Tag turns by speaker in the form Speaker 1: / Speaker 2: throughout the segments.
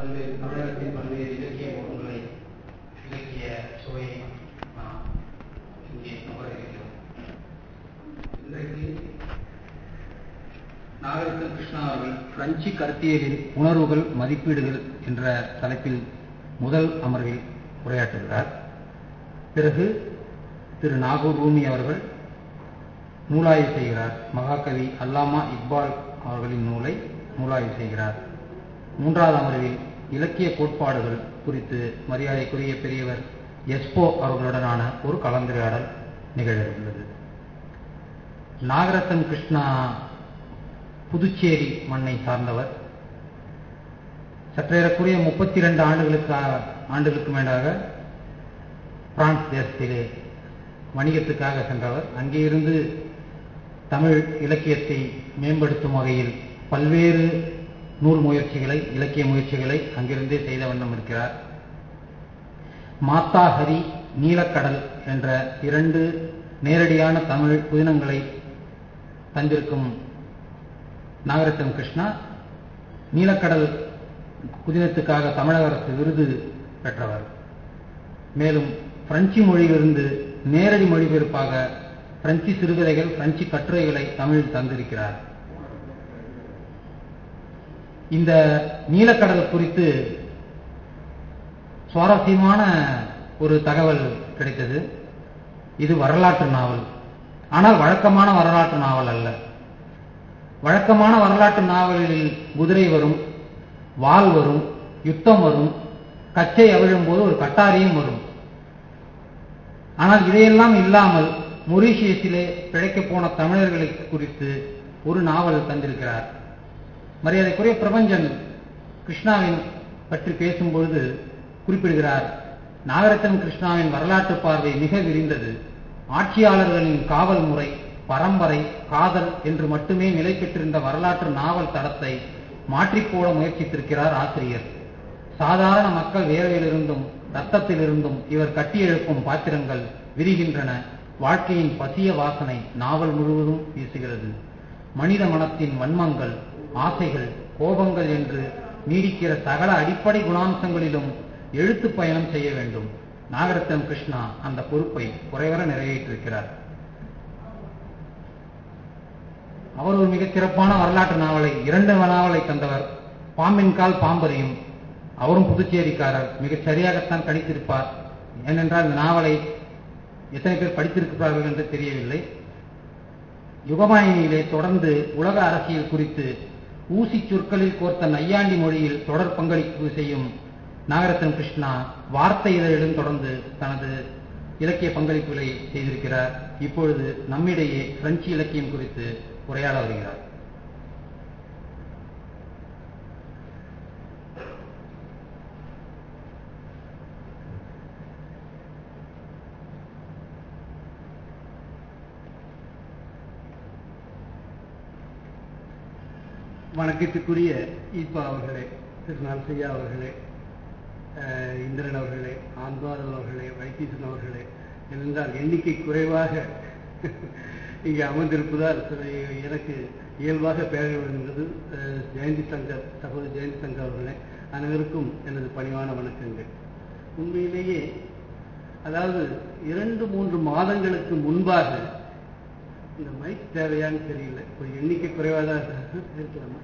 Speaker 1: பல்வேறு தமிழகத்தின் பல்வேறு இலக்கிய முகங்களை இலக்கிய சுவையை நாம் இங்கே நுகர இருக்கிறோம் இன்றைக்கு நாகரத்ன கிருஷ்ணா அவர்கள் பிரெஞ்சு கருத்தியலின் உணர்வுகள் மதிப்பீடுகள் என்ற தலைப்பில் முதல் அமர்வில் உரையாற்றுகிறார் பிறகு திரு நாகூர் ரூமி அவர்கள் நூலாய்வு செய்கிறார் மகாகவி அல்லாமா இக்பால் அவர்களின் நூலை நூலாய்வு செய்கிறார் மூன்றாவது அமர்வில் இலக்கிய கோட்பாடுகள் குறித்து மரியாதைக்குரிய பெரியவர் எஸ்போ அவர்களுடனான ஒரு கலந்துரையாடல் நிகழ உள்ளது நாகரத்தன் கிருஷ்ணா புதுச்சேரி மண்ணை சார்ந்தவர் சற்றேறக்குரிய முப்பத்தி இரண்டு ஆண்டுகளுக்கு ஆண்டுகளுக்கு மேலாக பிரான்ஸ் தேசத்திலே வணிகத்துக்காக சென்றவர் அங்கே இருந்து தமிழ் இலக்கியத்தை மேம்படுத்தும் வகையில் பல்வேறு நூல் முயற்சிகளை இலக்கிய முயற்சிகளை அங்கிருந்தே செய்த வண்ணம் இருக்கிறார் மாத்தா ஹரி நீலக்கடல் என்ற இரண்டு நேரடியான தமிழ் புதினங்களை தந்திருக்கும் நாகரத்தன் கிருஷ்ணா நீலக்கடல் புதினத்துக்காக தமிழக அரசு விருது பெற்றவர் மேலும் பிரெஞ்சு மொழியிலிருந்து நேரடி மொழிபெயர்ப்பாக பிரெஞ்சு சிறுகதைகள் பிரெஞ்சு கட்டுரைகளை தமிழில் தந்திருக்கிறார் இந்த நீலக்கடல் குறித்து சுவாரஸ்யமான ஒரு தகவல் கிடைத்தது இது வரலாற்று நாவல் ஆனால் வழக்கமான வரலாற்று நாவல் அல்ல வழக்கமான வரலாற்று நாவலில் குதிரை வரும் வால் வரும் யுத்தம் வரும் கச்சை அவிழும் போது ஒரு கட்டாரியும் வரும் ஆனால் இதையெல்லாம் இல்லாமல் மொரீஷியஸிலே பிழைக்கப் போன தமிழர்களை குறித்து ஒரு நாவல் தந்திருக்கிறார் மரியாதைக்குரிய பிரபஞ்சன் கிருஷ்ணாவின் பற்றி பேசும்பொழுது குறிப்பிடுகிறார் நாகரத்தன் கிருஷ்ணாவின் வரலாற்று பார்வை மிக விரிந்தது ஆட்சியாளர்களின் காவல் முறை பரம்பரை காதல் என்று மட்டுமே நிலை பெற்றிருந்த வரலாற்று நாவல் தடத்தை மாற்றிப்போட முயற்சித்திருக்கிறார் ஆசிரியர் சாதாரண மக்கள் வேர்வையிலிருந்தும் ரத்தத்திலிருந்தும் இவர் கட்டியெழுப்பும் பாத்திரங்கள் விரிகின்றன வாழ்க்கையின் பசிய வாசனை நாவல் முழுவதும் வீசுகிறது மனித மனத்தின் வன்மங்கள் ஆசைகள் கோபங்கள் என்று நீடிக்கிற சகல அடிப்படை குணாம்சங்களிலும் எழுத்து பயணம் செய்ய வேண்டும் நாகரத்தன் கிருஷ்ணா அந்த பொறுப்பை குறைவர நிறைவேற்றிருக்கிறார் அவர் ஒரு மிகச் சிறப்பான வரலாற்று நாவலை இரண்டு நாவலை தந்தவர் பாம்பின் கால் பாம்பரையும் அவரும் புதுச்சேரிக்காரர் மிகச் சரியாகத்தான் கணித்திருப்பார் ஏனென்றால் இந்த நாவலை எத்தனை பேர் படித்திருக்கிறார்கள் என்று தெரியவில்லை யுகமாயினியிலே தொடர்ந்து உலக அரசியல் குறித்து ஊசி சொற்களில் கோர்த்த நையாண்டி மொழியில் தொடர் பங்களிப்பு செய்யும் நாகரத்தன் கிருஷ்ணா வார்த்தை இதழிலும் தொடர்ந்து தனது இலக்கிய பங்களிப்புகளை செய்திருக்கிறார் இப்பொழுது நம்மிடையே பிரெஞ்சு இலக்கியம் குறித்து உரையாட வருகிறார்
Speaker 2: வணக்கத்துக்குரிய ஈப்பா அவர்களே திரு நரசையா அவர்களே இந்திரன் அவர்களே ஆண்பாதல் அவர்களே வைத்தீசன் அவர்களே என்றால் எண்ணிக்கை குறைவாக இங்கே அமர்ந்திருப்பதால் எனக்கு இயல்பாக பேர வருகிறது ஜெயந்தி சங்கர் சகோதரி ஜெயந்தி சங்கர் அவர்களே அனைவருக்கும் எனது பணிவான வணக்கங்கள் உண்மையிலேயே அதாவது இரண்டு மூன்று மாதங்களுக்கு முன்பாக இந்த மைக் தேவையான்னு தெரியல ஒரு எண்ணிக்கை குறைவாக தான் இருக்கலாமா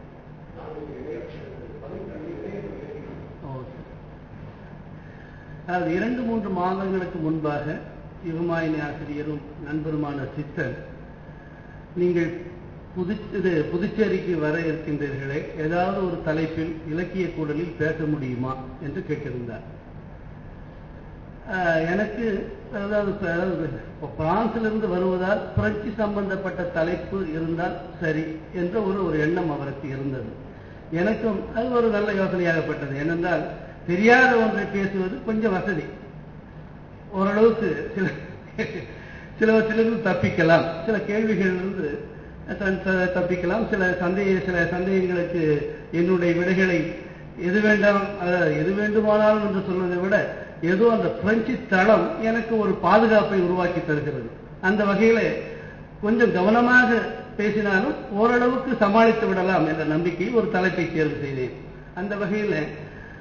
Speaker 2: அதாவது இரண்டு மூன்று மாதங்களுக்கு முன்பாக யுகமாயினி ஆசிரியரும் நண்பருமான சித்தன் நீங்கள் புது இது புதுச்சேரிக்கு வர இருக்கின்றீர்களே ஏதாவது ஒரு தலைப்பில் இலக்கிய கூடலில் பேச முடியுமா என்று கேட்டிருந்தார் எனக்கு அதாவது பிரான்சிலிருந்து வருவதால் புரட்சி சம்பந்தப்பட்ட தலைப்பு இருந்தால் சரி என்ற ஒரு ஒரு எண்ணம் அவருக்கு இருந்தது எனக்கும் அது ஒரு நல்ல யோசனையாகப்பட்டது ஏனென்றால் தெரியாத ஒன்றை பேசுவது கொஞ்சம் வசதி ஓரளவுக்கு சில சிலவற்றிலிருந்து தப்பிக்கலாம் சில கேள்விகளிலிருந்து தப்பிக்கலாம் சில சந்தேக சில சந்தேகங்களுக்கு என்னுடைய விடைகளை எது வேண்டாம் எது வேண்டுமானாலும் என்று சொல்வதை விட ஏதோ அந்த பிரெஞ்சு தளம் எனக்கு ஒரு பாதுகாப்பை உருவாக்கி தருகிறது அந்த வகையில கொஞ்சம் கவனமாக பேசினாலும் ஓரளவுக்கு சமாளித்து விடலாம் என்ற நம்பிக்கையில் ஒரு தலைப்பை தேர்வு செய்தேன் அந்த வகையில்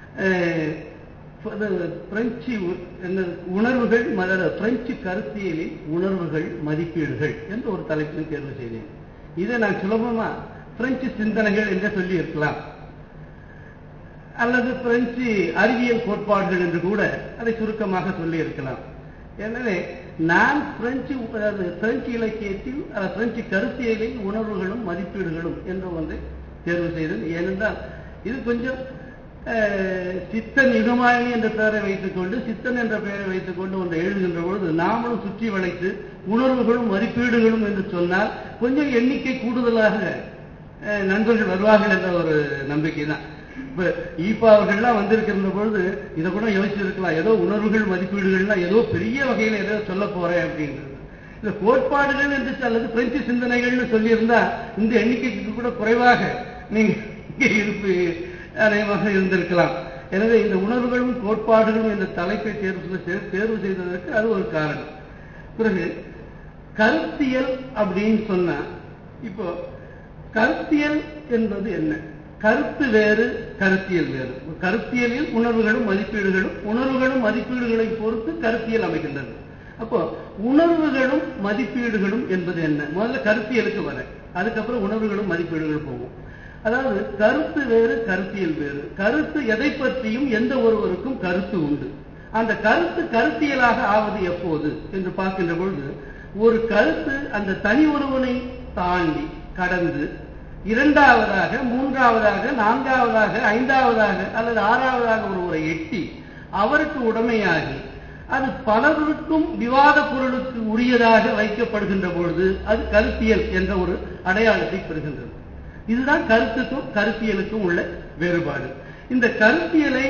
Speaker 2: அஹ், அது பிரெஞ்சு உ- என்ன உணர்வுகள் மத- பிரெஞ்சு கருத்தியலில் உணர்வுகள் மதிப்பீடுகள் என்று ஒரு தலைப்பில் தேர்வு செய்தேன் இதை நான் சுலபமா பிரெஞ்சு சிந்தனைகள் என்று சொல்லி இருக்கலாம் அல்லது பிரெஞ்சு அறிவியல் கோட்பாடுகள் என்று கூட அதை சுருக்கமாக சொல்லி இருக்கலாம் எனவே நான் பிரெஞ்சு அதாவது பிரெஞ்சு இலக்கியத்தில் அதாவது பிரெஞ்சு கருத்தியலில் உணர்வுகளும் மதிப்பீடுகளும் என்ற ஒன்றை தேர்வு செய்தேன் ஏனென்றால் இது கொஞ்சம் அஹ், சித்தன் யுகமாயினி என்ற பெயரை வைத்துக்கொண்டு சித்தன் என்ற பெயரை வைத்துக்கொண்டு ஒன்றை எழுதுகின்ற பொழுது நாமளும் சுற்றி வளைத்து உணர்வுகளும் மதிப்பீடுகளும் என்று சொன்னால் கொஞ்சம் எண்ணிக்கை கூடுதலாக அஹ், நண்பர்கள் வருவார்கள் என்ற ஒரு நம்பிக்கை தான் இப்ப ஈப்பா அவர்கள்லாம் வந்திருக்கிற பொழுது இதை கூட யோசிச்சிருக்கலாம் ஏதோ உணர்வுகள் மதிப்பீடுகள்லாம் ஏதோ பெரிய வகையில் ஏதோ சொல்ல போறேன் அப்படின்றது இந்த கோட்பாடுகள் என்று அல்லது பிரெஞ்சு சிந்தனைகள்னு சொல்லியிருந்தா இந்த எண்ணிக்கைக்கு கூட குறைவாக நீங்க இங்கே இருப்பு அநேகமாக இருந்திருக்கலாம் எனவே இந்த உணர்வுகளும் கோட்பாடுகளும் என்ற தலைப்பை தேர்வு செய்- தேர்வு செய்ததற்கு அது ஒரு காரணம் பிறகு கருத்தியல் அப்படின்னு சொன்னா இப்போ கருத்தியல் என்பது என்ன கருத்து வேறு கருத்தியல் வேறு கருத்தியலில் உணர்வுகளும் மதிப்பீடுகளும் உணர்வுகளும் மதிப்பீடுகளை பொறுத்து கருத்தியல் அமைகின்றது அப்போ உணர்வுகளும் மதிப்பீடுகளும் என்பது என்ன முதல்ல கருத்தியலுக்கு வர அதுக்கப்புறம் உணர்வுகளும் மதிப்பீடுகளும் போகும் அதாவது கருத்து வேறு கருத்தியல் வேறு கருத்து எதை பற்றியும் எந்த ஒருவருக்கும் கருத்து உண்டு அந்த கருத்து கருத்தியலாக ஆவது எப்போது என்று பார்க்கின்ற பொழுது ஒரு கருத்து அந்த தனி ஒருவனை தாண்டி கடந்து இரண்டாவதாக மூன்றாவதாக நான்காவதாக ஐந்தாவதாக அல்லது ஆறாவதாக ஒருவரை எட்டி அவருக்கு உடமையாகி அது பலருக்கும் விவாத பொருளுக்கு உரியதாக வைக்கப்படுகின்ற பொழுது அது கருத்தியல் என்ற ஒரு அடையாளத்தை பெறுகின்றது இதுதான் கருத்துக்கும் கருத்தியலுக்கும் உள்ள வேறுபாடு இந்த கருத்தியலை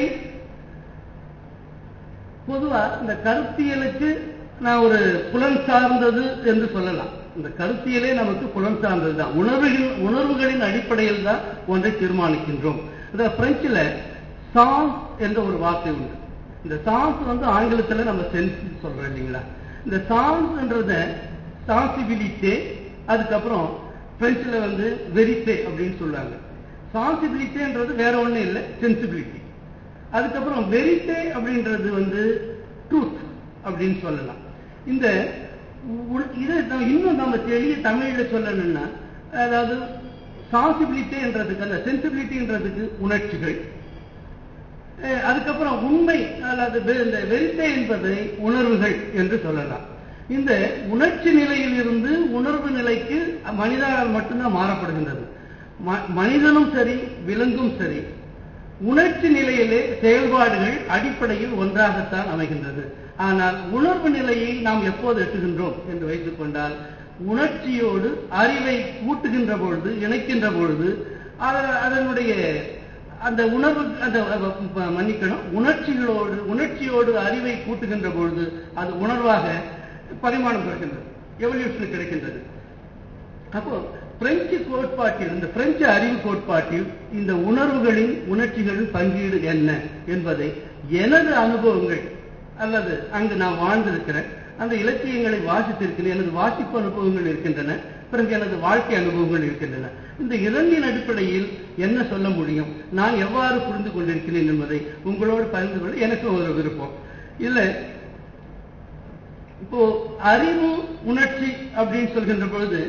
Speaker 2: பொதுவா இந்த கருத்தியலுக்கு நான் ஒரு புலன் சார்ந்தது என்று சொல்லலாம் இந்த கருத்தியலே நமக்கு புலன் சார்ந்தது தான் உணர்வுகள் உணர்வுகளின் அடிப்படையில் தான் ஒன்றை தீர்மானிக்கின்றோம் இந்த பிரெஞ்சில் சான்ஸ் என்ற ஒரு வார்த்தை உண்டு இந்த சான்ஸ் வந்து ஆங்கிலத்துல நம்ம சென்ஸ் சொல்றோம் இல்லைங்களா இந்த சான்ஸ்ன்றத சான்சிபிலிட்டே அதுக்கப்புறம் பிரெஞ்சில் வந்து வெரித்தே அப்படின்னு சொல்லுவாங்க சான்சிபிலிட்டேன்றது வேற ஒண்ணும் இல்லை சென்சிபிலிட்டி அதுக்கப்புறம் வெரித்தே அப்படின்றது வந்து ட்ரூத் அப்படின்னு சொல்லலாம் இந்த உ- இதை நம்ம இன்னும் நம்ம எளிய தமிழ்ல சொல்லணும்னா அதாவது சான்சிபிலிட்டின்றதுக்கு அந்த சென்சிபிலிட்டின்றதுக்கு உணர்ச்சிகள் அஹ் அதுக்கப்புறம் உண்மை அல்லது வெ- இந்த வெரித்தே என்பதை உணர்வுகள் என்று சொல்லலாம் இந்த உணர்ச்சி நிலையில் இருந்து உணர்வு நிலைக்கு மனிதனால் மட்டும்தான் மாறப்படுகின்றது ம- மனிதனும் சரி விலங்கும் சரி உணர்ச்சி நிலையிலே செயல்பாடுகள் அடிப்படையில் ஒன்றாகத்தான் அமைகின்றது ஆனால் உணர்வு நிலையை நாம் எப்போது எட்டுகின்றோம் என்று வைத்துக் கொண்டால் உணர்ச்சியோடு அறிவை கூட்டுகின்ற பொழுது இணைக்கின்ற பொழுது அத- அதனுடைய அந்த உணர்வு அந்த அ- அ- மன்னிக்கணும் உணர்ச்சிகளோடு உணர்ச்சியோடு அறிவை கூட்டுகின்ற பொழுது அது உணர்வாக பரிமாணம் பெறுகின்றது எவல்யூஷன் கிடைக்கின்றது அப்போ பிரெஞ்சு கோட்பாட்டில் இந்த பிரெஞ்சு அறிவு கோட்பாட்டில் இந்த உணர்வுகளின் உணர்ச்சிகளின் பங்கீடு என்ன என்பதை எனது அனுபவங்கள் அல்லது அங்கு நான் வாழ்ந்திருக்கிறேன் அந்த இலக்கியங்களை வாசித்திருக்கிறேன் எனது வாசிப்பு அனுபவங்கள் இருக்கின்றன பிறகு எனது வாழ்க்கை அனுபவங்கள் இருக்கின்றன இந்த இரண்டின் அடிப்படையில் என்ன சொல்ல முடியும் நான் எவ்வாறு புரிந்து கொண்டிருக்கிறேன் என்பதை உங்களோடு பகிர்ந்து கொள்ள எனக்கு ஒரு விருப்பம் இல்லை இப்போ அறிவு உணர்ச்சி அப்படின்னு சொல்கின்ற பொழுது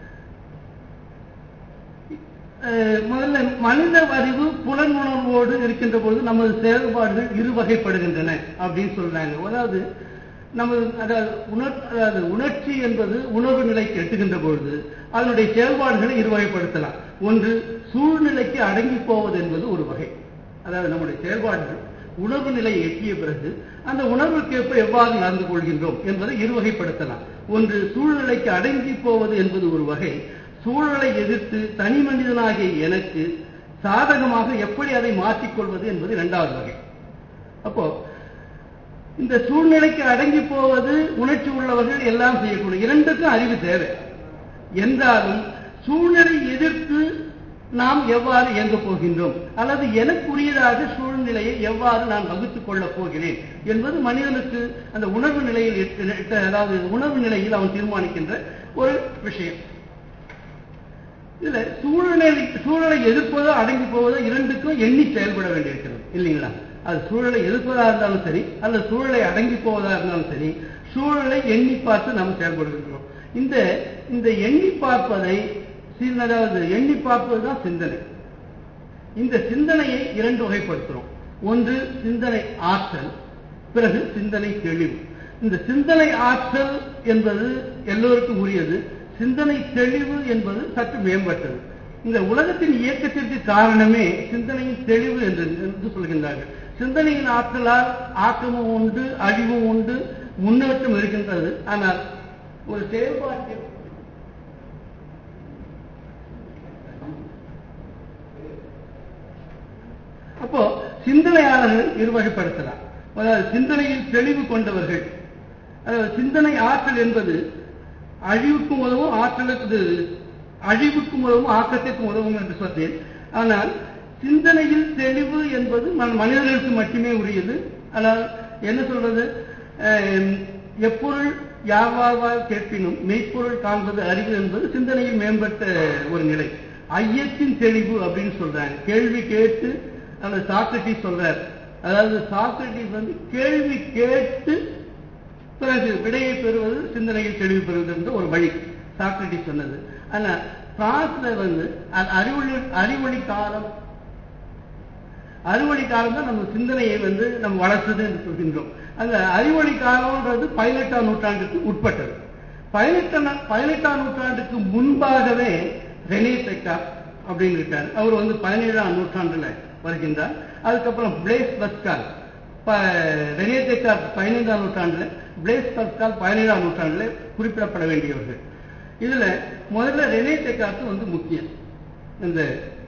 Speaker 2: அஹ், முதல்ல மனித அறிவு புலன் உணர்வோடு இருக்கின்ற பொழுது நமது செயல்பாடுகள் இருவகைப்படுகின்றன அப்படின்னு சொல்றாங்க அதாவது நமது அதாவது உணர் அதாவது உணர்ச்சி என்பது உணர்வு நிலைக்கு எட்டுகின்ற பொழுது அதனுடைய செயல்பாடுகளை இருவகைப்படுத்தலாம் ஒன்று சூழ்நிலைக்கு அடங்கி போவது என்பது ஒரு வகை அதாவது நம்முடைய செயல்பாடுகள் உணர்வு நிலையை எட்டிய பிறகு அந்த உணர்வுக்கேற்ப எவ்வாறு நடந்து கொள்கின்றோம் என்பதை இருவகைப்படுத்தலாம் ஒன்று சூழ்நிலைக்கு அடங்கி போவது என்பது ஒரு வகை சூழலை எதிர்த்து தனி மனிதனாகிய எனக்கு சாதகமாக எப்படி அதை மாற்றிக்கொள்வது என்பது இரண்டாவது வகை அப்போ இந்த சூழ்நிலைக்கு அடங்கி போவது உணர்ச்சி உள்ளவர்கள் எல்லாம் செய்யக்கூடிய இரண்டுக்கும் அறிவு தேவை என்றாலும் சூழ்நிலை எதிர்த்து நாம் எவ்வாறு இயங்கப் போகின்றோம் அல்லது எனக்குரியதாக சூழ்நிலையை எவ்வாறு நான் வகுத்துக் கொள்ளப் போகிறேன் என்பது மனிதனுக்கு அந்த உணர்வு நிலையில் எட்டு- எட்டு- அதாவது உணர்வு நிலையில் அவன் தீர்மானிக்கின்ற ஒரு விஷயம் இதுல சூழ்நிலை சூழலை எதிர்ப்பதோ அடங்கி போவதோ இரண்டுக்கும் எண்ணி செயல்பட வேண்டியிருக்கிறது இல்லைங்களா அது சூழலை எதிர்ப்பதா இருந்தாலும் சரி அல்லது சூழலை அடங்கி போவதா இருந்தாலும் சரி சூழலை எண்ணி பார்த்து நாம் செயல்படுகின்றோம் இந்த இந்த எண்ணி பார்ப்பதை சில- அதாவது எண்ணி பார்ப்பது தான் சிந்தனை இந்த சிந்தனையை இரண்டு வகைப்படுத்துறோம் ஒன்று சிந்தனை ஆற்றல் பிறகு சிந்தனை தெளிவு இந்த சிந்தனை ஆற்றல் என்பது எல்லோருக்கும் உரியது சிந்தனை தெளிவு என்பது சற்று மேம்பட்டது இந்த உலகத்தின் இயக்கத்திற்கு காரணமே சிந்தனையின் தெளிவு என்று என்று சொல்கின்றார்கள் சிந்தனையின் ஆற்றலால் ஆக்கமும் உண்டு அழிவும் உண்டு முன்னேற்றம் இருக்கின்றது ஆனால் ஒரு செயல்பாட்டில் அப்போ சிந்தனையாளர்கள் இருவகைப்படுத்தலாம் அதாவது சிந்தனையில் தெளிவு கொண்டவர்கள் அதாவது சிந்தனை ஆற்றல் என்பது அழிவுக்கும் உதவும் ஆற்றலுக்கு அழிவுக்கும் உதவும் ஆக்கத்திற்கும் உதவும் என்று சொன்னேன் ஆனால் சிந்தனையில் தெளிவு என்பது ம- மனிதர்களுக்கு மட்டுமே உரியது ஆனால் என்ன சொல்றது அஹ், எப்பொருள் யாவாவால் கேட்பினும் மெய்ப்பொருள் காண்பது அறிவு என்பது சிந்தனையில் மேம்பட்ட ஒரு நிலை ஐயத்தின் தெளிவு அப்படின்னு சொல்றாங்க கேள்வி கேட்டு அந்த சாக்ரட்டிஸ் சொல்றார் அதாவது சாக்ரட்டிஸ் வந்து கேள்வி கேட்டு பிறகு விடையை பெறுவது சிந்தனையில் தெளிவு பெறுவது என்ற ஒரு வழி சாக்ரட்டிஸ் சொன்னது ஆனா பிரான்ஸ்ல வந்து அ- அறிவொளி அறிவொளி காலம் அறிவொளி காலம் தான் நம்ம சிந்தனையை வந்து நம்ம வளர்த்தது என்று சொல்கின்றோம் அந்த அறிவொளி காலம்ன்றது பதினெட்டாம் நூற்றாண்டுக்கு உட்பட்டது பதினெட்டாம் பதினெட்டாம் நூற்றாண்டுக்கு முன்பாகவே ரெனே தெக்கார் அப்படின்னு இருக்கார் அவர் வந்து பதினேழாம் நூற்றாண்டுல வருகின்றார் அதுக்கப்புறம் பிளேஸ் பஸ்கால் ப- ரெனே தெக்கார் பதினைந்தாம் நூற்றாண்டுல பிளேஸ் பஸ்கால் பதினேழாம் நூற்றாண்டுல குறிப்பிடப்பட வேண்டியவர்கள் இதுல முதல்ல ரெனே தெக்கார்ட் வந்து முக்கியம் இந்த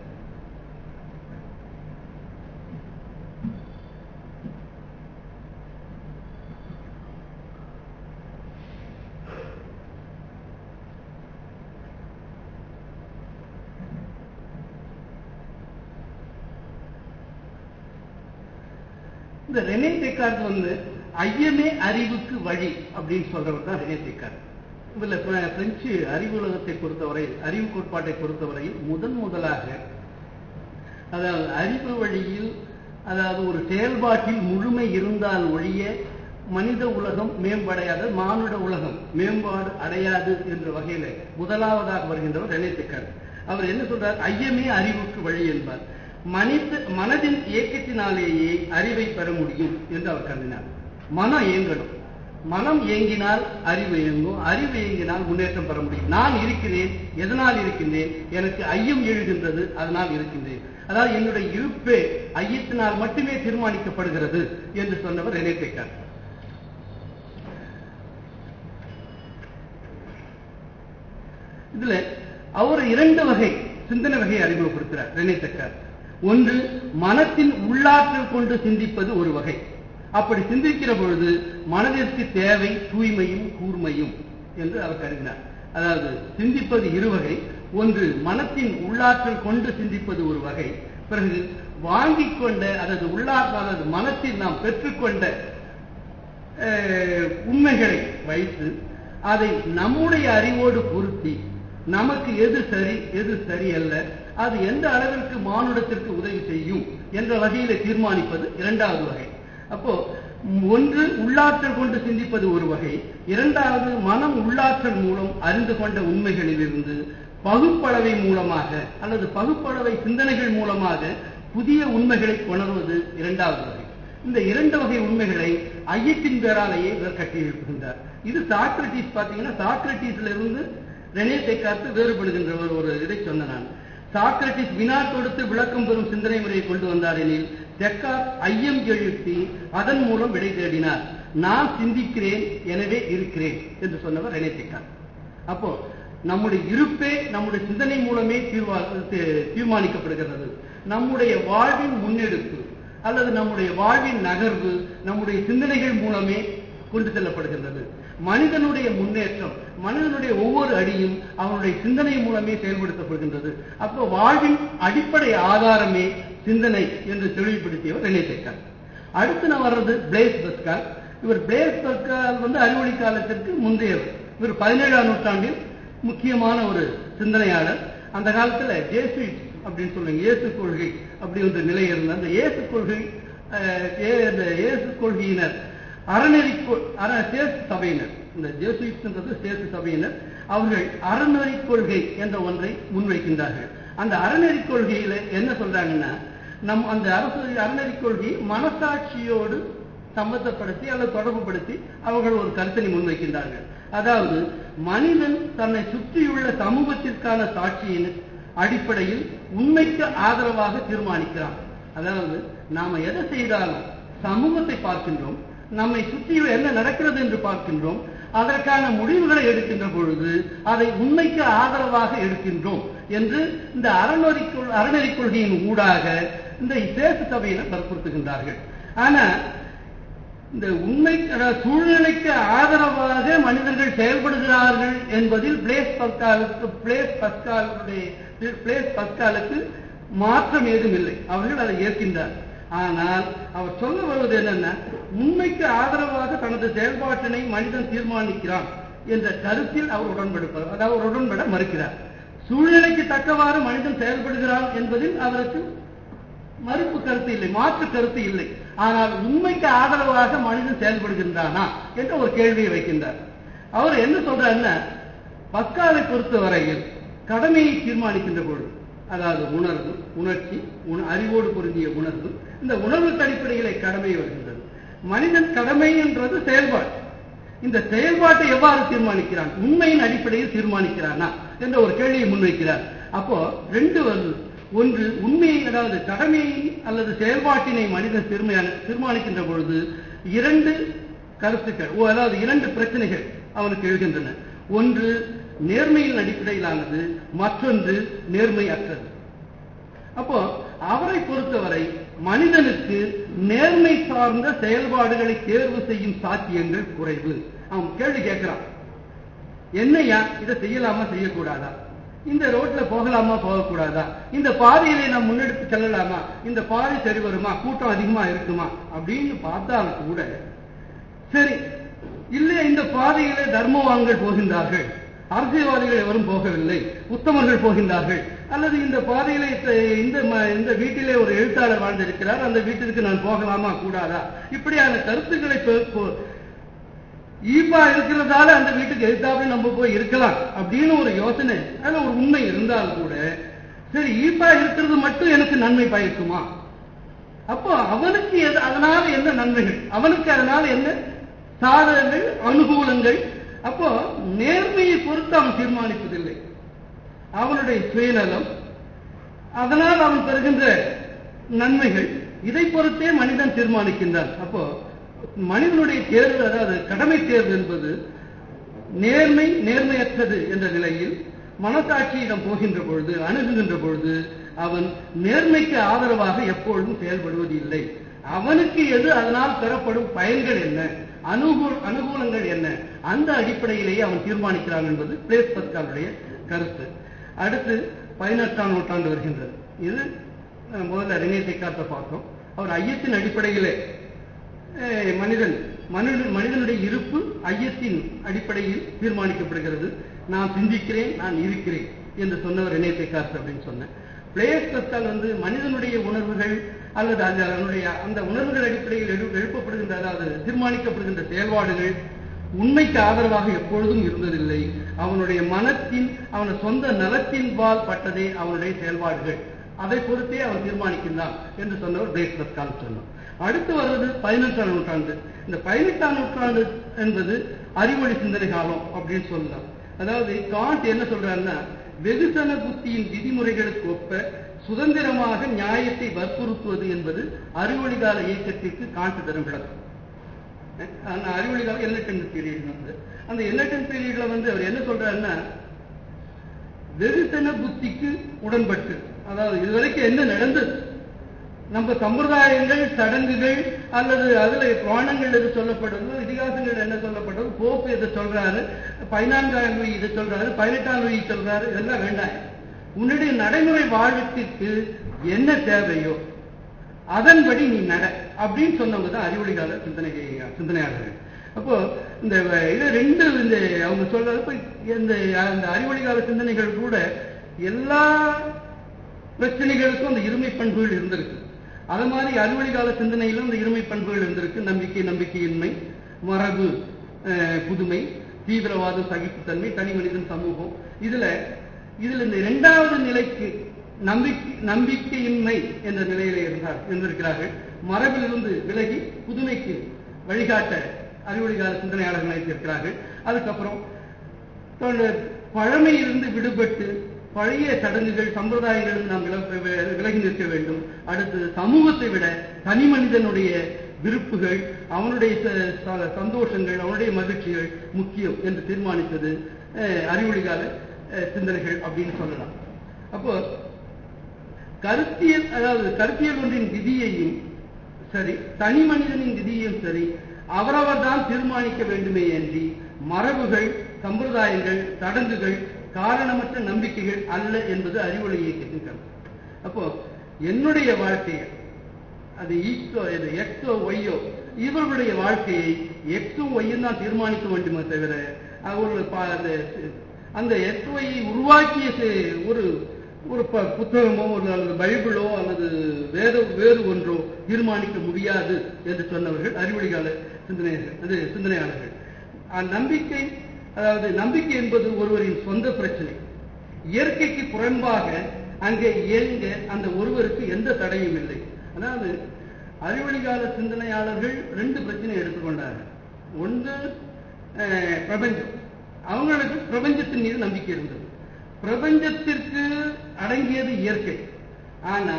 Speaker 2: இந்த ரெனே டெக்கார்ட் வந்து ஐயமே அறிவுக்கு வழி அப்படின்னு சொல்றவர் தான் ரெனே டெக்கார்ட் இதுல பிர- பிரெஞ்சு அறிவு உலகத்தை பொறுத்தவரை அறிவு கோட்பாட்டை பொறுத்தவரையில் முதன் முதலாக அதாவது அறிவு வழியில் அதாவது ஒரு செயல்பாட்டில் முழுமை இருந்தால் ஒழிய மனித உலகம் மேம்படையாது மானுட உலகம் மேம்பாடு அடையாது என்ற வகையில முதலாவதாக வருகின்றவர் ரெனே டெக்கார்ட் அவர் என்ன சொல்றார் ஐயமே அறிவுக்கு வழி என்பார் மனித மனதின் இயக்கத்தினாலேயே அறிவை பெற முடியும் என்று அவர் கருதினார் மனம் இயங்கணும் மனம் இயங்கினால் அறிவு இயங்கும் அறிவு இயங்கினால் முன்னேற்றம் பெற முடியும் நான் இருக்கிறேன் எதனால் இருக்கின்றேன் எனக்கு ஐயம் எழுகின்றது அதனால் இருக்கின்றேன் அதாவது என்னுடைய இருப்பே ஐயத்தினால் மட்டுமே தீர்மானிக்கப்படுகிறது என்று சொன்னவர் ரெனே டெக்கார்ட் இதுல அவர் இரண்டு வகை சிந்தனை வகையை அறிமுகப்படுத்துறார் ரெனே தக்கார் ஒன்று மனத்தின் உள்ளாற்றல் கொண்டு சிந்திப்பது ஒரு வகை அப்படி சிந்திக்கிற பொழுது மனதிற்கு தேவை தூய்மையும் கூர்மையும் என்று அவர் கருதினார் அதாவது சிந்திப்பது இரு வகை ஒன்று மனத்தின் உள்ளாற்றல் கொண்டு சிந்திப்பது ஒரு வகை பிறகு வாங்கிக் கொண்ட அதாவது உள்ளாற்றல் அதாவது மனத்தில் நாம் பெற்றுக்கொண்ட அஹ், உண்மைகளை வைத்து அதை நம்முடைய அறிவோடு பொருத்தி நமக்கு எது சரி எது சரியல்ல அது எந்த அளவிற்கு மானுடத்திற்கு உதவி செய்யும் என்ற வகையில தீர்மானிப்பது இரண்டாவது வகை அப்போ ம், ஒன்று உள்ளாற்றல் கொண்டு சிந்திப்பது ஒரு வகை இரண்டாவது மனம் உள்ளாற்றல் மூலம் அறிந்து கொண்ட உண்மைகளிலிருந்து பகுப்பளவை மூலமாக அல்லது பகுப்பளவை சிந்தனைகள் மூலமாக புதிய உண்மைகளை உணர்வது இரண்டாவது வகை இந்த இரண்டு வகை உண்மைகளை ஐயத்தின் பேராலேயே இவர் கட்டியிருக்கின்றார் இது சாக்ரட்டிஸ் பாத்தீங்கன்னா சாக்ரட்டிஸ்ல இருந்து ரெனே தேக்கார்த்து வேறுபடுகின்ற ஒரு ஒரு இதை சொன்ன நான் சாக்ரட்டிஸ் வினா தொடுத்து விளக்கம் பெறும் சிந்தனை முறையை கொண்டு வந்தார் எனில் தெக்கார்ட் ஐயம் எழுப்பி அதன் மூலம் விடை தேடினார் நான் சிந்திக்கிறேன் எனவே இருக்கிறேன் என்று சொன்னவர் ரெனே தெக்கார்ட் அப்போ நம்முடைய இருப்பே நம்முடைய சிந்தனை மூலமே தீர்வா தீ- தீர்மானிக்கப்படுகிறது நம்முடைய வாழ்வின் முன்னெடுப்பு அல்லது நம்முடைய வாழ்வின் நகர்வு நம்முடைய சிந்தனைகள் மூலமே கொண்டு செல்லப்படுகின்றது மனிதனுடைய முன்னேற்றம் மனிதனுடைய ஒவ்வொரு அடியும் அவனுடைய சிந்தனை மூலமே செயல்படுத்தப்படுகின்றது அப்போ வாழ்வின் அடிப்படை ஆதாரமே சிந்தனை என்று தெளிவுபடுத்தியவர் ரெனே தேக்கார் அடுத்து நான் வர்றது பிளேஸ் பஸ்கால் இவர் பிளேஸ் பஸ்கால் வந்து அறிவொளி காலத்திற்கு முந்தையவர் இவர் பதினேழாம் நூற்றாண்டில் முக்கியமான ஒரு சிந்தனையாளர் அந்த காலத்துல ஜேசுயிட் அப்படின்னு சொல்லுங்க இயேசு கொள்கை அப்படி ஒரு நிலை இருந்த அந்த இயேசு கொள்கை அஹ், ஏ- இந்த இயேசு கொள்கையினர் அறநெறி கொ- அற சேசு சபையினர் இந்த ஜேசுன்றது சேசு சபையினர் அவர்கள் அறநெறி கொள்கை என்ற ஒன்றை முன்வைக்கின்றார்கள் அந்த அறநெறி கொள்கையில என்ன சொல்றாங்கன்னா நம் அந்த அரசு அறநெறி கொள்கையை மனசாட்சியோடு சம்பந்தப்படுத்தி அல்லது தொடர்புபடுத்தி அவர்கள் ஒரு கருத்தினை முன்வைக்கின்றார்கள் அதாவது மனிதன் தன்னை சுற்றியுள்ள சமூகத்திற்கான சாட்சியின் அடிப்படையில் உண்மைக்கு ஆதரவாக தீர்மானிக்கிறான் அதாவது நாம எதை செய்தாலும் சமூகத்தை பார்க்கின்றோம் நம்மை சுற்றி என்ன நடக்கிறது என்று பார்க்கின்றோம் அதற்கான முடிவுகளை எடுக்கின்ற பொழுது அதை உண்மைக்கு ஆதரவாக எடுக்கின்றோம் என்று இந்த அறநெறி கொள்- அறநெறி கொள்கையின் ஊடாக இந்த சேச சபையினர் வற்புறுத்துகின்றார்கள் ஆனா இந்த உண்மை அதாவது சூழ்நிலைக்கு ஆதரவாக மனிதர்கள் செயல்படுகிறார்கள் என்பதில் பிளேஸ் பஸ்காலுக்கு பிளேஸ் பஸ்காலுடைய பிளேஸ் பஸ்காலுக்கு மாற்றம் ஏதும் இல்லை அவர்கள் அதை ஏற்கின்றார் ஆனால் அவர் சொல்ல வருவது என்னன்னா உண்மைக்கு ஆதரவாக தனது செயல்பாட்டினை மனிதன் தீர்மானிக்கிறான் என்ற கருத்தில் அவர் உடன்படுப்பார் அதாவது அவர் உடன்பட மறுக்கிறார் சூழ்நிலைக்கு தக்கவாறு மனிதன் செயல்படுகிறான் என்பதில் அவருக்கு மறுப்பு கருத்து இல்லை மாற்று கருத்து இல்லை ஆனால் உண்மைக்கு ஆதரவாக மனிதன் செயல்படுகின்றானா என்ற ஒரு கேள்வியை வைக்கின்றார் அவர் என்ன சொல்றாருன்னா பஸ்காலை பொறுத்தவரையில் கடமையை தீர்மானிக்கின்ற பொழுது அதாவது உணர்வு உணர்ச்சி உண- அறிவோடு பொருந்திய உணர்வு இந்த உணர்வுக்கு அடிப்படையிலே கடமை வருகின்றது மனிதன் கடமை என்றது செயல்பாடு இந்த செயல்பாட்டை எவ்வாறு தீர்மானிக்கிறான் உண்மையின் அடிப்படையில் தீர்மானிக்கிறானா என்ற ஒரு கேள்வியை முன்வைக்கிறார் அப்போ ரெண்டு வருது ஒன்று உண்மையை அதாவது கடமையை அல்லது செயல்பாட்டினை மனிதன் தீர்மையான தீர்மானிக்கின்ற பொழுது இரண்டு கருத்துக்கள் ஓ, அதாவது இரண்டு பிரச்சனைகள் அவனுக்கு எழுகின்றன ஒன்று நேர்மையின் அடிப்படையிலானது மற்றொன்று நேர்மை அற்றது அப்போ அவரை பொறுத்தவரை மனிதனுக்கு நேர்மை சார்ந்த செயல்பாடுகளை தேர்வு செய்யும் சாத்தியங்கள் குறைவு அவன் கேள்வி கேட்கிறான் என்னையா இதை செய்யலாமா செய்யக்கூடாதா இந்த ரோட்ல போகலாமா போகக்கூடாதா இந்த பாதையிலே நாம் முன்னெடுத்து செல்லலாமா இந்த பாதை சரி வருமா கூட்டம் அதிகமா இருக்குமா அப்படின்னு பார்த்தால் கூட சரி இல்லை இந்த பாதையிலே தர்மவான்கள் போகின்றார்கள் அரசியல்வாதிகள் எவரும் போகவில்லை உத்தமர்கள் போகின்றார்கள் அல்லது இந்த பாதையிலே இத்த- இந்த ம- இந்த வீட்டிலே ஒரு எழுத்தாளர் வாழ்ந்திருக்கிறார் அந்த வீட்டிற்கு நான் போகலாமா கூடாதா இப்படியான கருத்துக்களை பெ- பொ- ஈப்பா இருக்கிறதால அந்த வீட்டுக்கு எதிர்த்தாப்புல நம்ம போய் இருக்கலாம் அப்படின்னு ஒரு யோசனை அதுல ஒரு உண்மை இருந்தால் கூட சரி ஈப்பா இருக்கிறது மட்டும் எனக்கு நன்மை பயக்குமா அப்போ அவனுக்கு எது- அதனால என்ன நன்மைகள் அவனுக்கு அதனால என்ன சாதகங்கள் அனுகூலங்கள் அப்போ நேர்மையை பொறுத்து அவன் தீர்மானிப்பதில்லை அவனுடைய சுயநலம் அதனால் அவன் பெறுகின்ற நன்மைகள் இதை பொறுத்தே மனிதன் தீர்மானிக்கின்றான் அப்போ மனிதனுடைய தேர்வு அதாவது கடமை தேர்வு என்பது நேர்மை நேர்மையற்றது என்ற நிலையில் மனசாட்சியிடம் போகின்ற பொழுது அணுகுகின்ற பொழுது அவன் நேர்மைக்கு ஆதரவாக எப்பொழுதும் செயல்படுவது இல்லை அவனுக்கு எது அதனால் பெறப்படும் பயன்கள் என்ன அனுகூல அனுகூலங்கள் என்ன அந்த அடிப்படையிலேயே அவன் தீர்மானிக்கிறான் என்பது பிளேஸ் பஸ்காலுடைய கருத்து அடுத்து பதினெட்டாம் நூற்றாண்டு வருகின்றது இது அஹ், முதல்ல ரெனே தேக்கார்த்தை பார்த்தோம் அவர் ஐயத்தின் அடிப்படையிலே அஹ், மனிதன் மனிதன் மனிதனுடைய இருப்பு ஐயத்தின் அடிப்படையில் தீர்மானிக்கப்படுகிறது நான் சிந்திக்கிறேன் நான் இருக்கிறேன் என்று சொன்னவர் ரெனே தேக்கார்த் அப்படின்னு சொன்னேன் பிளேஸ் பஸ்கால் வந்து மனிதனுடைய உணர்வுகள் அல்லது அது அதனுடைய அந்த உணர்வுகள் அடிப்படையில் எழு- எழுப்பப்படுகின்ற அதாவது தீர்மானிக்கப்படுகின்ற செயல்பாடுகள் உண்மைக்கு ஆதரவாக எப்பொழுதும் இருந்ததில்லை அவனுடைய மனத்தின் அவன சொந்த நலத்தின் பால் பட்டதே அவனுடைய செயல்பாடுகள் அதை பொறுத்தே அவன் தீர்மானிக்கின்றான் என்று சொன்னவர் பிளேஸ் பஸ்கால் சொன்னார் அடுத்து வருவது பதினெட்டாம் நூற்றாண்டு இந்த பதினெட்டாம் நூற்றாண்டு என்பது அறிவொளி சிந்தனை காலம் அப்படின்னு சொல்லலாம் அதாவது காண்ட் என்ன சொல்றாருன்னா வெகுசன புத்தியின் விதிமுறைகளுக்கு ஒப்ப சுதந்திரமாக நியாயத்தை வற்புறுத்துவது என்பது அறிவொளி கால இயக்கத்திற்கு காண்ட் தரும் விளக்கம் அந்த அறிவொளி காலம் எல்லட்டன் பீரியட் வந்து அந்த எல்லட்டன் பீரியட்ல வந்து அவர் என்ன சொல்றாருன்னா வெகுசன புத்திக்கு உடன்பட்டு அதாவது இதுவரைக்கும் என்ன நடந்தது நம்ம சம்பிரதாயங்கள் சடங்குகள் அல்லது அதுல புராணங்கள் எது சொல்லப்படுறது இதிகாசங்கள் என்ன சொல்லப்படுறது போப்பு எதை சொல்றாரு பதினான்காம் நூய் இதை சொல்றாரு பதினெட்டாம் நூய் சொல்றாரு இதெல்லாம் வேண்டாம் உன்னுடைய நடைமுறை வாழ்க்கைக்கு என்ன தேவையோ அதன்படி நீ நட அப்படின்னு சொன்னவங்க தான் அறிவொளி கால சிந்தனை சிந்தனையாளர்கள் அப்போ இந்த இது ரெண்டு இந்த அவங்க சொல்றது இப்ப இந்த அந்த அறிவொளி கால சிந்தனைகள் கூட எல்லா பிரச்சனைகளுக்கும் அந்த இருமை பண்புகள் இருந்திருக்கு அது மாதிரி அறிவொளி கால சிந்தனையிலும் அந்த இருமை பண்புகள் இருந்திருக்கு நம்பிக்கை நம்பிக்கையின்மை மரபு அஹ், புதுமை தீவிரவாதம் சகிப்புத்தன்மை தனி மனிதன் சமூகம் இதுல இதுல இந்த இரண்டாவது நிலைக்கு நம்பிக்கை நம்பிக்கையின்மை என்ற நிலையில இருந்தார் இருந்திருக்கிறார்கள் மரபிலிருந்து விலகி புதுமைக்கு வழிகாட்ட அறிவொளி கால சிந்தனையாளர்கள் நினைத்திருக்கிறார்கள் அதுக்கப்புறம் தன்னுடைய பழமையிலிருந்து விடுபட்டு பழைய சடங்குகள் சம்பிரதாயங்களிலிருந்து நாம் வில- வி- விலகி நிற்க வேண்டும் அடுத்து சமூகத்தை விட தனி மனிதனுடைய விருப்புகள் அவனுடைய ச- ச- சந்தோஷங்கள் அவனுடைய மகிழ்ச்சிகள் முக்கியம் என்று தீர்மானித்தது அஹ், அறிவொளி கால அஹ், சிந்தனைகள் அப்படின்னு சொல்லலாம் அப்போ கருத்தியல் அதாவது கருத்தியல் ஒன்றின் விதியையும் சரி தனி மனிதனின் விதியையும் சரி அவரவர் தான் தீர்மானிக்க வேண்டுமே அன்றி மரபுகள் சம்பிரதாயங்கள் சடங்குகள் காரணமற்ற நம்பிக்கைகள் அல்ல என்பது அறிவொளி இயக்கத்தின் கருத்து அப்போ என்னுடைய வாழ்க்கையை அது ஈக்ஸோ இது எக்ஸோ ஒய்யோ இவர்களுடைய வாழ்க்கையை எக்ஸும் ஒய்யும் தான் தீர்மானிக்க வேண்டுமே தவிர அவர்கள் பா- அந்த- அந்த எக்ஸ் ஒய்யை உருவாக்கிய சி- ஒரு ஒரு ப- புத்தகமோ ஒரு அல்லது பைபிளோ அல்லது வேற வேறு ஒன்றோ தீர்மானிக்க முடியாது என்று சொன்னவர்கள் அறிவொளிகால சிந்தனையர்கள் அது சிந்தனையாளர்கள் அஹ் நம்பிக்கை அதாவது நம்பிக்கை என்பது ஒருவரின் சொந்த பிரச்சனை இயற்கைக்கு புறம்பாக அங்கே இயங்க அந்த ஒருவருக்கு எந்த தடையும் இல்லை அதாவது அறிவொளிகால சிந்தனையாளர்கள் ரெண்டு பிரச்சனை எடுத்துக்கொண்டார்கள் ஒன்று அஹ், பிரபஞ்சம் அவங்களுக்கு பிரபஞ்சத்தின் மீது நம்பிக்கை இருந்தது பிரபஞ்சத்திற்கு அடங்கியது இயற்கை ஆனா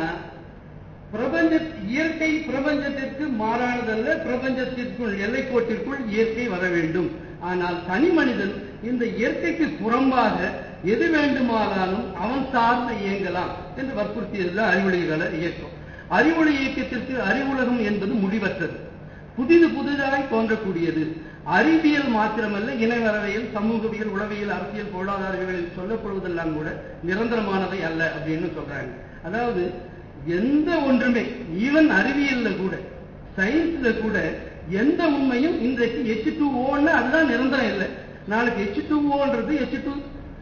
Speaker 2: பிரபஞ்ச இயற்கை பிரபஞ்சத்திற்கு மாறானதல்ல பிரபஞ்சத்திற்குள் எல்லைக்கோட்டிற்குள் இயற்கை வர வேண்டும் ஆனால் தனி மனிதன் இந்த இயற்கைக்கு புறம்பாக எது வேண்டுமானாலும் அவன் சார்ந்து இயங்கலாம் என்று வற்புறுத்தியதுதான் அறிவொளிகள இயக்கம் அறிவொளி இயக்கத்திற்கு அறிவுலகம் என்பது முடிவற்றது புதிது புதிதாய் தோன்றக்கூடியது அறிவியல் மாத்திரமல்ல இனவரவியல் சமூகவியல் உளவியல் அரசியல் பொருளாதாரவியலில் சொல்லப்படுவதெல்லாம் கூட நிரந்தரமானவை அல்ல அப்படின்னு சொல்றாங்க அதாவது எந்த ஒன்றுமே ஈவன் அறிவியல்ல கூட சயின்ஸ்ல கூட எந்த உண்மையும் இன்றைக்கு எச் டூ ஓன்னு அதுதான் நிரந்தரம் இல்லை நாளைக்கு எச் டூ ஓன்றது எச் டூ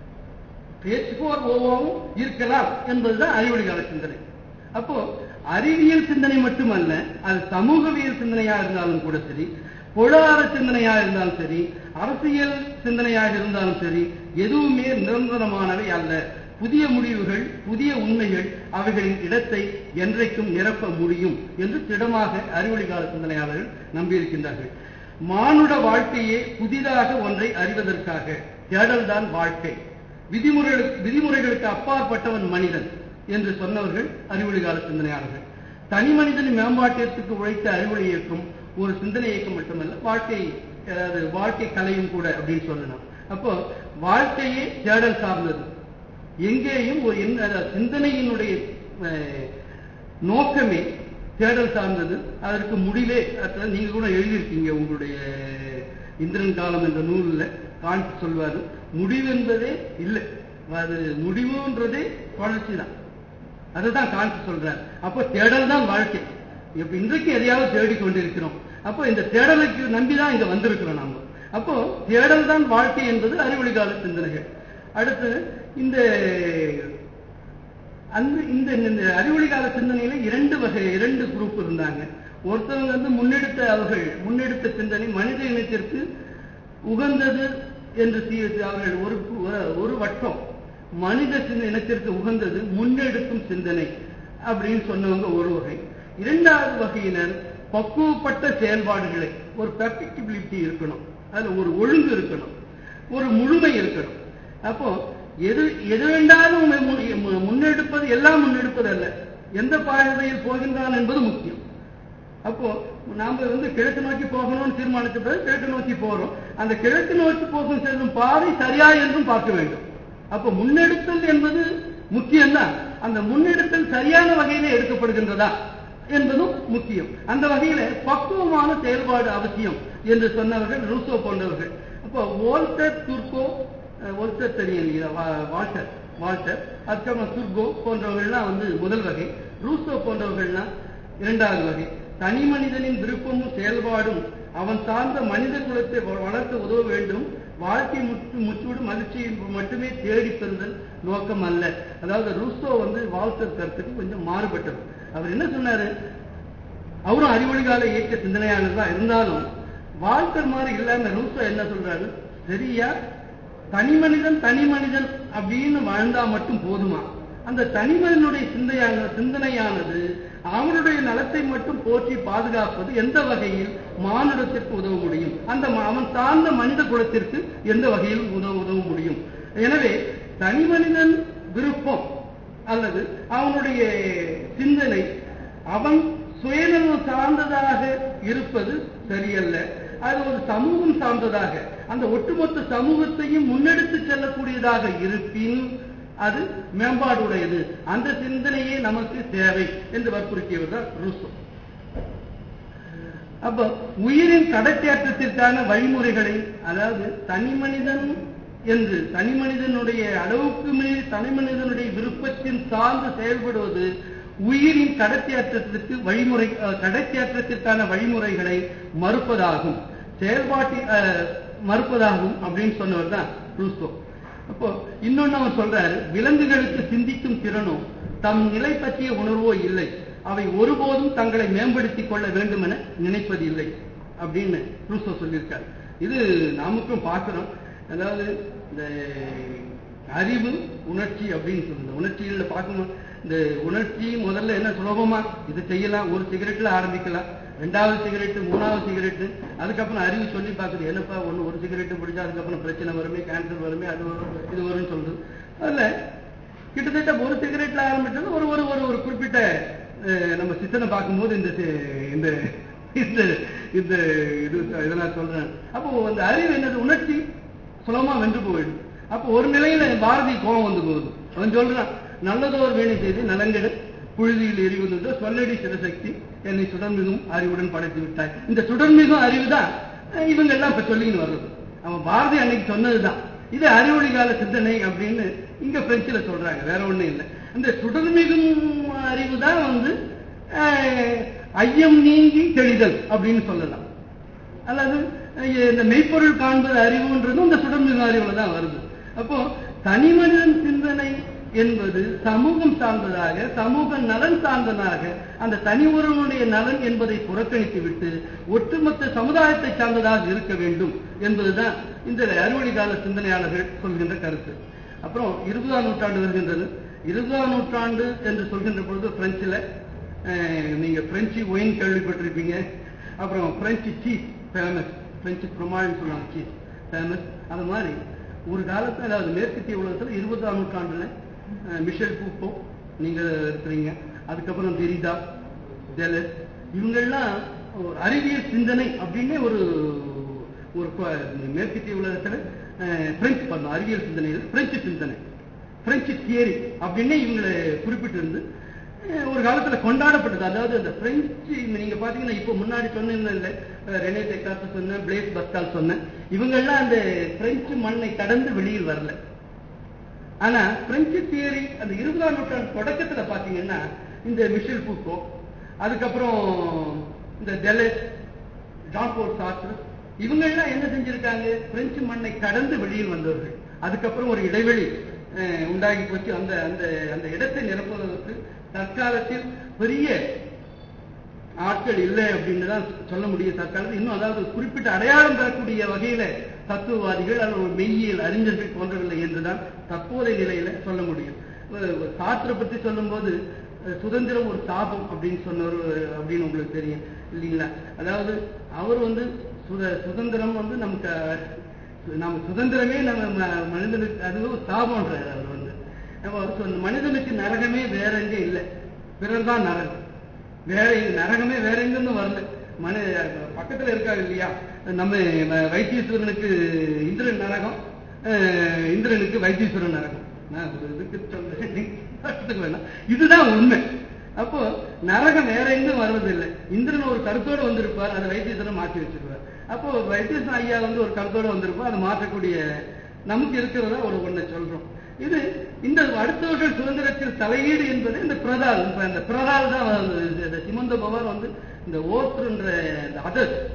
Speaker 2: பேச்சு போர் ஓவாவும் இருக்கலாம் என்பதுதான் அறிவொளிகால சிந்தனை அப்போ அறிவியல் சிந்தனை மட்டுமல்ல அது சமூகவியல் சிந்தனையா இருந்தாலும் கூட சரி பொருளாதார சிந்தனையா இருந்தாலும் சரி அரசியல் சிந்தனையாக இருந்தாலும் சரி எதுவுமே நிரந்தரமானவை அல்ல புதிய முடிவுகள் புதிய உண்மைகள் அவைகளின் இடத்தை என்றைக்கும் நிரப்ப முடியும் என்று திடமாக அறிவொளிகால சிந்தனையாளர்கள் நம்பியிருக்கின்றார்கள் மானுட வாழ்க்கையே புதிதாக ஒன்றை அறிவதற்காக தேடல்தான் வாழ்க்கை விதிமுறைகளுக்கு விதிமுறைகளுக்கு அப்பாற்பட்டவன் மனிதன் என்று சொன்னவர்கள் அறிவொளி கால சிந்தனையாளர்கள் தனி மனிதன் மேம்பாட்டிற்கு உழைத்த அறிவொளி இயக்கம் ஒரு சிந்தனை இயக்கம் மட்டுமல்ல வாழ்க்கை அதாவது வாழ்க்கை கலையும் கூட அப்படின்னு சொல்லலாம் அப்போ வாழ்க்கையே தேடல் சார்ந்தது எங்கேயும் ஒரு எண்ண- அதாவது சிந்தனையினுடைய அஹ், நோக்கமே தேடல் சார்ந்தது அதற்கு முடிவே அதாவது நீங்க கூட எழுதியிருக்கீங்க உங்களுடைய இந்திரன் காலம் என்ற நூலில் காண்பு சொல்வாரு முடிவென்பதே இல்லை அது முடிவுன்றதே தொடர்ச்சி தான் அதுதான் காண்பு சொல்றார் அப்போ தேடல் தான் வாழ்க்கை இப்ப இன்றைக்கு எதையாவது தேடிக் கொண்டிருக்கிறோம் அப்போ இந்த தேடலுக்கு நம்பிதான் இங்க வந்திருக்கிறோம் நாம அப்போ தேடல் தான் வாழ்க்கை என்பது அறிவொளி கால சிந்தனைகள் அடுத்து இந்த அந்த இந்த இந்த அறிவொளி கால சிந்தனையில இரண்டு வகை இரண்டு குரூப் இருந்தாங்க ஒருத்தவங்க வந்து முன்னெடுத்த அவர்கள் முன்னெடுத்த சிந்தனை மனித இனத்திற்கு உகந்தது என்று தீ- அவர்கள் ஒரு ஒரு- ஒரு வட்டம் மனித சிந்த இனத்திற்கு உகந்தது முன்னெடுக்கும் சிந்தனை அப்படின்னு சொன்னவங்க ஒரு வகை இரண்டாவது வகையினர் பக்குவப்பட்ட செயல்பாடுகளை ஒரு பெர்ஃபெக்டிபிலிட்டி இருக்கணும் அதுல ஒரு ஒழுங்கு இருக்கணும் ஒரு முழுமை இருக்கணும் அப்போ எது எது வேண்டாலும் உம்மை மு- மு- முன்னெடுப்பது எல்லாம் முன்னெடுப்பது அல்ல எந்த பாதையில் போகின்றான் என்பது முக்கியம் அப்போ நாம வந்து கிழக்கு நோக்கி போகணும்னு தீர்மானித்த பிறகு கிழக்கு நோக்கி போறோம் அந்த கிழக்கு நோக்கி போகும் செல்லும் பாதை சரியா என்றும் பார்க்க வேண்டும் அப்போ முன்னெடுத்தல் என்பது முக்கியம்தான் அந்த முன்னெடுத்தல் சரியான வகையில எடுக்கப்படுகின்றதா என்பதும் முக்கியம் அந்த வகையில பக்குவமான செயல்பாடு அவசியம் என்று சொன்னவர்கள் ரூசோ போன்றவர்கள் அப்போ வோல்டர் துர்கோ அஹ், வோல்டர் தெரியும் இல்லையா வா- வால்டர் வால்டர் அதுக்கப்புறம் துர்கோ போன்றவர்கள்லாம் வந்து முதல் வகை ரூசோ போன்றவர்கள்லாம் இரண்டாவது வகை தனி மனிதனின் விருப்பமும் செயல்பாடும் அவன் சார்ந்த மனித குலத்தை வ- வளர்க்க உதவ வேண்டும் வாழ்க்கை முற்று முற்றோடு மகிழ்ச்சியை மட்டுமே தேடி பெறுதல் நோக்கம் அல்ல அதாவது ரூசோ வந்து வால்டர் கருத்துக்கு கொஞ்சம் மாறுபட்டவர் அவர் என்ன சொன்னாரு அவரும் அறிவொழிகால இயக்க சிந்தனையாளர் தான் இருந்தாலும் வால்டர் மாதிரி இல்லாம ரூசோ என்ன சொல்றாரு சரியா தனி மனிதன் தனி மனிதன் அப்படின்னு வாழ்ந்தா மட்டும் போதுமா அந்த தனி மனிதனுடைய சிந்தையான சிந்தனையானது அவனுடைய நலத்தை மட்டும் போற்றி பாதுகாப்பது எந்த வகையில் மானுடத்திற்கு உதவ முடியும் அந்த ம- அவன் சார்ந்த மனித குலத்திற்கு எந்த வகையில் உதவ உதவ முடியும் எனவே தனி மனிதன் விருப்பம் அல்லது அவனுடைய சிந்தனை அவன் சுயநலம் சார்ந்ததாக இருப்பது சரியல்ல அது ஒரு சமூகம் சார்ந்ததாக அந்த ஒட்டுமொத்த சமூகத்தையும் முன்னெடுத்து செல்லக்கூடியதாக இருப்பின் அது மேம்பாடுடையது அந்த சிந்தனையே நமக்கு தேவை என்று வற்புறுத்தியவர் தான் ரூசோ அப்ப உயிரின் கடத்தேற்றத்திற்கான வழிமுறைகளை அதாவது தனி மனிதன் என்று தனி மனிதனுடைய அளவுக்கு மீறி தனி மனிதனுடைய விருப்பத்தின் சார்ந்து செயல்படுவது உயிரின் கடத்தேற்றத்திற்கு வழிமுறை அஹ், கடத்தேற்றத்திற்கான வழிமுறைகளை மறுப்பதாகும் செயல்பாட்டில் அஹ், மறுப்பதாகும் அப்படின்னு சொன்னவர் தான் ரூசோ அப்போ இன்னொன்னு அவர் சொல்றாரு விலங்குகளுக்கு சிந்திக்கும் திறனோ தம் நிலை பற்றிய உணர்வோ இல்லை அவை ஒருபோதும் தங்களை மேம்படுத்திக் கொள்ள வேண்டும் என நினைப்பதில்லை அப்படின்னு ரூசோ சொல்லியிருக்காரு இது நாமுக்கும் பார்க்கிறோம் அதாவது இந்த அறிவு உணர்ச்சி அப்படின்னு சொல்லுங்க உணர்ச்சிகள்ல பார்க்கணும் இந்த உணர்ச்சி முதல்ல என்ன சுலபமா இது செய்யலாம் ஒரு சிகரெட்ல ஆரம்பிக்கலாம் ரெண்டாவது சிகரெட் மூணாவது சிகரெட் அதுக்கப்புறம் அறிவு சொல்லி பார்க்குது என்னப்பா ஒன்று ஒரு சிகரெட் பிடிச்சா அதுக்கப்புறம் பிரச்சனை வருமே கேன்சர் வருமே அது வரும் இது வரும்னு சொல்றது அதுல கிட்டத்தட்ட ஒரு சிகரெட்ல ஆரம்பிச்சது ஒரு ஒரு ஒரு ஒரு குறிப்பிட்ட அஹ், நம்ம சித்தனை பார்க்கும்போது இந்த சி- இந்த இந்த இந்த இது இதெல்லாம் சொல்றேன் அப்போ அந்த அறிவு என்னது உணர்ச்சி சுலமா வென்று போயிடும் அப்போ ஒரு நிலையில பாரதி கோபம் வந்து போகுது அவன் சொல்றான் நல்லதோர் வேலை செய்து நலங்கெடு புழுதியில் எரிவது சொல்லடி சிவசக்தி என்னை சுடர்மிகும் அறிவுடன் படைத்து விட்டாய் இந்த சுடர்மிகும் அறிவு தான் இவங்க எல்லாம் இப்ப சொல்லிக்கின்னு வர்றது அவன் பாரதி அன்னைக்கு சொன்னதுதான் இது அறிவொளி கால சிந்தனை அப்படின்னு இங்க பிரெஞ்சுல சொல்றாங்க வேற ஒண்ணும் இல்லை அந்த சுடர்மிகும் அறிவு தான் வந்து அஹ், ஐயம் நீங்கி தெளிதல் அப்படின்னு சொல்லலாம் அல்லது அஹ், இந்த மெய்ப்பொருள் காண்பது அறிவுன்றதும் இந்த சுடர்மிகு அறிவுல தான் வருது அப்போ தனி மனிதன் சிந்தனை என்பது சமூகம் சார்ந்ததாக சமூக நலன் சார்ந்ததாக அந்த தனி ஒருவனுடைய நலன் என்பதை புறக்கணித்து விட்டு ஒட்டுமொத்த சமுதாயத்தை சார்ந்ததாக இருக்க வேண்டும் என்பதுதான் இந்த அறிவொளி கால சிந்தனையாளர்கள் சொல்கின்ற கருத்து அப்புறம் இருபதாம் நூற்றாண்டு வருகின்றது இருபதாம் நூற்றாண்டு என்று சொல்கின்ற பொழுது பிரெஞ்சில் அஹ், நீங்க பிரெஞ்சு ஒயின் கேள்விப்பட்டிருப்பீங்க அப்புறம் பிரெஞ்சு சீஸ் ஃபேமஸ் பிரெஞ்சு ஃப்ரொமால்னு சொல்லுவாங்க சீஸ் ஃபேமஸ் அது மாதிரி ஒரு காலத்துல அதாவது மேற்கத்திய உலகத்துல இருபதாம் நூற்றாண்டுல அஹ், மிஷேல் பூப்போ நீங்க இருக்கிறீங்க அதுக்கப்புறம் தெரிதா டெலஸ் இவங்கெல்லாம் ஒரு அறிவியல் சிந்தனை அப்படின்னே ஒரு ஒரு கொ- மேற்கத்திய உலகத்துல அஹ், பிரெஞ்சு பண்ணோம் அறிவியல் சிந்தனையில் பிரெஞ்சு சிந்தனை பிரெஞ்சு தியரி அப்படின்னே இவங்களை குறிப்பிட்டிருந்து அஹ், ஒரு காலத்துல கொண்டாடப்பட்டது அதாவது அந்த பிரெஞ்சு நீங்க பாத்தீங்கன்னா இப்போ முன்னாடி சொன்னேன்னு இல்லை அஹ், ரெனே டெக்கார்ட் சொன்னேன் பிளேஸ் பஸ்கால் சொன்னேன் இவங்கெல்லாம் அந்த பிரெஞ்சு மண்ணை கடந்து வெளியில் வரல ஆனா பிரெஞ்சு தியரி அந்த இருபதாம் நூற்றாண்டு தொடக்கத்துல பாத்தீங்கன்னா இந்த மிஷில் பூக்கோ அதுக்கப்புறம் இந்த டெலஸ் ஜான் போல் சாஸ்திர இவங்க எல்லாம் என்ன செஞ்சிருக்காங்க பிரெஞ்சு மண்ணை கடந்து வெளியில் வந்தவர்கள் அதுக்கப்புறம் ஒரு இடைவெளி அஹ், உண்டாகி போச்சு அந்த அந்த அந்த இடத்தை நிரப்புவதற்கு தற்காலத்தில் பெரிய ஆட்கள் இல்லை அப்படின்னு தான் சொல்ல முடியும் தற்காலத்தில் இன்னும் அதாவது குறிப்பிட்ட அடையாளம் பெறக்கூடிய வகையில தத்துவவாதிகள் அல்லது ஒரு மெய்யியல் அறிஞர்கள் தோன்றவில்லை என்றுதான் தற்போதைய நிலையில சொல்ல முடியும் ஒரு சாஸ்திர பத்தி சொல்லும்போது அஹ், சுதந்திரம் ஒரு சாபம் அப்படின்னு சொன்னவர் அப்படின்னு உங்களுக்கு தெரியும் இல்லைங்களா அதாவது அவர் வந்து சுத சுதந்திரம் வந்து நமக்கு அஹ், நம்ம சுதந்திரமே நம்ம ம- மனிதனுக்கு அது ஒரு சாபம்ன்றார் அவர் வந்து நம்ம அவர் சொன்ன மனிதனுக்கு நரகமே வேற எங்க இல்லை பிறர்தான் நரகம் வேற எங்க நரகமே வேற எங்கிருந்து வரல மனு பக்கத்துல இருக்காங்க இல்லையா நம்ம வ- வைத்தீஸ்வரனுக்கு இந்திரன் நரகம் அஹ், இந்திரனுக்கு வைத்தீஸ்வரன் நரகம் நான் ஒரு இதுக்கு சொல்றேன் நீங்க கஷ்டத்துக்கு வேணாம் இதுதான் உண்மை அப்போ நரகம் வேற எங்கும் வர்றதில்லை இந்திரன் ஒரு கருத்தோட வந்திருப்பார் அதை வைத்தீஸ்வரன் மாற்றி வச்சிருப்பார் அப்போ வைத்தீஸ்வரன் ஐயா வந்து ஒரு கருத்தோட வந்திருப்பார் அதை மாற்றக்கூடிய நமக்கு இருக்கிறதா ஒரு ஒண்ணை சொல்றோம் இது இந்த அடுத்தவர்கள் சுதந்திரத்தில் தலையீடு என்பது இந்த பிரதால் இப்ப இந்த பிரதால் தான் வந்து இந்த சிமந்த பவார் வந்து இந்த ஓத்துன்ற இந்த அதர்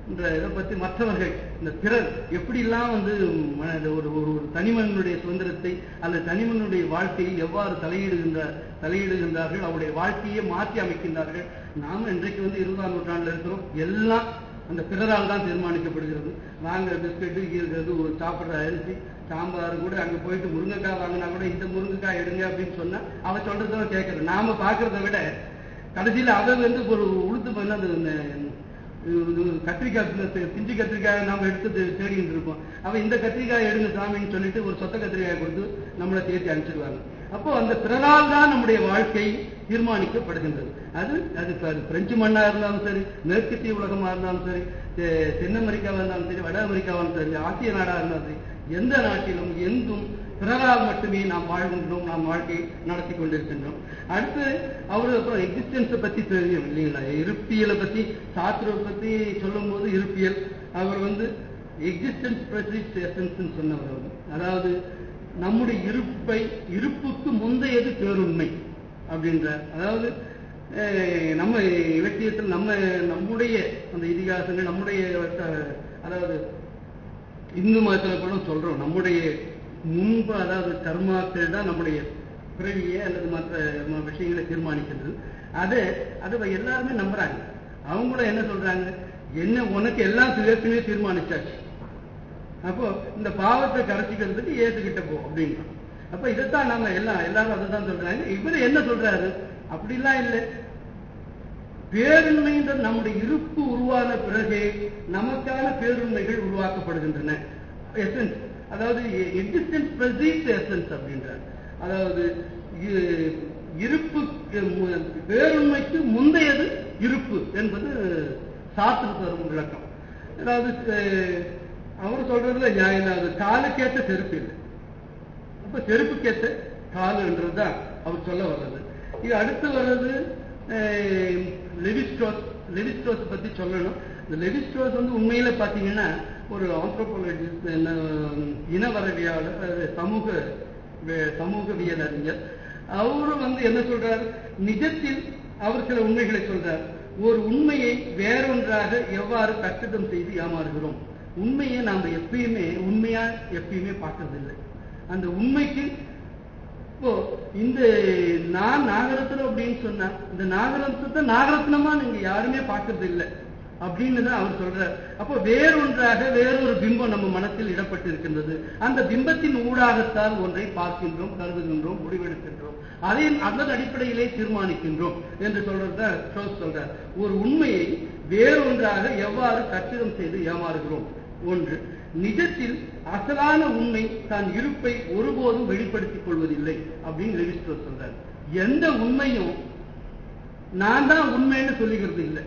Speaker 2: என்ற இதை பத்தி மற்றவர்கள் இந்த பிறர் எப்படிலாம் வந்து ம- இந்த ஒரு ஒரு ஒரு தனிமனுடைய சுதந்திரத்தை அல்லது தனிமனுடைய வாழ்க்கையில் எவ்வாறு தலையிடுகின்ற தலையிடுகின்றார்கள் அவருடைய வாழ்க்கையை மாற்றி அமைக்கின்றார்கள் நாம இன்றைக்கு வந்து இருபதாம் நூற்றாண்டுல இருக்கிறோம் எல்லாம் அந்த பிறரால் தான் தீர்மானிக்கப்படுகிறது வாங்குற பிஸ்கெட்டு இருக்கிறது ஒரு சாப்பிடுற அரிசி சாம்பார் கூட அங்க போயிட்டு முருங்கைக்காய் வாங்கினா கூட இந்த முருங்கைக்காய் எடுங்க அப்படின்னு சொன்னா அவ சொல்றதை கேட்கறது நாம பாக்குறத விட கடைசியில அவ வந்து ஒரு உளுத்து பண்ண அந்த இந்த- இது கத்திரிக்காய் இந்த பிஞ்சு கத்திரிக்காய் நாம எடுத்து தே- தேடிட்டு இருப்போம் அவ இந்த கத்திரிக்காய் எடுங்க சாமின்னு சொல்லிட்டு ஒரு சொத்த கத்திரிக்காய் கொடுத்து நம்மளை தேர்த்தி அனுப்பிச்சிடுவாங்க அப்போ அந்த பிறரால் தான் நம்முடைய வாழ்க்கை தீர்மானிக்கப்படுகின்றது அது அது இப்ப அது பிரெஞ்சு மண்ணா இருந்தாலும் சரி மேற்கத்திய உலகமா இருந்தாலும் சரி தெ- தென் அமெரிக்காவா இருந்தாலும் சரி வட அமெரிக்காவா இருந்தாலும் சரி ஆசிய நாடா இருந்தாலும் சரி எந்த நாட்டிலும் எங்கும் பிறரால் மட்டுமே நாம் வாழ்கின்றோம் நாம் வாழ்க்கை நடத்தி கொண்டிருக்கின்றோம் அடுத்து அவரு அப்புறம் எக்ஸிஸ்டன்ஸை பத்தி தெரியும் இல்லைங்களா இருப்பியலை பத்தி சாஸ்திர பத்தி சொல்லும் போது இருப்பியல் அவர் வந்து எக்ஸிஸ்டன்ஸ் பிரசிட்ஸ் எசன்ஸ் சொன்னவர் அவர் அதாவது நம்முடைய இருப்பை இருப்புக்கு முந்தையது பேருண்மை அப்படின்ற அதாவது அஹ், நம்ம இலக்கியத்தில் நம்ம நம்முடைய அந்த இதிகாசங்கள் நம்முடைய அஹ், அதாவது இந்து மதத்துல கூட சொல்றோம் நம்முடைய முன்பு அதாவது கர்மாக்கள் தான் நம்முடைய பிறவியை அல்லது மற்ற ம- விஷயங்களை தீர்மானிக்கிறது அது அதை எல்லாருமே நம்புறாங்க அவங்க கூட என்ன சொல்றாங்க என்ன உனக்கு எல்லாம் ஏற்கனவே தீர்மானிச்சாச்சு அப்போ இந்த பாவத்தை கரைச்சிக்கிறதுக்கு ஏத்துக்கிட்ட போ அப்படின்னு அப்ப இதைத்தான் நம்ம எல்லாம் எல்லாரும் அதை தான் சொல்றாங்க இவரு என்ன சொல்றாரு அப்படிலாம் இல்லை பேருண்மைன்றது நம்முடைய இருப்பு உருவான பிறகு நமக்கான பேருண்மைகள் உருவாக்கப்படுகின்றன எசன்ஸ் அதாவது எக்ஸிஸ்டன்ஸ் பிரசீட்ஸ் எசன்ஸ் அப்படின்றார் அதாவது இ- இருப்பு மு- பேருண்மைக்கு முந்தையது இருப்பு என்பது சாஸ்திர தரும் விளக்கம் அதாவது அஹ், அவர் சொல்றதுல நியாயம் தான். அது காலுக்கேற்ற செருப்பு இல்லை அப்ப செருப்புக்கேற்ற காலுன்றதுதான் அவர் சொல்ல வர்றது இது அடுத்து வர்றது அஹ், லெவிஸ்ட்ரோஸ் லெவிஸ்ட்ரோஸ் பத்தி சொல்லணும் இந்த லெவிஸ்ட்ரோஸ் வந்து உண்மையில பாத்தீங்கன்னா ஒரு ஆந்த்ரோபாலஜிஸ்ட் இனவரவியாளர் அதாவது சமூக வே- சமூகவியல் அறிஞர் அவரும் வந்து என்ன சொல்றார் நிஜத்தில் அவர் சில உண்மைகளை சொல்றார் ஒரு உண்மையை வேறொன்றாக எவ்வாறு கட்டிடம் செய்து ஏமாறுகிறோம் உண்மையை நாம எப்பயுமே உண்மையா எப்பயுமே பார்க்கறதில்லை அந்த உண்மைக்கு இப்போ இந்த நான் நாகரத்னம் அப்படின்னு சொன்னா இந்த நாகரத்னத்தை நாகரத்னமா நீங்க யாருமே பார்க்கறது இல்லை அப்படின்னு தான் அவர் சொல்றார் அப்போ வேறொன்றாக வேறொரு பிம்பம் நம்ம மனத்தில் இடப்பட்டு இருக்கின்றது அந்த பிம்பத்தின் ஊடாகத்தான் ஒன்றை பார்க்கின்றோம் கருதுகின்றோம் முடிவெடுக்கின்றோம் அதை அதன் அடிப்படையிலே தீர்மானிக்கின்றோம் என்று சொல்றதுதான் ஷோஸ் சொல்றார் ஒரு உண்மையை வேறொன்றாக எவ்வாறு கச்சிதம் செய்து ஏமாறுகிறோம் ஒன்று நிஜத்தில் அசலான உண்மை தான் இருப்பை ஒருபோதும் வெளிப்படுத்திக் கொள்வதில்லை அப்படின்னு லெவிஸ்டர் சொல்றார் எந்த உண்மையும் நான் தான் உண்மைன்னு சொல்லுகிறது இல்லை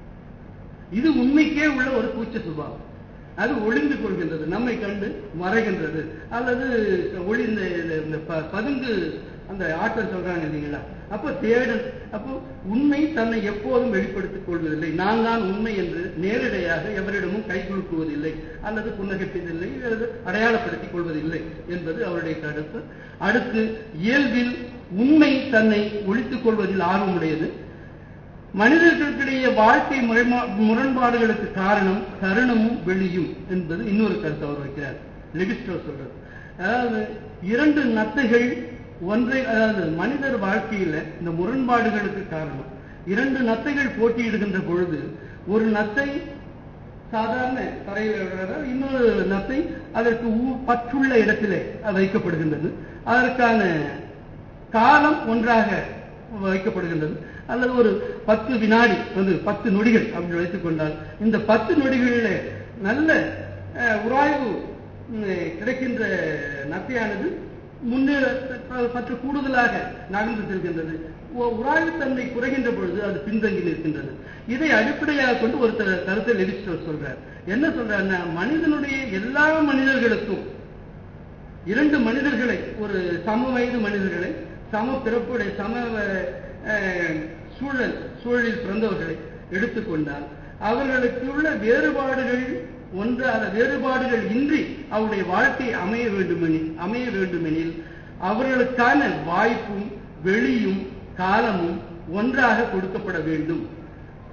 Speaker 2: இது உண்மைக்கே உள்ள ஒரு கூச்ச சுபாவம் அது ஒளிந்து கொள்கின்றது நம்மை கண்டு மறைகின்றது அல்லது ஒளிந்த இந்த ப- பதுங்கு அந்த ஆற்றல் சொல்றாங்க இல்லைங்களா அப்போ தேடல் அப்போ உண்மை தன்னை எப்போதும் வெளிப்படுத்திக் கொள்வதில்லை நான் தான் உண்மை என்று நேரடியாக எவரிடமும் கை குலுக்குவதில்லை அல்லது புன்னகைப்பதில்லை அல்லது அடையாளப்படுத்திக் கொள்வதில்லை என்பது அவருடைய கருத்து அடுத்து இயல்பில் உண்மை தன்னை ஒழித்துக் கொள்வதில் ஆர்வமுடையது மனிதர்களுக்கிடையே வாழ்க்கை முறைமா- முரண்பாடுகளுக்கு காரணம் தருணமும் வெளியும் என்பது இன்னொரு கருத்து அவர் வைக்கிறார் லெவிஸ்டோ சொல்றது அதாவது இரண்டு நத்தைகள் ஒன்றை அதாவது மனிதர் வாழ்க்கையில இந்த முரண்பாடுகளுக்கு காரணம் இரண்டு நத்தைகள் போட்டியிடுகின்ற பொழுது ஒரு நத்தை சாதாரண தரையில் விழுறதால் இன்னொரு நத்தை அதற்கு ஊ- பற்றுள்ள இடத்திலே அது வைக்கப்படுகின்றது அதற்கான காலம் ஒன்றாக வைக்கப்படுகின்றது அல்லது ஒரு பத்து வினாடி வந்து பத்து நொடிகள் அப்படி வைத்துக் கொண்டால் இந்த பத்து நொடிகளிலே நல்ல அஹ், உராய்வு ம், கிடைக்கின்ற நத்தையானது முன்னேற சற்று கூடுதலாக நகர்ந்து செல்கின்றது உ- உராய்வுத்தன்மை குறைகின்ற பொழுது அது பின்தங்கி நிற்கின்றது இதை அடிப்படையாக கொண்டு ஒரு த- கருத்தை லெவிஸ்டர் சொல்றார் என்ன சொல்றாருன்னா மனிதனுடைய எல்லா மனிதர்களுக்கும் இரண்டு மனிதர்களை ஒரு சம வயது மனிதர்களை சம பிறப்புடைய சம அஹ், சூழல் சூழலில் பிறந்தவர்களை எடுத்துக்கொண்டால் அவர்களுக்கு உள்ள வேறுபாடுகள் ஒன்று அந்த வேறுபாடுகள் இன்றி அவருடைய வாழ்க்கை அமைய வேண்டுமெனில் அமைய வேண்டுமெனில் அவர்களுக்கான வாய்ப்பும் வெளியும் காலமும் ஒன்றாக கொடுக்கப்பட வேண்டும்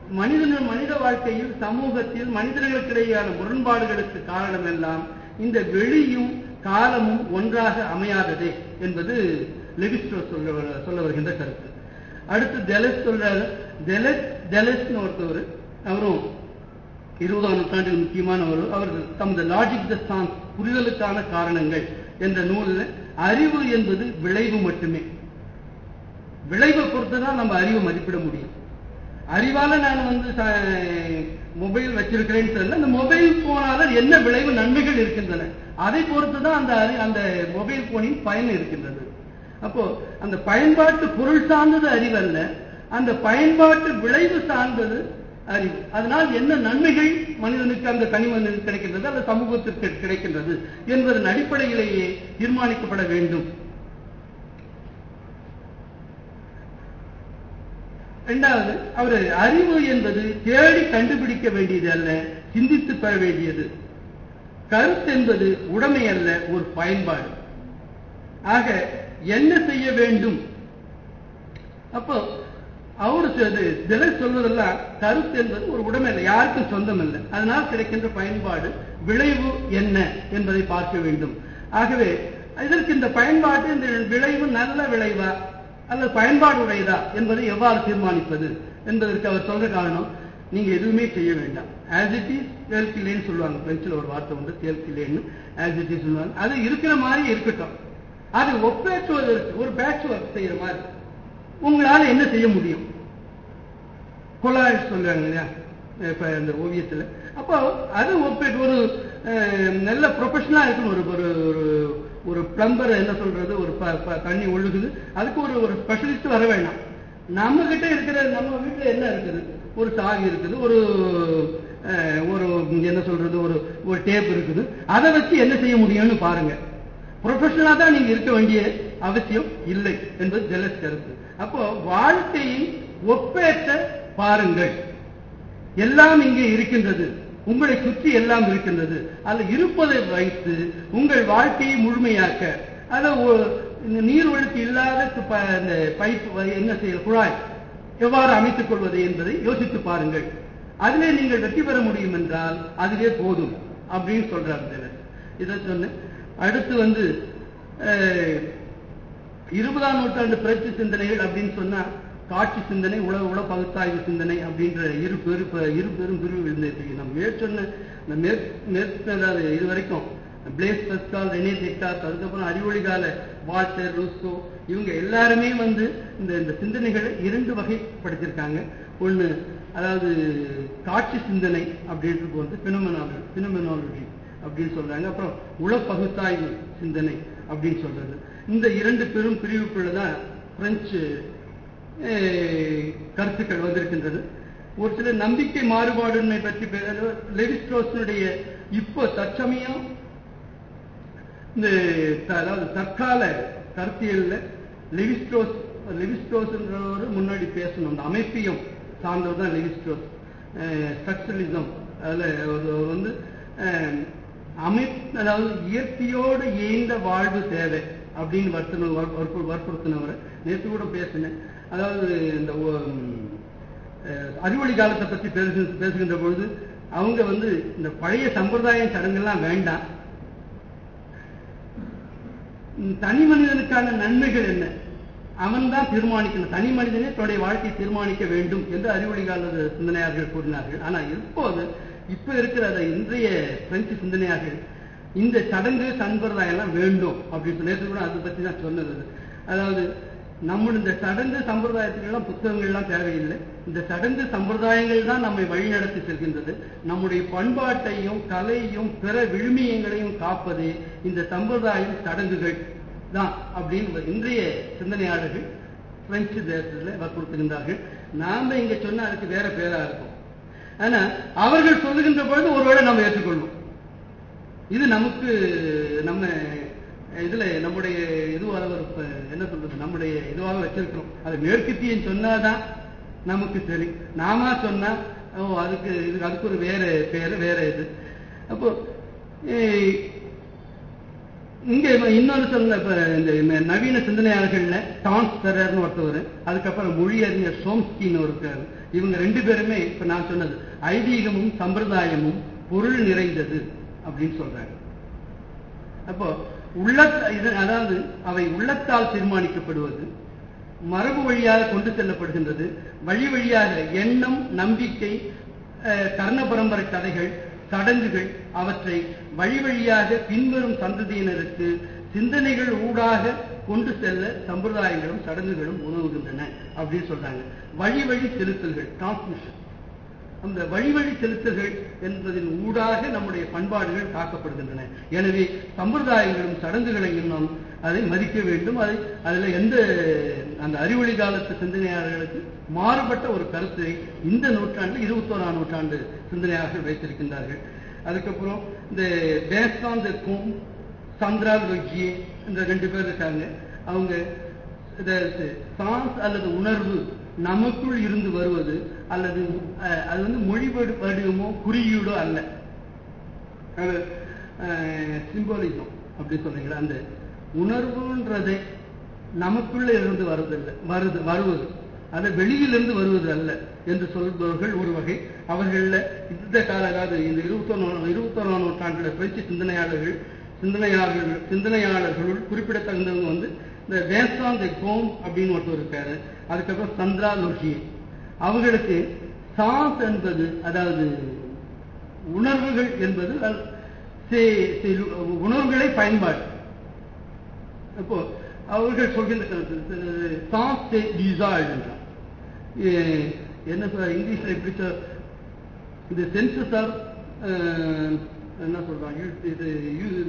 Speaker 2: மனிதன மனித வாழ்க்கையில் சமூகத்தில் மனிதர்களுக்கிடையேயான முரண்பாடுகளுக்கு காரணம் எல்லாம் இந்த வெளியும் காலமும் ஒன்றாக அமையாததே என்பது லெவிஸ்டோ சொல்ல சொல்ல வருகின்ற கருத்து அடுத்து டெலஸ் சொல்றாரு டெலஸ் டெலஸ்னு ஒருத்தவர் அவரும் இருபதாம் நூற்றாண்டில் முக்கியமானவர் அவர் தமது லாஜிக் த சான்ஸ் புரிதலுக்கான காரணங்கள் என்ற நூலில் அறிவு என்பது விளைவு மட்டுமே விளைவை பொறுத்து தான் நம்ம அறிவை மதிப்பிட முடியும் அறிவால நான் வந்து மொபைல் வச்சிருக்கிறேன்னு தெரியல அந்த மொபைல் போனால என்ன விளைவு நன்மைகள் இருக்கின்றன அதை பொறுத்து தான் அந்த அறி அந்த மொபைல் போனின் பயன் இருக்கின்றது அப்போ அந்த பயன்பாட்டு பொருள் சார்ந்தது அறிவு அல்ல அந்த பயன்பாட்டு விளைவு சார்ந்தது அறிவு அதனால் என்ன நன்மைகள் மனிதனுக்கு அந்த தனி மனிதனுக்கு கிடைக்கின்றது அந்த சமூகத்திற்கு கிடைக்கின்றது என்பதன் அடிப்படையிலேயே தீர்மானிக்கப்பட வேண்டும் இரண்டாவது அவர் அறிவு என்பது தேடி கண்டுபிடிக்க வேண்டியது அல்ல சிந்தித்து பெற வேண்டியது கருத்து என்பது உடைமை அல்ல ஒரு பயன்பாடு ஆக என்ன செய்ய வேண்டும் அப்போ அவரு திலை சொல்வதெல்லாம் கருத்து என்பது ஒரு உடைமை இல்லை யாருக்கும் சொந்தம் இல்லை அதனால் கிடைக்கின்ற பயன்பாடு விளைவு என்ன என்பதை பார்க்க வேண்டும் ஆகவே இதற்கு இந்த பயன்பாட்டு இந்த விளைவு நல்ல விளைவா அல்லது பயன்பாடு உடையதா என்பதை எவ்வாறு தீர்மானிப்பது என்பதற்கு அவர் சொல்ற காரணம் நீங்க எதுவுமே செய்ய வேண்டாம் ஆஸ் இட் இஸ் தேல்கில்லேன்னு சொல்லுவாங்க பிரெஞ்சில் ஒரு வார்த்தை உண்டு தேல்கில்லேன்னு ஆஸ் இட் இஸ் சொல்லுவாங்க அது இருக்கிற மாதிரி இருக்கட்டும் அது ஒப்பேற்றுவதற்கு ஒரு பேட்ச் ஒர்க் செய்யற மாதிரி உங்களால என்ன செய்ய முடியும் கொலாய் சொல்லுவாங்க இல்லையா இப்ப இந்த ஓவியத்துல அப்போ அது ஒப்பேட் ஒரு நல்ல ப்ரொஃபஷனலா இருக்கணும் ஒரு ஒரு ஒரு ஒரு பிளம்பர் என்ன சொல்றது ஒரு தண்ணி ஒழுகுது அதுக்கு ஒரு ஒரு ஸ்பெஷலிஸ்ட் வர வேண்டாம் நம்ம கிட்ட இருக்கிற நம்ம வீட்டுல என்ன இருக்குது ஒரு சாவி இருக்குது ஒரு ஒரு என்ன சொல்றது ஒரு ஒரு டேப் இருக்குது அதை வச்சு என்ன செய்ய முடியும்னு பாருங்க ப்ரொஃபஷனலா தான் நீங்க இருக்க வேண்டிய அவசியம் இல்லை என்பது ஜெலஸ் கருத்து அப்போ வாழ்க்கையை ஒப்பேற்ற பாருங்கள் எல்லாம் இங்கே இருக்கின்றது உங்களை சுற்றி எல்லாம் இருக்கின்றது அது இருப்பதை வைத்து உங்கள் வாழ்க்கையை முழுமையாக்க அதை நீர் ஒழுக்கு இல்லாத இந்த பைப்பு என்ன செய்ய குழாய் எவ்வாறு அமைத்துக் கொள்வது என்பதை யோசித்து பாருங்கள் அதிலே நீங்கள் வெற்றி பெற முடியும் என்றால் அதுவே போதும் அப்படின்னு சொல்றாரு இதை சொன்ன அடுத்து வந்து இருபதாம் நூற்றாண்டு புரட்சி சிந்தனைகள் அப்படின்னு சொன்னா காட்சி சிந்தனை உலக உல பகுத்தாய்வு சிந்தனை அப்படின்ற இரு பெரு இரு பெரும் பிரிவு இருந்திருக்கு நம்ம மேற்சொன்ன இந்த மேற்கு அதாவது இது வரைக்கும் பிளேஸ் பஸ்கால் ரெனே டெக்டாஸ் அதுக்கப்புறம் அறிவொளி கால வால்டர் ரூஸ்கோ இவங்க எல்லாருமே வந்து இந்த இந்த சிந்தனைகளை இரண்டு வகைப்படுத்தியிருக்காங்க ஒன்று அதாவது காட்சி சிந்தனை அப்படின்றது வந்து பினோமெனாலஜி பினோமெனாலஜி அப்படின்னு சொல்றாங்க அப்புறம் உள பகுத்தாய்வு சிந்தனை அப்படின்னு சொல்றது இந்த இரண்டு பெரும் பிரிவுக்குள்ள தான் பிரெஞ்சு கருத்துக்கள் வந்திருக்கின்றது ஒரு சில நம்பிக்கை மாறுபாடுமை பற்றி லெவிஸ்ட்ரோஸனுடைய இப்போ தற்சமயம் இந்த அதாவது தற்கால கருத்தியல்ல லெவிஸ்ட்ரோஸ் லெவிஸ்ட்ரோஸ்ன்றவர் முன்னாடி பேசணும் அந்த அமைப்பையும் சார்ந்தவர் தான் லெவிஸ்ட்ரோஸ் ஸ்ட்ரக்சரலிசம் அதுல அவர் வந்து அமைப்பு அதாவது இயற்கையோடு இயந்த வாழ்வு தேவை அப்படின்னு வற்புறு வற்புறுத்தினவர் நேற்று கூட பேசினேன் அதாவது இந்த அறிவொளி காலத்தை பற்றி பேசு பேசுகின்ற பொழுது அவங்க வந்து இந்த பழைய சம்பிரதாயம் சடங்கெல்லாம் வேண்டாம் தனி மனிதனுக்கான நன்மைகள் என்ன அவன் தான் தீர்மானிக்கணும் தனி மனிதனே தன்னுடைய வாழ்க்கையை தீர்மானிக்க வேண்டும் என்று அறிவொளி கால சிந்தனையாளர்கள் கூறினார்கள் ஆனால் இப்போது இப்ப இருக்கிற அந்த இன்றைய பிரெஞ்சு சிந்தனையாளர்கள் இந்த சடங்கு சம்பிரதாயம் எல்லாம் வேண்டும் அப்படின்னு சொல்லி நேற்று கூட அதை பத்தி தான் சொன்னது அதாவது நம்முடைய இந்த சடங்கு சம்பிரதாயத்துக்கெல்லாம் புத்தகங்கள் எல்லாம் தேவையில்லை இந்த சடங்கு சம்பிரதாயங்கள் தான் நம்மை வழிநடத்தி செல்கின்றது நம்முடைய பண்பாட்டையும் கலையும் பிற விழுமியங்களையும் காப்பது இந்த சம்பிரதாயம் சடங்குகள் தான் அப்படின்னு இன்றைய சிந்தனையாளர்கள் பிரெஞ்சு தேசத்தில் வற்புறுத்துகின்றார்கள் நாம இங்க சொன்னா அதுக்கு வேற பேரா இருக்கும் ஆனா அவர்கள் சொல்லுகின்ற பொழுது ஒருவேளை நம்ம ஏற்றுக்கொள்வோம் இது நமக்கு நம்ம இதுல நம்முடைய இதுவாக ஒரு என்ன சொல்றது நம்முடைய இதுவாக வச்சிருக்கிறோம் அது மேற்கத்தியம் சொன்னாதான் நமக்கு சரி நாம சொன்னா ஓ அதுக்கு இது அதுக்கு ஒரு வேற பேரு வேற இது அப்போ இங்க இன்னொரு சொல்ல இப்ப இந்த நவீன சிந்தனையாளர்கள்ல டான்ஸ் பெரர்னு ஒருத்தவர் அதுக்கப்புறம் மொழியறிஞர் சோம்ஸ்கின்னு ஒருத்தர் இவங்க ரெண்டு பேருமே இப்ப நான் சொன்னது ஐதீகமும் சம்பிரதாயமும் பொருள் நிறைந்தது அப்படின்னு சொல்றாங்க அப்போ உள்ள இது அதாவது அவை உள்ளத்தால் தீர்மானிக்கப்படுவது மரபு வழியாக கொண்டு செல்லப்படுகின்றது வழி வழியாக எண்ணம் நம்பிக்கை அஹ், கர்ண பரம்பரை கதைகள் சடங்குகள் அவற்றை வழி வழியாக பின்வரும் சந்ததியினருக்கு சிந்தனைகள் ஊடாக கொண்டு செல்ல சம்பிரதாயங்களும் சடங்குகளும் உதவுகின்றன அப்படின்னு சொல்றாங்க வழி வழி செலுத்தல்கள் டிரான்ஸ்மிஷன் அந்த வழி வழி செலுத்தல்கள் என்பதின் ஊடாக நம்முடைய பண்பாடுகள் காக்கப்படுகின்றன எனவே சம்பிரதாயங்களும் சடங்குகளையும் நாம் அதை மதிக்க வேண்டும் அதை அதுல எந்த அந்த அறிவொளி காலத்து சிந்தனையாளர்களுக்கு மாறுபட்ட ஒரு கருத்தை இந்த நூற்றாண்டு இருபத்தோராம் நூற்றாண்டு சிந்தனையாளர்கள் வைத்திருக்கின்றார்கள் அதுக்கப்புறம் இந்த பேஸ்ட் த கோம் சந்திரா லொஜியே இந்த ரெண்டு பேர் இருக்காங்க அவங்க சான்ஸ் அல்லது உணர்வு நமக்குள் இருந்து வருவது அல்லது அஹ், அது வந்து மொழி வடி- வடிவமோ குறியீடோ அல்ல அது சிம்பாலிசம் அப்படி சொல்றீங்களா அந்த உணர்வுன்றதை நமக்குள்ள இருந்து வருவதில்லை வருது வருவது அது வெளியிலிருந்து வருவது அல்ல என்று சொல்பவர்கள் ஒரு வகை அவர்கள இந்த கால அதாவது இந்த இருபத்தொன்னு இருபத்தொன்னாம் நூற்றாண்டுல பிரெஞ்சு சிந்தனையாளர்கள் சிந்தனையாளர்கள் சிந்தனையாளர்களுள் குறிப்பிடத்தகுந்தவங்க வந்து இந்த வேஸ்டான் தி கோம் அப்படின்னு ஒருத்தர் இருக்காரு அதுக்கப்புறம் சந்திரா லோஷியே அவங்களுக்கு சாஸ் என்பது அதாவது உணர்வுகள் என்பது அல்- சே- சே- உணர்வுகளை பயன்பாடு அப்போ அவர்கள் சொல்கின்ற கருத்து சாஸ் டிசால்வ் என்றார் ஏ- என்ன சொல்ற இங்கிலீஷ்ல எப்படி சொல் இந்த சென்சஸ் ஆர் என்ன சொல்றாங்க இது யூ-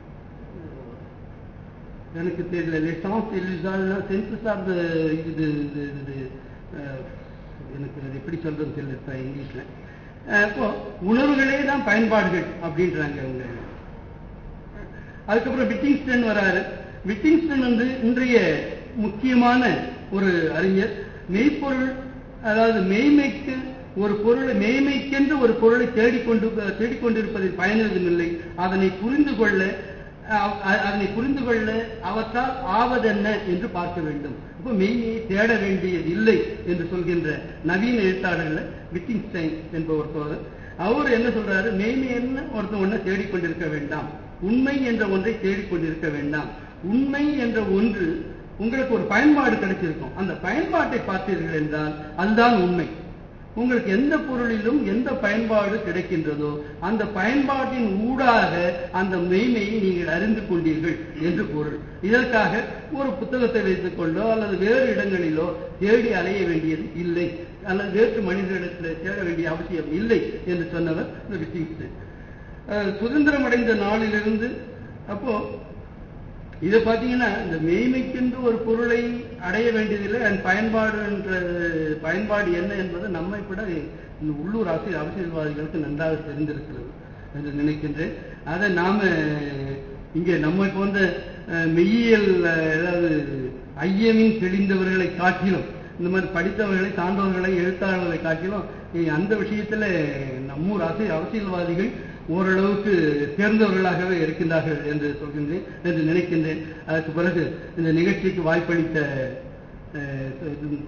Speaker 2: எனக்கு தெரியல லெசான்ஸ் எலிசால்னா சென்சஸ் ஆஃப் இது இது இது அஹ், எனக்கு அது எப்படி சொல்றது தெரியல இப்ப இங்கிலீஷ்ல அஹ், அப்போ உணர்வுகளே தான் பயன்பாடுகள் அப்படின்றாங்க அவங்க அதுக்கப்புறம் விட்டிங்ஸ்டன் வராரு விட்டிங்ஸ்டன் வந்து இன்றைய முக்கியமான ஒரு அறிஞர் மெய்ப்பொருள் அதாவது மெய்மைக்கு ஒரு பொருளை மெய்மைக்கென்று ஒரு பொருளை தேடிக்கொண்டு தேடிக்கொண்டிருப்பதில் பயனதும் இல்லை அதனை புரிந்து கொள்ள அ- அ- அதனை புரிந்து கொள்ள அவற்றால் ஆவதென்ன என்று பார்க்க வேண்டும் அப்போ மெய்மையை தேட வேண்டியது இல்லை என்று சொல்கின்ற நவீன எழுத்தாளர்ல விட்டிங்ஸ்டைன் என்பவர் தோழர் அவர் என்ன சொல்றாரு மெய்மை என்ன ஒருத்தன் ஒன்றை தேடிக்கொண்டிருக்க வேண்டாம் உண்மை என்ற ஒன்றை தேடிக்கொண்டிருக்க வேண்டாம் உண்மை என்ற ஒன்று உங்களுக்கு ஒரு பயன்பாடு கிடைச்சிருக்கும் அந்த பயன்பாட்டை பார்த்தீர்கள் என்றால் அதுதான் உண்மை உங்களுக்கு எந்த பொருளிலும் எந்த பயன்பாடு கிடைக்கின்றதோ அந்த பயன்பாட்டின் ஊடாக அந்த மெய்மையை நீங்கள் அறிந்து கொண்டீர்கள் என்று பொருள் இதற்காக ஒரு புத்தகத்தை வைத்துக் கொண்டோ அல்லது வேறு இடங்களிலோ தேடி அலைய வேண்டியது இல்லை அல்லது வேற்று மனிதர்களிடத்தில் தேட வேண்டிய அவசியம் இல்லை என்று சொன்னவர் இந்த விட்டிங்ஸ்டன் அஹ், சுதந்திரம் அடைந்த நாளிலிருந்து அப்போ இதை பார்த்தீங்கன்னா இந்த மெய்மைக்கென்று ஒரு பொருளை அடைய வேண்டியதில்லை அதன் பயன்பாடு என்ற பயன்பாடு என்ன என்பது நம்மை விட இந்த உள்ளூர் அரசியல் அரசியல்வாதிகளுக்கு நன்றாக தெரிந்திருக்கிறது என்று நினைக்கின்றேன் அதை நாம இங்கே நம்மை போன்ற அஹ், மெய்யியல் அஹ், அதாவது ஐயமின் தெளிந்தவர்களை காட்டிலும் இந்த மாதிரி படித்தவர்களை சான்றோர்களை எழுத்தாளர்களை காட்டிலும் இ- அந்த விஷயத்துல நம்மூர் அரசியல் அரசியல்வாதிகள் ஓரளவுக்கு தேர்ந்தவர்களாகவே இருக்கின்றார்கள் என்று சொல்கின்றேன் என்று நினைக்கின்றேன் அதற்கு பிறகு இந்த நிகழ்ச்சிக்கு வாய்ப்பளித்த அஹ், இது-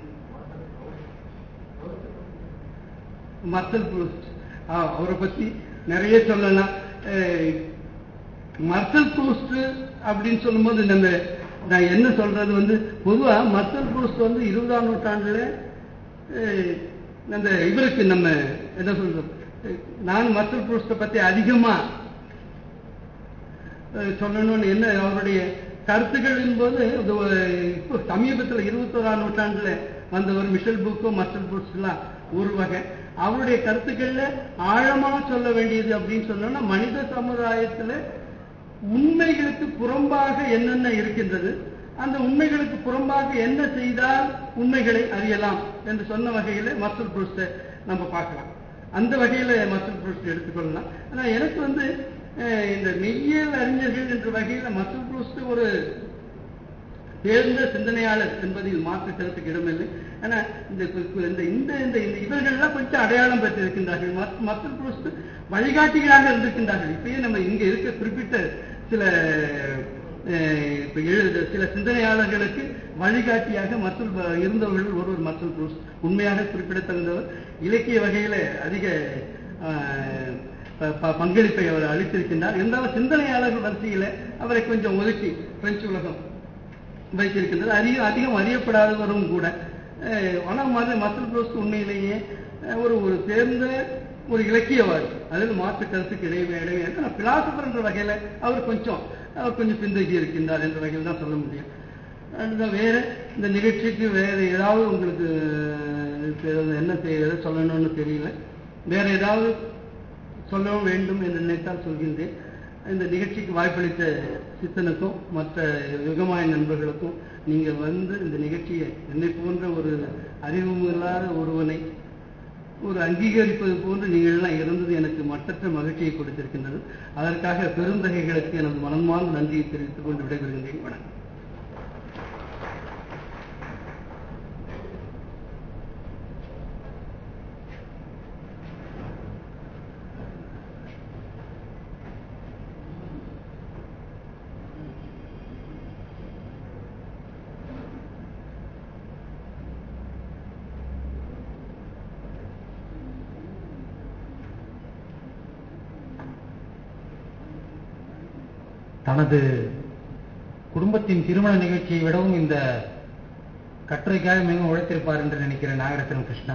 Speaker 2: மர்சல் ப்ரூஸ்ட் ஆ, அவரை பத்தி நிறைய சொல்லலாம் அஹ், மர்சல் ப்ரூஸ்ட் அப்படின்னு சொல்லும்போது நம்ம நான் என்ன சொல்றது வந்து பொதுவா மர்சல் ப்ரூஸ்ட் வந்து இருபதாம் நூற்றாண்டுல அஹ், அந்த இவருக்கு நம்ம என்ன சொல்றது அஹ், நான் மர்சல் ப்ரூஸ்ட பத்தி அதிகமா அஹ், சொல்லணும்னு என்ன அவருடைய கருத்துக்களின் போது இது ஒரு இப்போ சமீபத்தில் இருபத்தோராம் நூற்றாண்டுல வந்தவர் மிஷல் புக்கோ மர்சல் ப்ரூஸ்ட்லாம் ஒரு வகை அவருடைய கருத்துக்கள்ல ஆழமா சொல்ல வேண்டியது அப்படின்னு சொன்னோம்னா மனித சமுதாயத்துல உண்மைகளுக்கு புறம்பாக என்னென்ன இருக்கின்றது அந்த உண்மைகளுக்கு புறம்பாக என்ன செய்தால் உண்மைகளை அறியலாம் என்று சொன்ன வகையில மர்சல் ப்ரூஸ்ட நம்ம பார்க்கலாம் அந்த வகையில மர்சல் ப்ரூஸ்ட் எடுத்துக்கொள்ளலாம் ஆனா எனக்கு வந்து அஹ், இந்த மெய்யியல் அறிஞர்கள் என்ற வகையில மர்சல் ப்ரூஸ்ட் ஒரு தேர்ந்த சிந்தனையாளர் என்பதில் மாற்று கருத்துக்கு இடமில்லை ஆனா இந்த கு- கு- இந்த இந்த இந்த இந்த இவர்கள்லாம் கொஞ்சம் அடையாளம் பெற்றிருக்கின்றார்கள் மற்ற- மற்ற புருஷ வழிகாட்டிகளாக இருந்திருக்கின்றார்கள் இப்பயே நம்ம இங்க இருக்க குறிப்பிட்ட சில அஹ், இப்ப எழுத சில சிந்தனையாளர்களுக்கு வழிகாட்டியாக மசூல் ப- இருந்தவர்கள் ஒருவர் மசூல் புரூஸ் உண்மையாக குறிப்பிடத்தகுந்தவர் இலக்கிய வகையில அதிக அஹ், ப- ப- பங்களிப்பை அவர் அளித்திருக்கின்றார் இருந்தாலும் சிந்தனையாளர்கள் வரிசையில அவரை கொஞ்சம் ஒதுக்கி பிரெஞ்சு உலகம் வைத்திருக்கின்றது அறிய அதிகம் அறியப்படாதவரும் கூட அஹ், ஆனால் மது மசல் புரோஸ் உண்மையிலேயே அஹ், ஒரு ஒரு தேர்ந்த ஒரு இலக்கியவாதி அதில் மாற்று கருத்துக்கு இடையே இடையே ஆனால் பிலாசபர் என்ற வகையில அவர் கொஞ்சம் அவர் கொஞ்சம் பின்தங்கி இருக்கின்றார் என்ற வகையில் தான் சொல்ல முடியும் அதுதான் வேற இந்த நிகழ்ச்சிக்கு வேற ஏதாவது உங்களுக்கு அஹ், தெ- என்ன தெ- எதை சொல்லணும்னு தெரியல வேற ஏதாவது சொல்ல வேண்டும் என்று நினைத்தால் சொல்கின்றேன் இந்த நிகழ்ச்சிக்கு வாய்ப்பளித்த சித்தனுக்கும் மற்ற யுகமாய நண்பர்களுக்கும் நீங்கள் வந்து இந்த நிகழ்ச்சியை என்னை போன்ற ஒரு அறிவும் இல்லாத ஒருவனை ஒரு அங்கீகரிப்பது போன்று நீங்கள் எல்லாம் இருந்தது எனக்கு மட்டற்ற மகிழ்ச்சியை கொடுத்திருக்கின்றது அதற்காக பெருந்தகைகளுக்கு எனது மனமார்ந்த நன்றியை தெரிவித்துக் கொண்டு விடைபெறுகின்றேன் வணக்கம்
Speaker 1: தனது குடும்பத்தின் திருமண நிகழ்ச்சியை விடவும் இந்த கட்டுரைக்காக மிகவும் உழைத்திருப்பார் என்று நினைக்கிறேன் நாகரத்னம் கிருஷ்ணா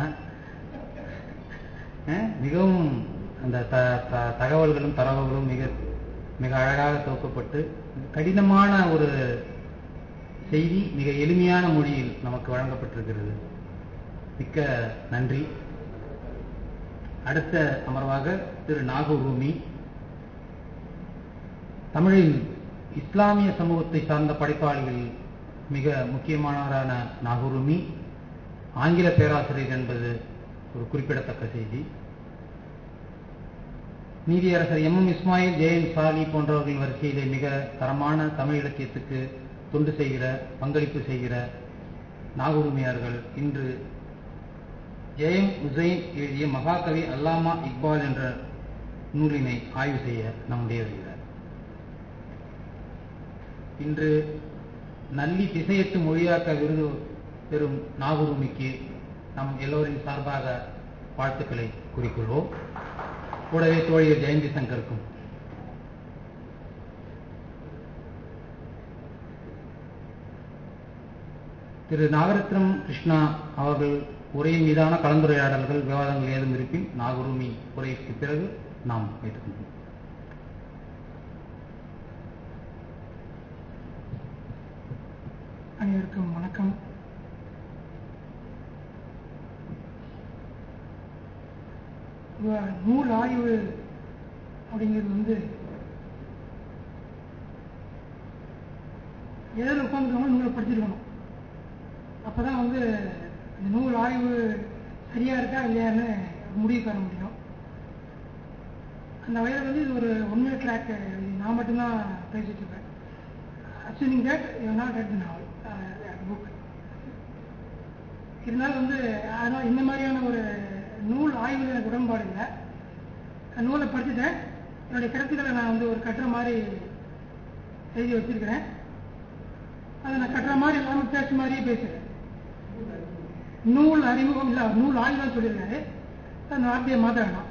Speaker 1: அஹ், மிகவும் அந்த த த- தகவல்களும் தரவுகளும் மிக மிக அழகாக தொகுக்கப்பட்டு கடினமான ஒரு செய்தி மிக எளிமையான மொழியில் நமக்கு வழங்கப்பட்டிருக்கிறது மிக்க நன்றி அடுத்த அமர்வாக திரு நாகூர் ரூமி தமிழின் இஸ்லாமிய சமூகத்தை சார்ந்த படைப்பாளிகள் மிக முக்கியமானவரான நாகூருமி ஆங்கில பேராசிரியர் என்பது ஒரு குறிப்பிடத்தக்க செய்தி நீதியரசர் எம் எம் இஸ்மாயில் ஜெயன் சாலி போன்றவர்களின் வரிசையிலே மிக தரமான தமிழ் இலக்கியத்துக்கு தொண்டு செய்கிற பங்களிப்பு செய்கிற நாகூருமியார்கள் இன்று ஜெயம் உசைன் எழுதிய மகாகவி அல்லாமா இக்பால் என்ற நூலினை ஆய்வு செய்ய நம்முடைய வருகிறார் இன்று நல்லி திசையட்டு மொழியாக்க விருது பெறும் நாகூருமிக்கு நம் எல்லோரின் சார்பாக வாழ்த்துக்களை குறிக்கொள்வோம் கூடவே தோழியர் ஜெயந்தி சங்கருக்கும் திரு நாகரத்னம் கிருஷ்ணா அவர்கள் உரையின் மீதான கலந்துரையாடல்கள் விவாதங்கள் ஏதும் இருப்பின் நாகூருமி உரைக்கு பிறகு நாம் வைத்துக்கொள்வோம்
Speaker 3: அனைவருக்கும் வணக்கம் இப்ப நூல் ஆய்வு அப்படிங்கிறது வந்து எதில் உட்காந்துருக்கணும் நூலை படிச்சிருக்கணும் அப்பதான் வந்து இந்த நூல் ஆய்வு சரியா இருக்கா இல்லையான்னு முடிவு பெற முடியும் அந்த வகையில் வந்து இது ஒரு உண்மை ட்ராக் நான் மட்டும்தான் பேசிட்டு இருப்பேன் assuming that you not read the novel book இருந்தாலும் வந்து அதனால் இந்த மாதிரியான ஒரு நூல் ஆய்வில் எனக்கு உடன்பாடு இல்லை நான் நூலை படிச்சுட்டேன் என்னுடைய கருத்துக்களை நான் வந்து ஒரு கட்டுரை மாதிரி எழுதி வச்சிருக்கிறேன் அதை நான் கட்டுற மாதிரி இல்லாமல் பேச மாதிரியே பேசுகிறேன் நூல் அறிமுகம் இல்லை அவர் நூல் ஆய்வு தான் சொல்லியிருக்காரு அந்த வார்த்தையை மாற்ற வேணாம்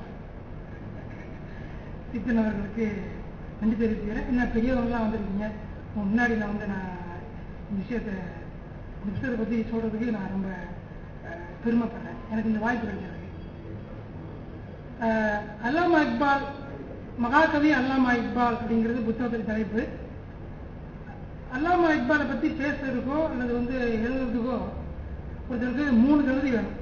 Speaker 3: சித்தன் அவர்களுக்கு நன்றி தெரிவிச்சுக்கிறேன் என்ன பெரியவங்களாம் வந்திருக்கீங்க உங்க முன்னாடி நான் வந்து நான் இந்த விஷயத்தை இந்த விஷயத்தை பற்றி சொல்றதுக்கு நான் ரொம்ப அஹ், பெருமைப்படுறேன் எனக்கு இந்த வாய்ப்பு கிடைச்சிருக்கு அஹ், அல்லாமா இக்பால் மகாகவி அல்லாமா இக்பால் அப்படிங்கிறது புத்தகத்துக்கு தலைப்பு அல்லாமா இக்பாலை பற்றி பேசுறதுக்கோ அல்லது வந்து எழுதுறதுக்கோ ஒருத்தருக்கு மூணு தகுதி வேணும்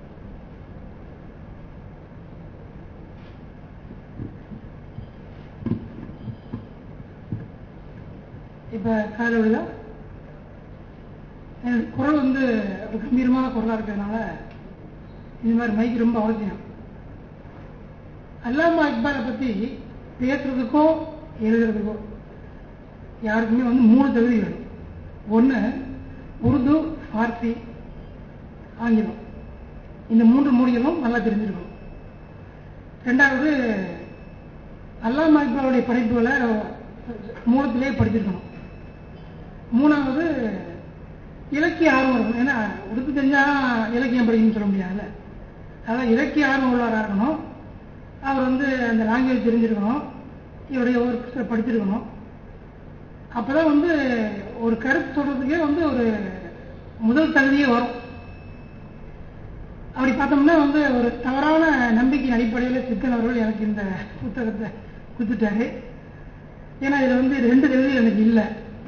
Speaker 3: இப்ப காலையில் விழுதா எனக்கு குரல் வந்து ஒரு கம்பீரமான குரலா இருக்கிறதுனால இந்த மாதிரி மைக் ரொம்ப அவசியம் அல்லாமா இக்பாலை பத்தி பேசுறதுக்கோ எழுதுறதுக்கோ யாருக்குமே வந்து மூணு தகுதி வேணும் ஒண்ணு உருது பார்சி ஆங்கிலம் இந்த மூன்று மொழிகளும் நல்லா தெரிஞ்சிருக்கணும் ரெண்டாவது அல்லாமா இக்பாலுடைய படைப்புகளை மூலத்திலே படிச்சிருக்கணும் மூணாவது இலக்கிய ஆர்வம் இருக்கணும் ஏன்னா உடுத்து தெரிஞ்சா இலக்கியம் படிக்கணும்னு சொல்ல முடியாதுல்ல அதான் இலக்கிய ஆர்வம் உள்ளவராக இருக்கணும் அவர் வந்து அந்த லாங்குவேஜ் தெரிஞ்சிருக்கணும் இவருடைய ஒர்க்ஸை படிச்சிருக்கணும் அப்பதான் வந்து ஒரு கருத்து சொல்றதுக்கே வந்து ஒரு முதல் தகுதியே வரும் அப்படி பார்த்தோம்னா வந்து ஒரு தவறான நம்பிக்கையின் அடிப்படையில் சித்தன் அவர்கள் எனக்கு இந்த புத்தகத்தை கொடுத்துட்டாரு ஏன்னா இதுல வந்து ரெண்டு தகுதிகள் எனக்கு இல்லை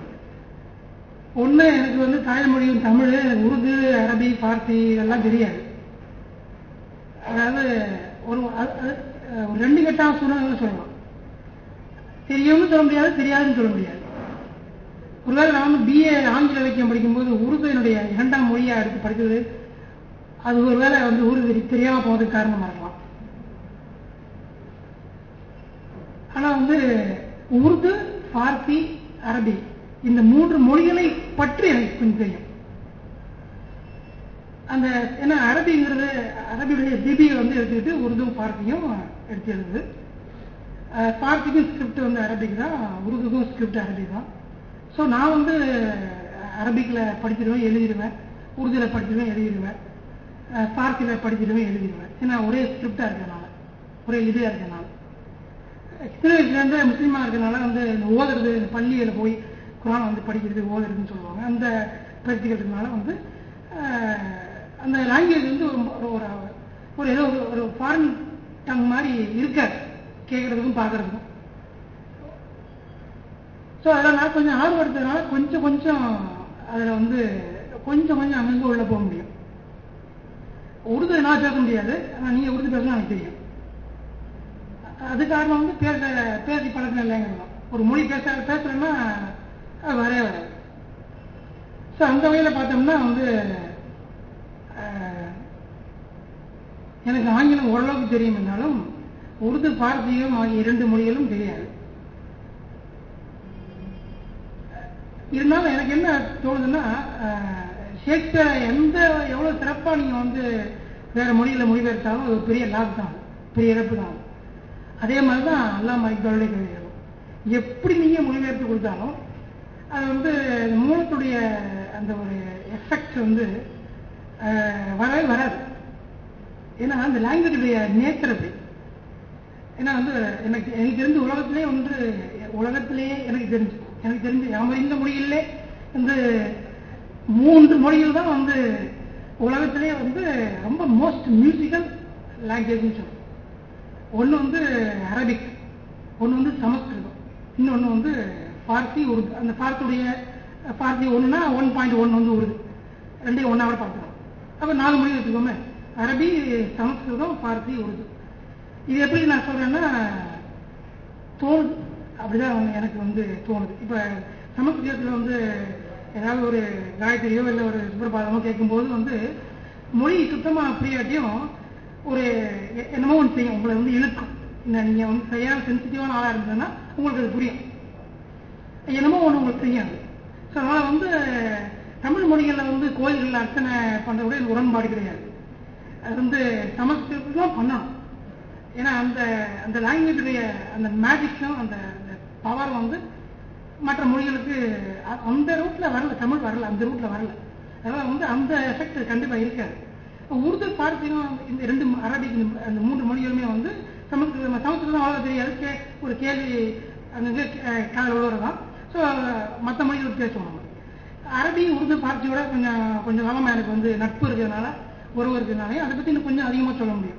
Speaker 3: ஒண்ணு எனக்கு வந்து தாய்மொழியும் தமிழ் எனக்கு உருது அரபி பார்த்தி இதெல்லாம் தெரியாது அதாவது ஒரு அது- அது, அஹ், ஒரு ரெண்டு கட்டான சூழ்நிலை சொல்லலாம் தெரியும்னு சொல்ல முடியாது தெரியாதுன்னு சொல்ல முடியாது ஒருவேளை நான் வந்து பிஏ ஆங்கில இலக்கியம் படிக்கும்போது உருது என்னுடைய இரண்டாம் மொழியா எடுத்து படித்தது அது ஒருவேளை வந்து உருது தெரி- தெரியாம போவதுக்கு காரணமா இருக்கலாம் ஆனா வந்து உருது பார்த்தி அரபி இந்த மூன்று மொழிகளை பற்றி எனக்கு கொஞ்சம் தெரியும் அந்த ஏன்னா அரபிங்கிறது அரபியுடைய லிபியை வந்து எடுத்துக்கிட்டு உருது பார்த்தியும் எடுத்து எழுதுது அஹ் பார்த்திக்கும் ஸ்கிரிப்ட் வந்து அரபிக் தான் உருதுக்கும் ஸ்கிரிப்ட் அரபிக் தான் ஸோ நான் வந்து அரபிக்கில் படிச்சிருவேன் எழுதிடுவேன் உருதுல படிச்சிருவேன் எழுதிடுவேன் அஹ் பார்த்தில படிச்சிருவேன் எழுதிடுவேன் ஏன்னா ஒரே ஸ்கிரிப்டா இருக்கனால ஒரே லிபியா இருக்கனால சின்ன வயசுலேருந்து முஸ்லீமாக இருக்கனால வந்து இந்த ஓதுறது இந்த பள்ளியில் போய் குரான் வந்து படிக்கிறது ஓதுறதுன்னு சொல்லுவாங்க அந்த பயிற்சிகள் இருக்கனால வந்து ஆஹ், அந்த லாங்குவேஜ் வந்து ஒரு ஒரு- ஒரு ஒரு ஏதோ ஒரு ஒரு ஃபாரின் டங் மாதிரி இருக்காது கேட்குறதுக்கும் பார்க்கறதுக்கும் ஸோ அதில் நான் கொஞ்சம் ஆர்வம் எடுத்ததுனால கொஞ்சம் கொஞ்சம் அதில் வந்து கொஞ்சம் கொஞ்சம் அங்கங்கே உள்ள போக முடியும் உருது என்னால் பேச முடியாது ஆனால் நீங்கள் உருது பேசணும் எனக்கு தெரியும் அது காரணம் வந்து பேச பேசி பழக்கம் இல்லைங்கிறது தான் ஒரு மொழி பேச பேசுறேன்னா அது வரவே வராது ஸோ அந்த வகையில் பார்த்தோம்னா வந்து அஹ், எனக்கு ஆங்கிலம் ஓரளவுக்கு தெரியும் என்றாலும் உருது பார்த்தியும் ஆகிய இரண்டு மொழிகளும் தெரியாது இருந்தாலும் எனக்கு என்ன தோணுதுன்னா அஹ், ஷேக்ஸ்பியரை எந்த எவ்வளவு சிறப்பா நீங்க வந்து வேற மொழியில மொழிபெயர்த்தாலும் அது ஒரு பெரிய லாப் தான் பெரிய இழப்பு தான் அதே மாதிரி தான் அல்லாம இக்பாலுடைய கவிதைகளும் எப்படி நீங்க மொழிபெயர்த்து கொடுத்தாலும் அது வந்து அந்த மூலத்துடைய அந்த ஒரு எஃபெக்ட் வந்து அஹ், வரவே வராது ஏன்னா அந்த லாங்குவேஜுடைய நேச்சர் அப்படி ஏன்னா வந்து எனக்கு எனக்கு தெரிஞ்ச உலகத்திலே ஒன்று உலகத்திலேயே எனக்கு தெரிஞ்சு எனக்கு தெரிஞ்சு நம்ம இந்த மொழிகளிலே வந்து மூன்று மொழிகள் தான் வந்து உலகத்திலே வந்து ரொம்ப மோஸ்ட் மியூசிக்கல் லாங்குவேஜ்னு சொல்லுவோம் ஒன்று வந்து அரபிக் ஒன்று வந்து சமஸ்கிருதம் இன்னொன்று வந்து பார்த்தி உருது அந்த பார்த்துடைய பார்த்தி ஒன்றுனா ஒன் பாயிண்ட் ஒன் வந்து உருது ரெண்டையும் ஒன்றா பார்த்துக்கலாம் அப்போ நாலு மொழி வச்சுக்கோமே அரபி சமஸ்கிருதம் பார்த்தி உருது இது எப்படி நான் சொல்றேன்னா தோணுது அப்படிதான் வந்து எனக்கு வந்து தோணுது இப்ப சமஸ்கிருதத்துல வந்து ஏதாவது ஒரு காயத்ரியோ இல்லை ஒரு சுப்பிரபாதமோ கேட்கும்போது வந்து மொழி சுத்தமா புரியாட்டியும் ஒரு எ- என்னமோ ஒன்று செய்யும் உங்களை வந்து இழுக்கும் இந்த நீங்க வந்து சரியான சென்சிட்டிவான ஆளா இருந்ததுன்னா உங்களுக்கு அது புரியும் என்னமோ ஒன்று உங்களுக்கு தெரியாது ஸோ அதனால வந்து தமிழ் மொழிகளில் வந்து கோயில்களில் அர்ச்சனை பண்றத விட எனக்கு உடன்பாடு கிடையாது அது வந்து சமஸ்கிருதம் தான் பண்ணணும் ஏன்னா அந்த அந்த லாங்குவேஜுடைய அந்த மேஜிக்கும் அந்த பவர் வந்து மற்ற மொழிகளுக்கு அ- அந்த ரூட்ல வரல தமிழ் வரல அந்த ரூட்ல வரல அதனால வந்து அந்த எஃபெக்ட் கண்டிப்பா இருக்காது உருது பார்த்தியும் இந்த ரெண்டு ம- அரபிக் இந்த- அந்த மூன்று மொழிகளுமே வந்து சமஸ்கிருதம் சமஸ்கிருதம் அவ்வளோ தெரியாது கே ஒரு கேள்வி அங்கங்கே காதல் உள்ளவர்தான் ஸோ மற்ற மொழிகள் பேசுவோம் நம்ம அரபி உருது பார்த்தியோட கொஞ்சம் கொஞ்சம் காலமா எனக்கு வந்து நட்பு இருக்கிறதுனால உறவு இருக்கிறதுனால அதை பத்தி இன்னும் கொஞ்சம் அதிகமா சொல்ல முடியும்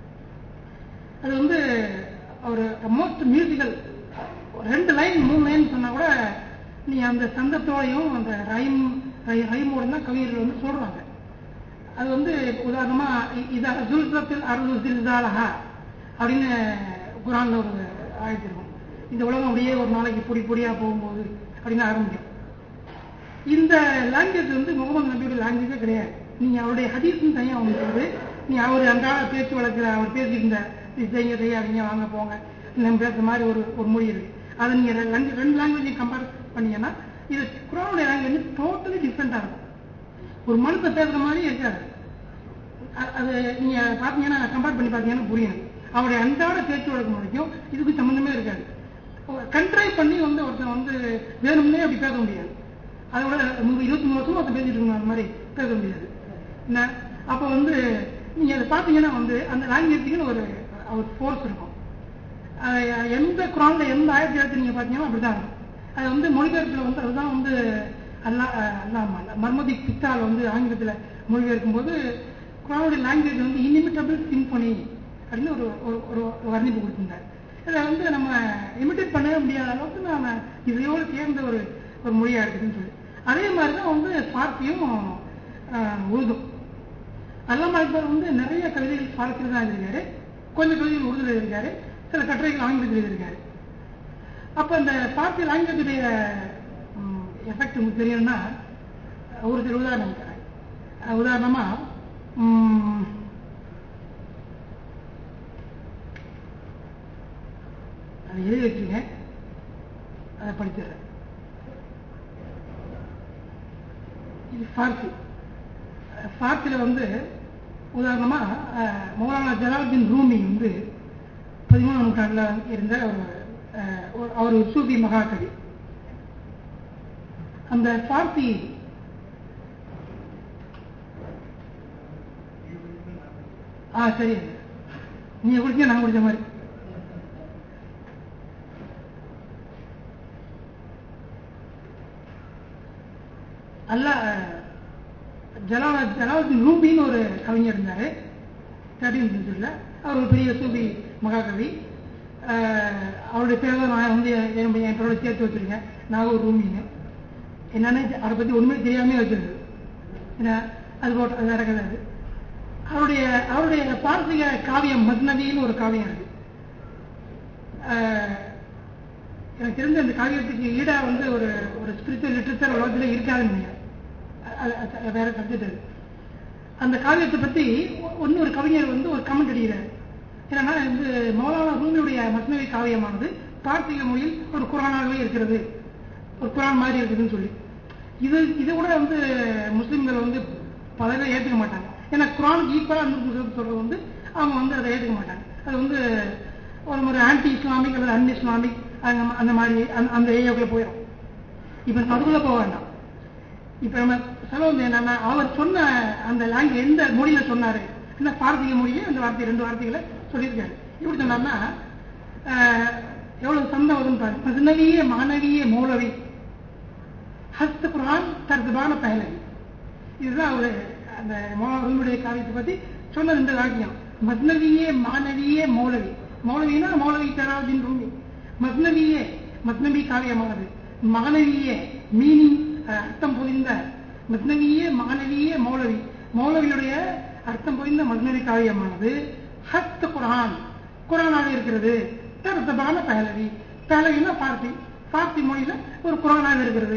Speaker 3: அது வந்து ஒரு மோஸ்ட் மியூசிக்கல் ரெண்டு லைன் மூணு லைன் சொன்னா கூட நீ அந்த சந்தத்தோடையும் அந்த ரைம் ரைமோட தான் கவிஞர்கள் வந்து சொல்றாங்க அது வந்து உதாரணமா இ- இதா ஜுல்சத்தில் அருள் ஜில்சாலஹா அப்படின்னு குரான்ல ஒரு ஆயத்து இருக்கும் இந்த உலகம் அப்படியே ஒரு நாளைக்கு பொடி பொடியா போகும்போது அப்படின்னு ஆரம்பிக்கும் இந்த லாங்குவேஜ் வந்து முகமது நபியோட லாங்குவேஜே கிடையாது நீங்க அவருடைய ஹதீஸ்னு தனியா ஒன்று சொல்லுது நீ அவர் அன்றாட பேச்சு வழக்குல அவர் பேசிட்டு இருந்த இது செய்ய செய்யாதீங்க வாங்க போங்க நம்ம பேசுற மாதிரி ஒரு ஒரு மொழி இருக்கு அதை நீங்க ரெ- ரெண்டு ரெண்டு லாங்குவேஜையும் கம்பேர் பண்ணீங்கன்னா இது குரானுடைய லாங்குவேஜ் டோட்டலி டிஃப்ரெண்டா இருக்கும் ஒரு மனுஷன் பேசுற மாதிரி இருக்காது அ- அது நீங்க பாத்தீங்கன்னா கம்பேர் பண்ணி பாத்தீங்கன்னா புரியும் அவருடைய அன்றாட பேச்சு வழக்கு முறைக்கும் இதுக்கு சம்பந்தமே இருக்காது கண்ட்ரைவ் பண்ணி வந்து ஒருத்தன் வந்து வேணும்னே அப்படி பேச முடியாது அதோட நூறு இருபத்தி மூணு வருஷமா ஒருத்தன் பேசிட்டு இருக்கணும் அந்த மாதிரி பேச முடியாது என்ன அப்போ வந்து நீங்க அதை பார்த்தீங்கன்னா வந்து அந்த லாங்குவேஜுக்குன்னு ஒரு ஒரு ஃபோர்ஸ் இருக்கும் அது எந்த குரான்ல எந்த ஆயிரத்தி எடுத்து நீங்க பார்த்தீங்கன்னா அப்படிதான் இருக்கும் அது வந்து மொழிபெயர்ப்புல வந்து அதுதான் வந்து அல்லா அல்லாம மர்மதி பித்தால் வந்து ஆங்கிலத்துல மொழிபெயர்க்கும் போது குரானுடைய லாங்குவேஜ் வந்து இனிமிட்டபிள் சிம்பனி அப்படின்னு ஒரு ஒரு ஒரு வர்ணிப்பு கொடுத்திருந்தார் இதை வந்து நம்ம இமிட்டேட் பண்ணவே முடியாத அளவுக்கு நாம இதையோடு சேர்ந்த ஒரு ஒரு மொழியா இருக்குதுன்னு சொல்லி அதே மாதிரி தான் வந்து பார்த்தியும் உருதும் அல்லாமா இக்பால் வந்து நிறைய கவிதைகள் பார்த்தில் தான் எழுதியிருக்காரு கொஞ்சம் கவிதைகள் உருதுல எழுதியிருக்காரு சில கட்டுரைகள் ஆங்கிலத்தில் எழுதியிருக்காரு அப்ப இந்த பார்த்தி லாங்குவேஜுடைய எஃபெக்ட் உங்களுக்கு தெரியும்னா ஒரு சில உதாரணம் தரேன் அஹ் உதாரணமா உம், அதை எழுதி வச்சுங்க அதை படிச்சிடுறேன் இது பார்த்தி பார்த்தில வந்து உதாரணமா அஹ், மௌலானா ஜலாலுத்தீன் ரூமி வந்து பதிமூணாம் நூற்றாண்டுல இருந்த ஒரு அஹ், ஒரு- அவர் ஒரு சூஃபி மகாகவி அந்த பார்த்தி ஆ சரி நீங்க குடிச்சா நான் குடிச்ச மாதிரி அல்ல ஜலால ஜலாலுத்தீன் ரூபின்னு ஒரு கவிஞர் இருந்தாரு தேர்ட்டீன் செஞ்சுரியில் அவர் ஒரு பெரிய சூஃபி மகாகவி அஹ், அவருடைய பேரை தான் நான் வந்து என் என்னுடைய என் பேரோட சேர்த்து வச்சிருக்கேன் நாகூர் ரூமின்னு என்னன்னு அதை பத்தி ஒண்ணுமே தெரியாம வச்சிருக்கு ஏன்னா அது போட்டு அது வேற கதை அது அவருடைய அவருடைய பார்த்திக காவியம் மத்னவின்னு ஒரு காவியம் இருக்கு அஹ், எனக்கு தெரிஞ்ச அந்த காவியத்துக்கு ஈடா வந்து ஒரு ஒரு ஸ்பிரிச்சுவல் லிட்டரேச்சர் உலகத்துல இருக்காதுன்னு நினைக்கிறேன். அது- அது- அது வேற சப்ஜெக்ட் அது அந்த காவியத்தை பத்தி ஒன்னு ஒரு கவிஞர் வந்து ஒரு கமெண்ட் அடிக்கிறார் என்னன்னா வந்து மௌலானா ரூமியுடைய மஸ்னவி காவியமானது பார்த்திக மொழியில் ஒரு குரானாகவே இருக்கிறது ஒரு குரான் மாதிரி இருக்குதுன்னு சொல்லி இது இது கூட வந்து முஸ்லிம்கள் வந்து பல பேர் ஏற்றுக்க மாட்டாங்க ஏன்னா குரானுக்கு ஈக்குவலா அந்த முஸ்லிம் சொல்றது வந்து அவங்க வந்து அதை ஏற்றுக்க மாட்டாங்க அது வந்து ஒரு ஒரு ஆன்டி இஸ்லாமிக் அல்லது அன் இஸ்லாமிக் அந்த அந்த மாதிரி அந்த- அந்த ஏரியாவுக்குள்ள போயிடும் இப்ப நம்ம அதுக்குள்ள போக வேண்டாம் இப்ப நம்ம சொல்ல வந்து என்னன்னா அவர் சொன்ன அந்த லாங்குவேஜ் எந்த மொழியில சொன்னாரு என்ன பார்த்திக மொழியில அந்த வார்த்தை ரெண்டு வார்த்தைகளை சொல்லியிருக்காரு எப்படி சொன்னார்னா ஆஹ், எவ்வளவு சந்தம் வரும்னு பாருங்க மஸ்னவியே மாணவியே மௌலவி ஹஸ்த குரான் தர்துபான பஹலவி இதுதான் அவரு அந்த மௌலவியுடைய காவியத்தை பத்தி சொன்ன ரெண்டு வாக்கியம் மஸ்னவியே மாணவியே மௌலவி மௌலவினா மௌலவி தராஜின் ரூமி மஸ்னவியே மஸ்னவி காவியமானது மாணவியே மீனிங் அர்த்தம் புரிந்த மஸ்னவியே மாணவியே மௌலவி மௌலவியுடைய அர்த்தம் புரிந்த மஸ்னவி காவியமானது ஹஸ்த குரான் குரானாக இருக்கிறது தர்தபான பஹலவி பஹலவினா பார்த்தி பார்த்தி மொழியில ஒரு குரானாக இருக்கிறது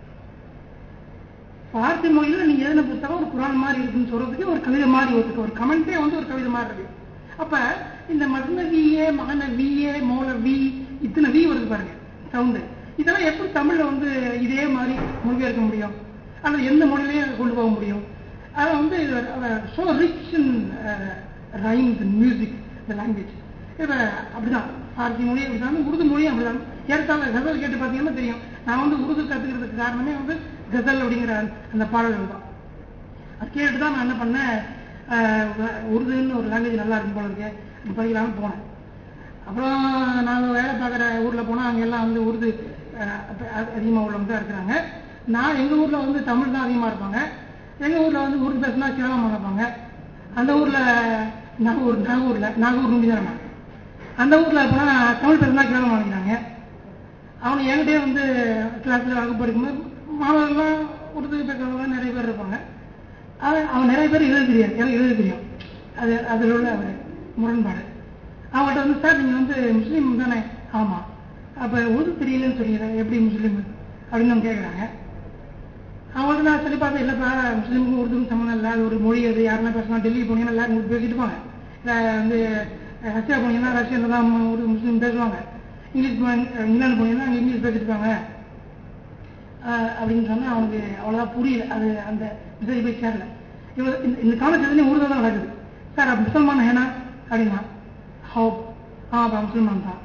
Speaker 3: பார்த்தி மொழியில நீங்க எழுதின புத்தகம் ஒரு குரான் மாதிரி இருக்குன்னு சொல்றதுக்கு ஒரு கவிதை மாதிரி ஒத்துக்கு ஒரு கமெண்டே வந்து ஒரு கவிதை மாதிரி இருக்கு அப்ப இந்த மஸ்னவியே மாணவியே மௌலவி இத்தனை வி வருது பாருங்க சவுண்டு இதெல்லாம் எப்படி தமிழ்ல வந்து இதே மாதிரி மொழிபெயர்க்க முடியும் அல்லது எந்த மொழியிலேயே கொண்டு போக முடியும் அது வந்து so rich in rhymes and music the language இப்ப அப்படிதான் பார்த்தி மொழி அப்படிதான் உருது மொழியும் அப்படிதான் ஏற்கால கசல் கேட்டு பார்த்தீங்கன்னா தெரியும் நான் வந்து உருது கத்துக்கிறதுக்கு காரணமே வந்து கசல் அப்படிங்கிற அந்த பாடல்கள் தான் அது கேட்டு தான் நான் என்ன பண்ணேன் அஹ், உருதுன்னு ஒரு லாங்குவேஜ் நல்லா இருக்கும் போல இருக்கு அது படிக்கலாம்னு போனேன் அப்புறம் நாங்கள் வேலை பார்க்குற ஊரில் போனால் அங்கே எல்லாம் வந்து உருது அதிகமாக உள்ளவங்க தான் இருக்கிறாங்க நான் எங்கள் ஊரில் வந்து தமிழ் தான் அதிகமாக இருப்பாங்க எங்கள் ஊரில் வந்து உருது பேசினா சிரமம் இருப்பாங்க அந்த ஊரில் நாகூர் நாகூரில் நாகூர் ரூமி தான் நான் அந்த ஊரில் போனால் தமிழ் பேசினா கேவலம் வாங்கிக்கிறாங்க அவன் என்கிட்டயே வந்து கிளாஸில் வகுப்பு படிக்கும்போது மாணவர்கள்லாம் உருது பேசுறவங்க நிறைய பேர் இருப்பாங்க அவன் அவன் நிறைய பேர் எழுத தெரியாது எனக்கு எழுத தெரியும் அது அதில் உள்ள ஒரு முரண்பாடு அவங்கள்ட்ட வந்து சார் நீங்கள் வந்து முஸ்லீம் தானே ஆமாம் அப்போ உருது தெரியலன்னு சொன்னீங்க எப்படி முஸ்லீம் அப்படின்னு அவங்க கேட்குறாங்க அவங்கள்ட்ட நான் சொல்லி பார்த்தேன் இல்லைப்பா முஸ்லீமுக்கும் உருதுக்கும் சம்மந்தம் இல்லை அது ஒரு மொழி அது யாருன்னா பேசலாம் டெல்லிக்கு போனீங்கன்னா எல்லாரும் உருது பேசிட்டு போங்க இல்லை வந்து ரஷ்யா போனீங்கன்னா ரஷ்யாவில் தான் உருது முஸ்லீம் பேசுவாங்க இங்கிலீஷ் போ- இங்கிலாந்து போனீங்கன்னா அங்கே இங்கிலீஷ் பேசிட்டு இருப்பாங்க ஆஹ் அப்படின்னு சொன்னா அவனுக்கு அவ்வளவுதான் புரியல அது அந்த மெசேஜ் போய் சேரல இவன் இந்த- இந்த காலத்துல உருது தான் நடக்குது சார் அப்ப முசல்மான் ஹேனா அப்படின்னா ஹோ ஆ அப்ப முசல்மான் தான்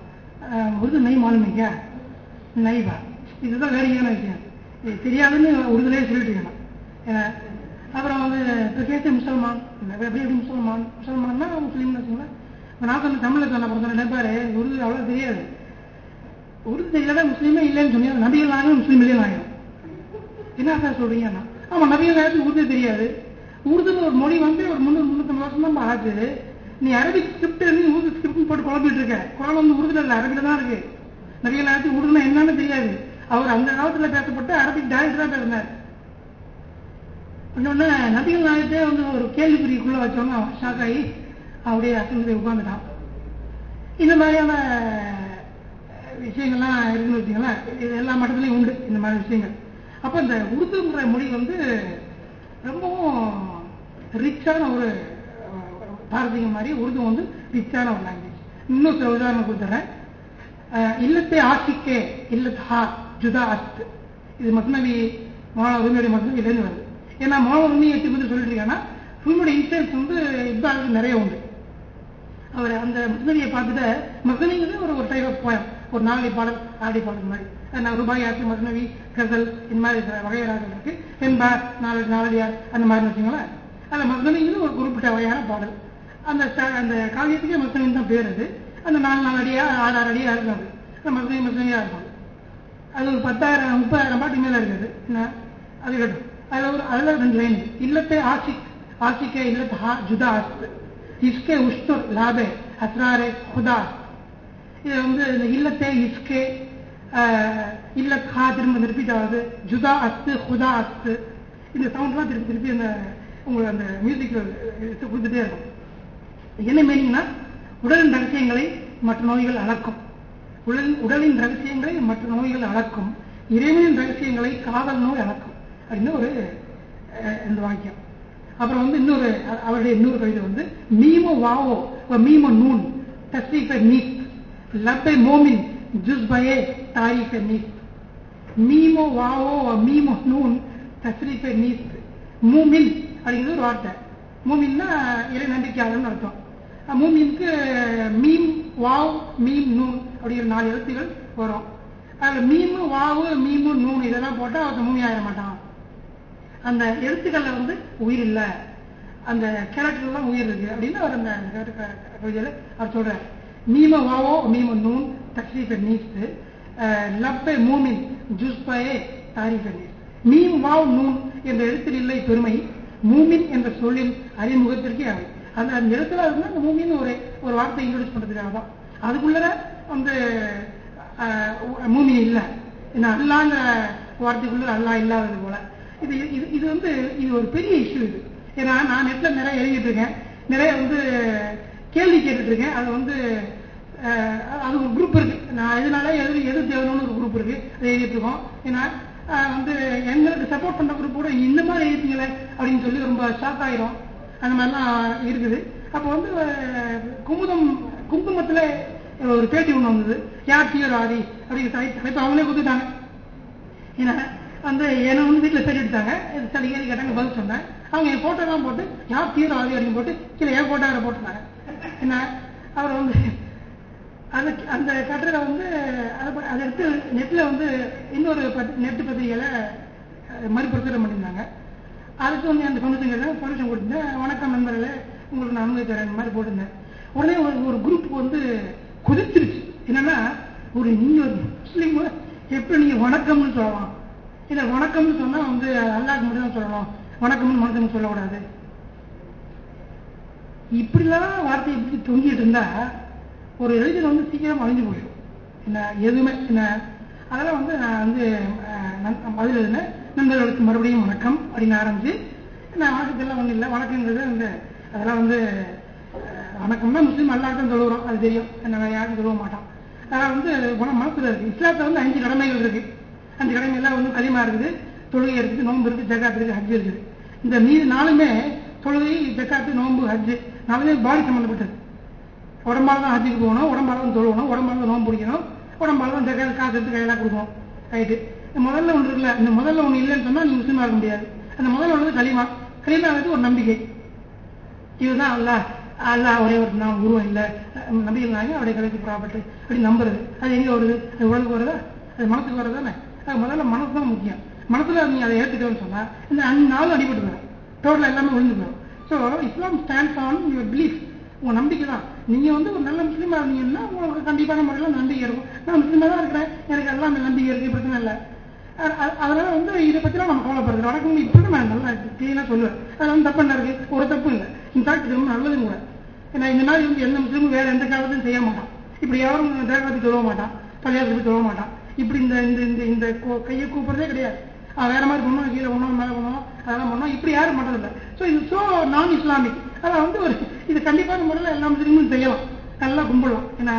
Speaker 3: அஹ், உருது நெய் மாலுமிக்கா நைவா இதுதான் வேடிக்கையான விஷயம் இது தெரியாதுன்னு உருதுலேயே சொல்லிட்டு இருக்கணும் ஏன்னா அப்புறம் வந்து இப்போ கேட்ட முசல்மான் இல்லை எப்படி எப்படி முசல்மான் முசல்மான்னா முஸ்லீம்னு வச்சுங்களேன் இப்போ நான் சொன்ன தமிழில் சொன்ன அப்புறம் சொன்ன நினைப்பாரு உருது அவ்வளோ தெரியாது உருது தெரியாத முஸ்லீமே இல்லைன்னு சொன்னீங்க நபிகள் நாயகம் முஸ்லீம் இல்லைன்னு ஆயிடும் என்ன சார் சொல்றீங்கன்னா ஆமா நபிகள் நாயகத்துக்கு உருது தெரியாது உருதுன்னு ஒரு மொழி வந்து ஒரு முந்நூறு முந்நூற்றம்பது வருஷம் தான் ஆகுது நீ அரபிக் ஸ்கிரிப்ட் நீ உருது ஸ்கிரிப்ட் போட்டு குழப்பிட்டு இருக்க குரான் வந்து உருதுல இல்ல அரபில தான் இருக்கு நபிகள் நாயகத்துக்கு உருதுனா என்னன்னு தெரியாது அவர் அந்த காலத்துல பேசப்பட்ட அரபிக் டைரக்ட் தான் பேசினார் இன்னொன்னு நபிகள் நாயகத்தே வந்து ஒரு கேள்விக்குறிக்குள்ள வச்சோன்னா அவன் ஷாக் ஆகி அப்படியே அசந்து போய் உட்காந்துட்டான் இந்த மாதிரியான அஹ், விஷயங்கள்லாம் இருக்குன்னு வச்சுங்களேன் இது எல்லா மட்டத்துலையும் உண்டு இந்த மாதிரி விஷயங்கள் அப்போ இந்த உருதுங்கிற மொழி வந்து ரொம்பவும் ரிச்சான ஒரு அஹ், பாரசீக மாதிரி உருது வந்து ரிச்சான ஒரு லாங்குவேஜ் இன்னும் சில உதாரணம் கொடுத்துறேன் அஹ், இல்லத்தை ஆசிக்கே இல்லத் ஹா ஜுதா அஸ்த் இது மஸ்னவி மோன உரிமையுடைய மஸ்னவிலேருந்து வருது ஏன்னா மோன உரிமையை எட்டு பத்தி சொல்லிட்டு இருக்காங்கன்னா உரிமையுடைய இன்சூரன்ஸ் வந்து இக்பாலுக்கு நிறைய உண்டு அவர் அந்த மஸ்னவியை பார்த்துட்டு மஸ்னவிங்கிறது ஒரு ஒரு டைப் ஆஃப் போயம் ஒரு நாளை பாடல் ஆடி பாடல் மாதிரி அது நான் ரூபாய் ஆச்சு மஸ்னவி கசல் இந்த மாதிரி சில வகையறாக்கள் இருக்கு தென்பா நாலு நாலடியார் அந்த மாதிரி வச்சுங்களேன் அதில் மஸ்னவிங்கிறது ஒரு குறிப்பிட்ட வகையான பாடல் அந்த ஸ்ட- அந்த காவியத்துக்கே மஸ்னவின் தான் பேர் அது அந்த நாலு நாலு அடியா ஆறு ஆறு அடியா இருக்கும் அது அந்த மஸ்னவி மஸ்னவியா இருக்கும் அது ஒரு பத்தாயிரம் முப்பதாயிரம் பாட்டு மேல இருக்குது என்ன அது கேட்டும் அதுல ஒரு அதுல ரெண்டு லைன் இல்லத்தை ஆசிக் ஆசிக்கே இல்லத் ஹா ஜுதா அஸ்த் இஸ்கே உஷ்துர் லாபே அஸ்ராரே ஹுதா இது வந்து இந்த இல்லத்தே இஸ்கே ஆஹ், இல்லத் ஹா திரும்ப ரிப்பீட் ஆகுது ஜுதா அஸ்து ஹுதா அஸ்து இந்த சவுண்ட்லாம் திருப்பி திருப்பி அந்த உங்களுக்கு அந்த மியூசிக் கொடுத்துட்டே இருக்கும் என்ன மீனிங்னா உடலின் ரகசியங்களை மற்ற நோய்கள் அளக்கும் உடல் உடலின் ரகசியங்களை மற்ற நோய்கள் அளக்கும் இறைவனின் ரகசியங்களை காதல் நோய் அளக்கும் அப்படின்னு ஒரு அஹ், இந்த வாக்கியம் அப்புறம் வந்து இன்னொரு அ- அவருடைய இன்னொரு கவிதை வந்து மீமோ வாவோ வ மீமோ நூன் தஸ்ரீஃப நீத் லப்பை மோமின் ஜுஸ் பயே தாரீஃப நீத் மீமோ வாவோ வ மீமோ நூன் தஸ்ரீஃப நீத் மூமின் அப்படிங்கிறது ஒரு வார்த்தை மூமின்னா இறை நம்பிக்கையாளர்னு அர்த்தம் அஹ் மூமினுக்கு மீம் வாவ் மீம் நூன் அப்படிங்கிற நாலு எழுத்துகள் வரும் அதுல மீமு வாவு மீமு நூன் இதெல்லாம் போட்டா அவன் மூமி ஆயிட மாட்டான் அந்த எழுத்துக்கள்ல வந்து உயிர் இல்ல அந்த கேரக்டர்ல தான் உயிர் இருக்கு அப்படின்னு அவர் அந்த க- க- கவிதையில அவர் சொல்றாரு மீம வாவோ மீம நூன் தக்ரீஃப நீஸ்து லப்பே மூமின் ஜுஸ்பயே தாரிஃப நீஸ் மீம் வாவ் நூன் என்ற எழுத்தில் இல்லை பெருமை மூமின் என்ற சொல்லின் அறிமுகத்திற்கே அவை அந்த அந்த எழுத்துல இருந்தா அந்த மூமின் ஒரு ஒரு வார்த்தை இன்ட்ரோடியூஸ் பண்றதுக்காக தான் அதுக்குள்ள வந்து அஹ், மூமின் இல்ல என்ன அல்லாங்கிற வார்த்தைக்குள்ள அல்லா இல்லாதது போல இது இது இது வந்து இது ஒரு பெரிய இஷ்யூ இது ஏன்னா நான் நெட்ல நிறைய எழுதிட்டு இருக்கேன் நிறைய வந்து கேள்வி கேட்டுட்டு இருக்கேன் அது வந்து அஹ், அது ஒரு குரூப் இருக்கு நான் எதனால எது எது தேவணும்னு ஒரு குரூப் இருக்கு அதை எழுதிட்டு இருக்கோம் ஏன்னா அஹ், வந்து எங்களுக்கு சப்போர்ட் பண்ற குரூப் கூட இந்த மாதிரி எழுதிங்களே அப்படின்னு சொல்லி ரொம்ப ஷாக் ஆயிரும் அந்த மாதிரிலாம் இருக்குது அப்போ வந்து அஹ், குமுதம் குங்குமத்துல ஒரு பேட்டி ஒண்ணு வந்தது யார் தீவிரவாதி அப்படிங்கிற தலைப்பு தலைப்பு அவங்களே கொடுத்துட்டாங்க ஏன்னா வந்து என்னை வந்து வீட்டில் பேட்டி எடுத்தாங்க இது சில கேள்வி கேட்டாங்க பதில் சொன்னேன் அவங்க என் போட்டோலாம் போட்டு யார் தீவிரவாதி அப்படின்னு போட்டு கீழே என் போட்டோ வேற போட்டுருந்தாங்க என்ன அவர் வந்து அந்த அந்த கட்டுரை வந்து அதை ப- அதை எடுத்து நெட்டில் வந்து இன்னொரு பத் நெட் பத்திரிகையில் மறுபிரசுரம் பண்ணியிருந்தாங்க அதுக்கு வந்து அந்த ஃபவுண்டேஷன் கேட்டேன் ஃபவுண்டேஷன் கொடுத்துருந்தேன் வணக்கம் நண்பர்களே உங்களுக்கு நான் அனுமதி தரேன் இந்த மாதிரி போட்டிருந்தேன் உடனே ஒரு ஒரு குரூப் வந்து குதிச்சிருச்சு என்னன்னா ஒரு நீங்க ஒரு முஸ்லீம் எப்படி நீங்க வணக்கம்னு சொல்லலாம் இல்ல வணக்கம்னு சொன்னா வந்து அல்லாஹ்க்கு மட்டும் தான் சொல்லணும் வணக்கம்னு மனுஷனுக்கு சொல்லக்கூடாது இப்படிலாம் வார்த்தையை இப்படி தொங்கிட்டு இருந்தா ஒரு எழுதியில் வந்து சீக்கிரம் அழிஞ்சு போயிடும் என்ன எதுவுமே என்ன அதெல்லாம் வந்து நான் வந்து அஹ், நன்- பதில் எழுதினேன் நண்பர்களுக்கு மறுபடியும் வணக்கம் அப்படின்னு ஆரம்பிச்சு நான் வணக்கத்தெல்லாம் ஒன்றும் இல்லை வணக்கங்கிறது வந்து அதெல்லாம் வந்து அஹ், வணக்கம் தான் முஸ்லீம் எல்லாருக்கும் சொல்லுறோம் அது தெரியும் என்ன வேற யாரும் சொல்ல மாட்டான் அதெல்லாம் வந்து குணம் மனசுல இருக்கு இஸ்லாத்துல வந்து அஞ்சு கடமைகள் இருக்கு அஞ்சு கடமைகள்லாம் வந்து களிமா இருக்குது தொழுகை இருக்குது நோன்பு இருக்கு ஜக்காத் இருக்கு ஹஜ் இருக்குது இந்த மீது நாலுமே தொழுகை ஜக்காத்து நோன்பு ஹஜ் நாலுமே பாடி சம்பந்தப்பட்டது உடம்பால தான் ஹஜ்ஜுக்கு போகணும் உடம்பால தான் தொழுவணும் உடம்பால தான் நோன்பு பிடிக்கணும் உடம்பால தான் ஜக்காத்து காசு எடுத்து கையெல்லாம் கொடுக்கணும் ரைட்டு இந்த முதல்ல ஒன்று இருக்குல்ல இந்த முதல்ல ஒன்று இல்லைன்னு சொன்னா நீங்க முஸ்லீமா இருக்க முடியாது அந்த முதல்ல ஒன்று களிமா களிமா வந்து ஒரு நம்பிக்கை இதுதான் அல்ல அல்லாஹ் ஒரே ஒரு நாம் உருவம் இல்லை நபிகள் நாயகம் அவருடைய கடைசி ப்ராப்பர்ட்டி அப்படி நம்புறது அது எங்க வருது அது உடலுக்கு வருதா அது மனசுக்கு வருதானே அது முதல்ல மனசு தான் முக்கியம் மனசுல நீங்க அதை ஏற்றுக்கணும்னு சொன்னா இந்த அஞ்சு நாளும் அடிபட்டு போயிடும் டோட்டல் எல்லாமே விழுந்து போயிடும் so Islam stands on your belief உங்க நம்பிக்கை தான் நீங்க வந்து ஒரு நல்ல முஸ்லீமா இருந்தீங்கன்னா உங்களுக்கு கண்டிப்பான முறையில் நம்பிக்கை இருக்கும் நான் முஸ்லீமா தான் இருக்கிறேன் எனக்கு எல்லாமே நம்பிக்கை இருக்கு பிரச்சனை இல்லை அ- அ- அதனால வந்து இதை பத்திலாம் நம்ம கவலைப்படுறது வணக்கம் இப்படி நான் நல்லா கிளீனா சொல்லுவேன் அதுல வந்து தப்பு என்ன இருக்கு ஒரு தப்பு இல்லை இன்ஃபேக்ட் இது ரொம்ப நல்லதும் கூட ஏன்னா இந்த மாதிரி வந்து எந்த முஸ்லீமும் வேற எந்த காலத்தையும் செய்ய மாட்டான் இப்படி யாரும் தேவகாத்தி தொழ மாட்டான் பள்ளியாரத்துக்கு போய் தொழ மாட்டான் இப்படி இந்த இந்த இந்த இந்த கோ- கையை கூப்பிடுறதே கிடையாது அவன் வேற மாதிரி பண்ணுவோம் கீழே பண்ணுவோம் மேலே பண்ணுவோம் அதெல்லாம் பண்ணுவோம் இப்படி யாரும் பண்றதில்லை ஸோ இது ஸோ நான் இஸ்லாமிக் அதான் வந்து ஒரு இது கண்டிப்பான முறையில் எல்லா முஸ்லீமும் செய்யலாம் நல்லா கும்பிடலாம் ஏன்னா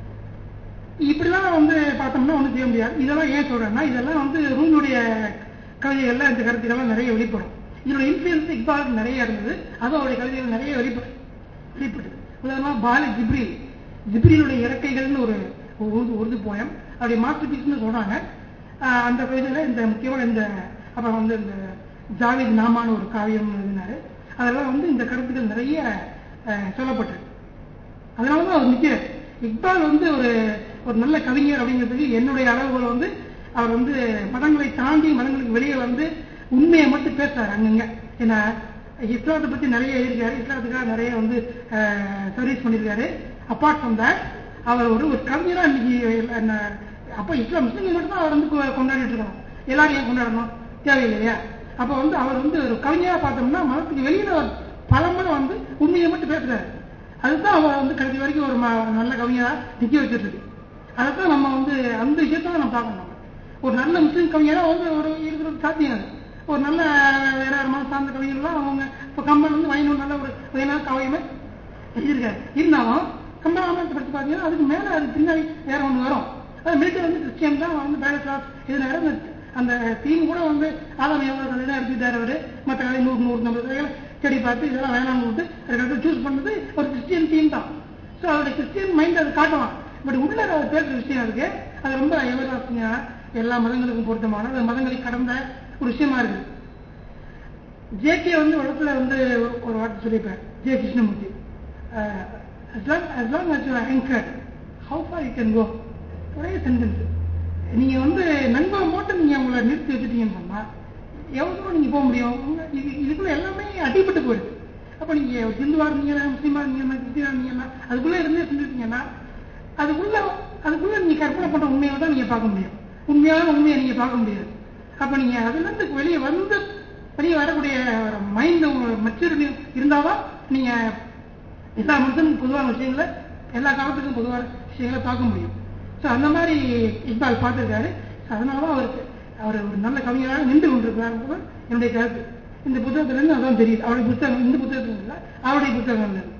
Speaker 3: இப்படிலாம் வந்து பார்த்தோம்னா ஒன்றும் செய்ய முடியாது இதெல்லாம் ஏன் சொல்றேன்னா இதெல்லாம் வந்து ரூமுடைய கவிதைகள்ல இந்த கருத்துக்கள்லாம் நிறைய வெளிப்படும் இதோட இன்ஃபுளுன்ஸ் இக்பாலுக்கு நிறைய இருந்தது அது அவருடைய கவிதைகள் நிறைய வெளிப்படும் வெளிப்பட்டது உதாரணமா பாலி ஜிப்ரீல் ஜிப்ரீலுடைய இறக்கைகள்னு ஒரு ஒரு உருது உருது போயம் அவருடைய மாஸ்டர் பீஸ்னு சொல்றாங்க ஆஹ் அந்த கவிதையில இந்த முக்கியமான இந்த அப்புறம் வந்து இந்த ஜாவேத் நாமான்னு ஒரு காவியம் எழுதினாரு அதெல்லாம் வந்து இந்த கருத்துக்கள் நிறைய ஆஹ் சொல்லப்பட்டிருக்கு அதனாலதான் அவர் நிக்கிறார் இக்பால் வந்து ஒரு ஒரு நல்ல கவிஞர் அப்படிங்கிறதுக்கு என்னுடைய அளவுகள் வந்து அவர் வந்து மதங்களை தாண்டி மதங்களுக்கு வெளியே வந்து உண்மையை மட்டும் பேசுறாரு அங்கங்க ஏன்னா இஸ்லாத்தை பத்தி நிறைய எழுதியிருக்காரு இஸ்லாத்துக்காக நிறைய வந்து சர்வீஸ் பண்ணியிருக்காரு அப்பார்ட் ஃப்ரம் தட் அவர் ஒரு ஒரு கவிஞரா இன்னைக்கு என்ன அப்ப இஸ்லாம் முஸ்லீம்கள் மட்டும் தான் அவர் வந்து கொ- கொண்டாடிட்டு இருக்கணும் எல்லாரும் ஏன் கொண்டாடணும் தேவையில்லையா அப்ப வந்து அவர் வந்து ஒரு கவிஞரா பார்த்தோம்னா மதத்துக்கு வெளியில அவர் பல முறை வந்து உண்மையை மட்டும் பேசுறாரு அதுதான் அவர் வந்து கடைசி வரைக்கும் ஒரு ம- நல்ல கவிஞரா நிக்க வச்சிட்டு இருக்கு அதைத்தான் நம்ம வந்து அந்த விஷயத்தான் நம்ம பார்க்கணும் நம்ம ஒரு நல்ல முஸ்லீம் கவிஞரா வந்து ஒரு இருக்கிறது சாத்தியம் அது ஒரு நல்ல வேற வேற மதம் சார்ந்த கவிஞர்கள்லாம் அவங்க இப்போ கம்பன் வந்து வயனூர் நல்ல ஒரு வயநாள் காவியமே எழுதியிருக்காரு இருந்தாலும் கம்பராமாயணத்தை படிச்சு பார்த்தீங்கன்னா அதுக்கு மேல அது பின்னாடி வேற ஒண்ணு வரும் அது மிலிட்டரி வந்து கிறிஸ்டியன் தான் வந்து பேலட் கிளாஸ் இதனால அந்த அந்த தீம் கூட வந்து ஆதாம் எவ்வளவு கதை தான் எடுத்துட்டாரு அவரு மற்ற கதை நூறு நூறு ஐம்பது கதைகளை தேடி பார்த்து இதெல்லாம் வேணாம்னு விட்டு அதுக்கடுத்து சூஸ் பண்ணது ஒரு கிறிஸ்டியன் தீம் தான் ஸோ அவருடைய கிறிஸ்டியன் மைண்ட் அது காட்டுவான் பட் உள்ள அவர் பேசுற விஷயம் இருக்கு அது ரொம்ப எவர்லாஸ்டிங்கா எல்லா மதங்களுக்கும் பொருத்தமான அது மதங்களை கடந்த ஒரு விஷயமா இருக்கு ஜேகே வந்து ஒரு இடத்துல வந்து ஒரு- ஒரு வார்த்தை சொல்லியிருப்பார் ஜே கிருஷ்ணமூர்த்தி அஹ், as long as long as you are anchored how far you can go ஒரே சென்டென்ஸ் நீங்க வந்து நண்பர் மட்டும் நீங்க உங்களை நிறுத்தி வச்சுட்டீங்கன்னு சொன்னா எவ்வளவு தூரம் நீங்க போக முடியும் உங்க- இது இதுக்குள்ள எல்லாமே அடிபட்டு போயிடுது அப்ப நீங்க ஒரு ஹிந்துவா இருந்தீங்கன்னா முஸ்லீமா இருந்தீங்கன்னா கிறிஸ்டியனா இருந்தீங்கன்னா அதுக்குள்ள இருந்தே செஞ்சிருக்கீங்கன்னா அதுக்குள்ள அதுக்குள்ள நீங்க கற்பனை பண்ற உண்மையை தான் நீங்க பார்க்க முடியும் உண்மையான உண்மையை நீங்க பார்க்க முடியாது அப்ப நீங்க அதுல இருந்து வெளியே வந்து வெளியே வரக்கூடிய மைண்ட் மெச்சூரிட்டி இருந்தாதான் நீங்க எல்லா மனுஷனுக்கும் பொதுவான விஷயங்களை எல்லா காலத்துக்கும் பொதுவான விஷயங்களை பார்க்க முடியும் ஸோ அந்த மாதிரி இக்பால் பார்த்திருக்காரு So அதனால தான் அவருக்கு அவர் ஒரு நல்ல கவிஞராக நின்று கொண்டிருக்கிறார் என்னுடைய கருத்து இந்த புத்தகத்திலிருந்து அதான் தெரியுது அவருடைய புத்தகம் இந்த புத்தகத்துல இல்லை அவருடைய புத்தகங்கள்ல இருந்து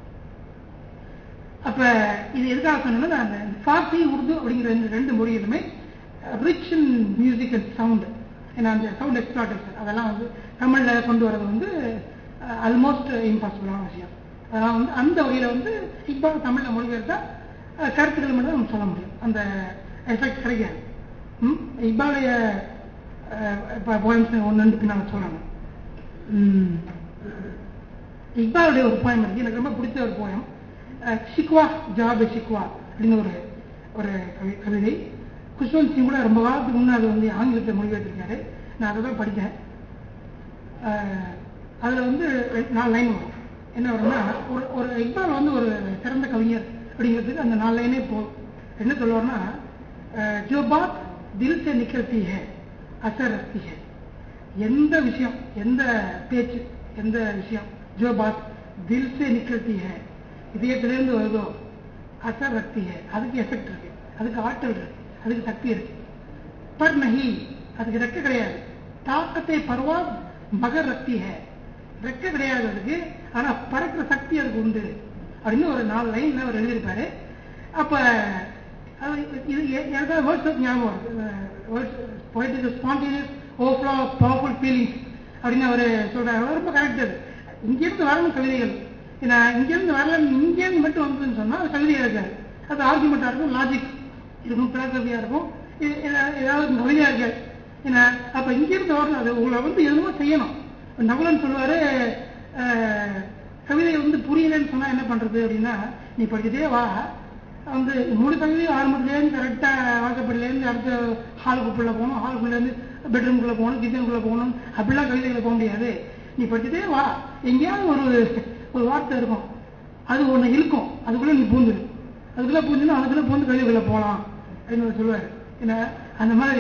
Speaker 3: அப்ப இது எதுக்காக சொன்னா அந்த ஃபார்சி உருது அப்படிங்கிற இந்த ரெண்டு மொழியிலுமே rich in music and sound ஏன்னா அந்த சவுண்ட் எக்ஸ்பிளாட்டேஷன் அதெல்லாம் வந்து தமிழ்ல கொண்டு வரது வந்து ஆல்மோஸ்ட் இம்பாசிபிளான விஷயம் அதெல்லாம் வந்து அந்த வகையில வந்து இக்பால் தமிழ்ல மொழிபெயர்த்தா அஹ், கருத்துக்கள் மட்டும் தான் நம்ம சொல்ல முடியும் அந்த எஃபெக்ட் கிடைக்காது ம்? இக்பாலுடைய போயம்ஸ் ஒன்று ரெண்டு பின்னால் சொல்லணும் ம். இக்பாலுடைய ஒரு போயம் இருக்கு எனக்கு ரொம்ப பிடிச்ச ஒரு போயம் ஷிக்வா ஜாபே ஷிக்வா அப்படின்னு ஒரு ஒரு கவி- கவிதை குஷ்வந்த் சிங் கூட ரொம்ப காலத்துக்கு முன்னே அது வந்து ஆங்கிலத்தில் மொழிபெயர்த்திருக்காரு நான் அதை தான் படித்தேன் அஹ், அதுல வந்து ரெண்டு- நாலு லைன் வரும் என்ன வரும்னா ஒரு ஒரு இக்பால் வந்து ஒரு சிறந்த கவிஞர் அப்படிங்கிறதுக்கு அந்த நாலு லைனே போதும் என்ன சொல்லுவார்னா அஹ், ஜோ பாத் தில் சே நிக்கல்தி ஹே அசர் ரஸ்தி ஹே எந்த விஷயம் எந்த பேச்சு எந்த விஷயம் ஜோ பாத் தில் சே நிக்கல்தி ஹே இதயத்திலிருந்து வருதோ அசர் ரக்தி ஹே அதுக்கு எஃபெக்ட் இருக்கு அதுக்கு ஆற்றல் இருக்கு அதுக்கு சக்தி இருக்கு பர் நஹி அதுக்கு ரெக்க கிடையாது தாக்கத்தை பரவா மகர் ரக்தி ஹே ரெக்க கிடையாது அதுக்கு ஆனா பறக்கிற சக்தி அதுக்கு உண்டு அப்படின்னு ஒரு நாலு லைன்ல அவர் எழுதியிருப்பாரு அப்ப அது இது ஏதாவது வேர்ட்ஸ் ஞாபகம் வேர்ட்ஸ் பொய்ட்டு ஸ்பான்டேனியஸ் ஓவர்ஃப்ளோ பவர்ஃபுல் ஃபீலிங்ஸ் அப்படின்னு அவர் சொல்றாரு அது ரொம்ப கரெக்ட் அது இங்கிருந்து வரணும் கவிதைகள் ஏன்னா இங்கிருந்து வரல இங்கேருந்து மட்டும் வந்ததுன்னு சொன்னா அது கவிதையா இருக்காது அது ஆர்குமெண்டா இருக்கும் லாஜிக் இருக்கும் பிளாசபியா இருக்கும் இது- இது- ஏதாவது கவிதையா இருக்காது ஏன்னா அப்ப இங்கிருந்து வரணும் அது உங்களை வந்து எதுவும் செய்யணும் நகுலன் சொல்லுவாரு அஹ், கவிதை வந்து புரியலன்னு சொன்னா என்ன பண்றது அப்படின்னா நீ படிச்சுட்டே வா வந்து முழு கவிதையும் ஆரம்பத்துலேருந்து கரெக்டாக வாக்கப்படிலேருந்து அடுத்த ஹாலுக்குள்ள போகணும் ஹாலுக்குள்ளேருந்து பெட்ரூம்குள்ளே போகணும் கிச்சனுக்குள்ளே போகணும் அப்படிலாம் கவிதைகளை போக முடியாது நீ படிச்சுட்டே வா எங்கேயாவது ஒரு ஒரு வார்த்தை இருக்கும் அது ஒன்று இழுக்கும் அதுக்குள்ளே நீ பூந்துடு அதுக்குள்ளே பூந்துன்னா அதுக்குள்ளே பூந்து கவிதைக்குள்ளே போகலாம் அப்படின்னு அவர் சொல்லுவார் ஏன்னா அந்த மாதிரி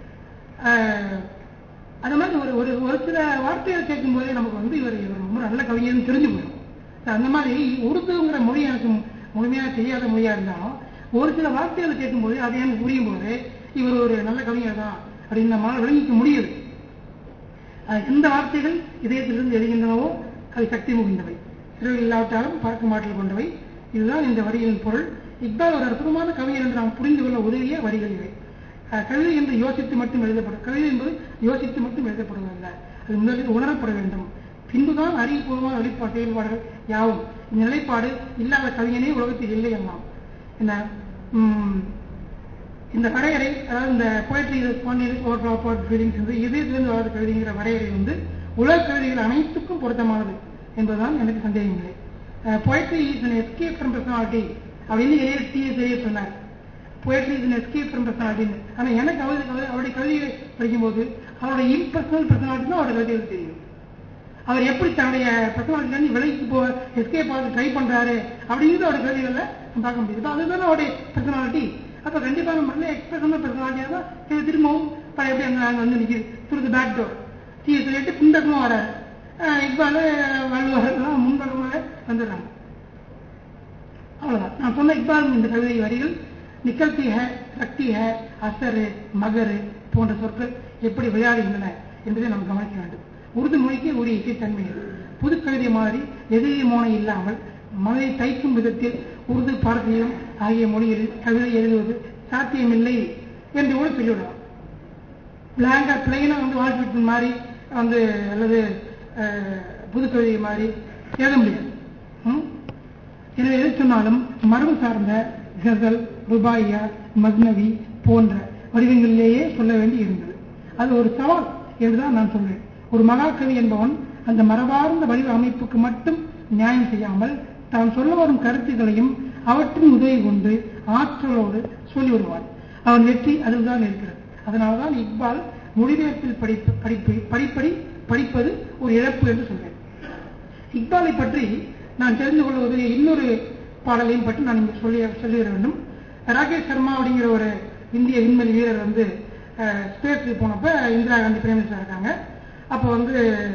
Speaker 3: ஆஹ், அந்த மாதிரி ஒரு ஒரு ஒரு சில வார்த்தைகள் கேட்கும் போதே நமக்கு வந்து இவர் இவர் ரொம்ப நல்ல கவிஞர்னு தெரிஞ்சு போயிடும் அந்த மாதிரி உருதுங்கிற மொழி எனக்கு முழுமையாக தெரியாத மொழியா இருந்தாலும் ஒரு சில வார்த்தைகளை கேட்கும்போது அது எனக்கு புரியும் போது இவர் ஒரு நல்ல கவிஞர் தான் அப்படின்னு நம்மளால் விளங்கிக்க முடியுது அஹ் எந்த வார்த்தைகள் இதயத்திலிருந்து எழுகின்றனவோ அது சக்தி மிகுந்தவை இரவில் இல்லாவிட்டாலும் பறக்க மாற்றல் கொண்டவை இதுதான் இந்த வரிகளின் பொருள் இக்பால் ஒரு அற்புதமான கவிஞர் என்று நாம் புரிந்து கொள்ள உதவிய வரிகள் இவை அஹ் கவிதை என்று யோசித்து மட்டும் எழுதப்படும் கவிதை என்பது யோசித்து மட்டும் எழுதப்படுவதல்ல அது முதலில் உணரப்பட வேண்டும் பின்புதான் அறிவுபூர்வமான வெளிப்பாடு செயல்பாடுகள் யாவும் இந்த நிலைப்பாடு இல்லாத கவிஞனே உலகத்தில் இல்லை எல்லாம் என்ன உம், இந்த வரையறை அதாவது இந்த poetry spontaneous over power feelings வந்து இதயத்திலிருந்து வராத கவிதைங்கிற வரையறை வந்து உலக கவிதைகள் அனைத்துக்கும் பொருத்தமானது என்பதுதான் எனக்கு சந்தேகம் இல்லை poetry is an escape from personality அப்படின்னு எலியட் டிஎஸ் எலியட் சொன்னார் poetry is an escape from personality ஆனா எனக்கு அவருடைய கவிதை அவருடைய கவிதைகளை படிக்கும்போது அவருடைய இம்பர்சனல் பர்சனாலிட்டி தான் அவருடைய கவிதைகள் தெரியும் அவர் எப்படி தன்னுடைய பர்சனாலிட்டிலேருந்து விலைக்கு போ எஸ்கேப் ஆக ட்ரை பண்றாரு அப்படிங்கிறது அவருடைய கவிதைகள்ல நம்ம பார்க்க முடியுது இப்ப அதுதானே அவருடைய பர்சனாலிட்டி அப்ப கண்டிப்பா நம்ம நல்ல எக்ஸ்பிரஷனல் பர்சனாலிட்டியாக தான் இது திரும்பவும் பழைய எப்படி அங்க அங்க வந்து நிக்குது துரு பேக் டோர் டீயை சொல்லிட்டு பின்பக்கமா வராரு அஹ் இக்பாலு வள்ளுவர்கள்லாம் முன்பக்கமாக வந்துடுறாங்க அவ்வளவுதான் நான் சொன்ன இக்பால் இந்த கவிதை வரிகள் நிக்கல்தி ஹே சக்தி ஹே அசரு மகரு போன்ற சொற்கள் எப்படி விளையாடுகின்றன என்பதை நாம் கவனிக்க வேண்டும் உருது மொழிக்கு ஒரு இசைத்தன்மை இது. புது கவிதை மாதிரி எதிரி மோனை இல்லாமல் மனதை தைக்கும் விதத்தில் உருது பாரதியம் ஆகிய மொழிகளில் கவிதை எழுதுவது சாத்தியமில்லை என்று கூட சொல்லிவிடலாம் பிளாங்கா பிளைனா வந்து வால்பீட் மாதிரி வந்து அல்லது அஹ், புது கவிதை மாதிரி எழுத முடியாது ம்? எனவே எது சொன்னாலும் மரபு சார்ந்த கசல் ருபாயா மக்னவி போன்ற வடிவங்களிலேயே சொல்ல வேண்டி இருந்தது அது ஒரு சவால் என்றுதான் நான் சொல்றேன் ஒரு மகாகவி என்பவன் அந்த மரபார்ந்த வடிவ அமைப்புக்கு மட்டும் நியாயம் செய்யாமல் தான் சொல்ல வரும் கருத்துக்களையும் அவற்றின் உதவி கொண்டு ஆற்றலோடு சொல்லி வருவான் அவன் வெற்றி அதுதான் இருக்கிறது அதனால்தான் இக்பால் மொழிபெயர்ப்பில் படிப்பு படிப்பு படிப்படி படிப்பது ஒரு இழப்பு என்று சொல்றேன் இக்பாலை பற்றி நான் தெரிந்து கொள்ள உதவிய இன்னொரு பாடலையும் பற்றி நான் இங்கே சொல்லி சொல்லிவிட வேண்டும் ராகேஷ் சர்மா அப்படிங்கிற ஒரு இந்திய விண்வெளி வீரர் வந்து ஸ்பேஸுக்கு போனப்ப இந்திரா காந்தி பிரைம் மினிஸ்டர் இருக்காங்க அப்போ வந்து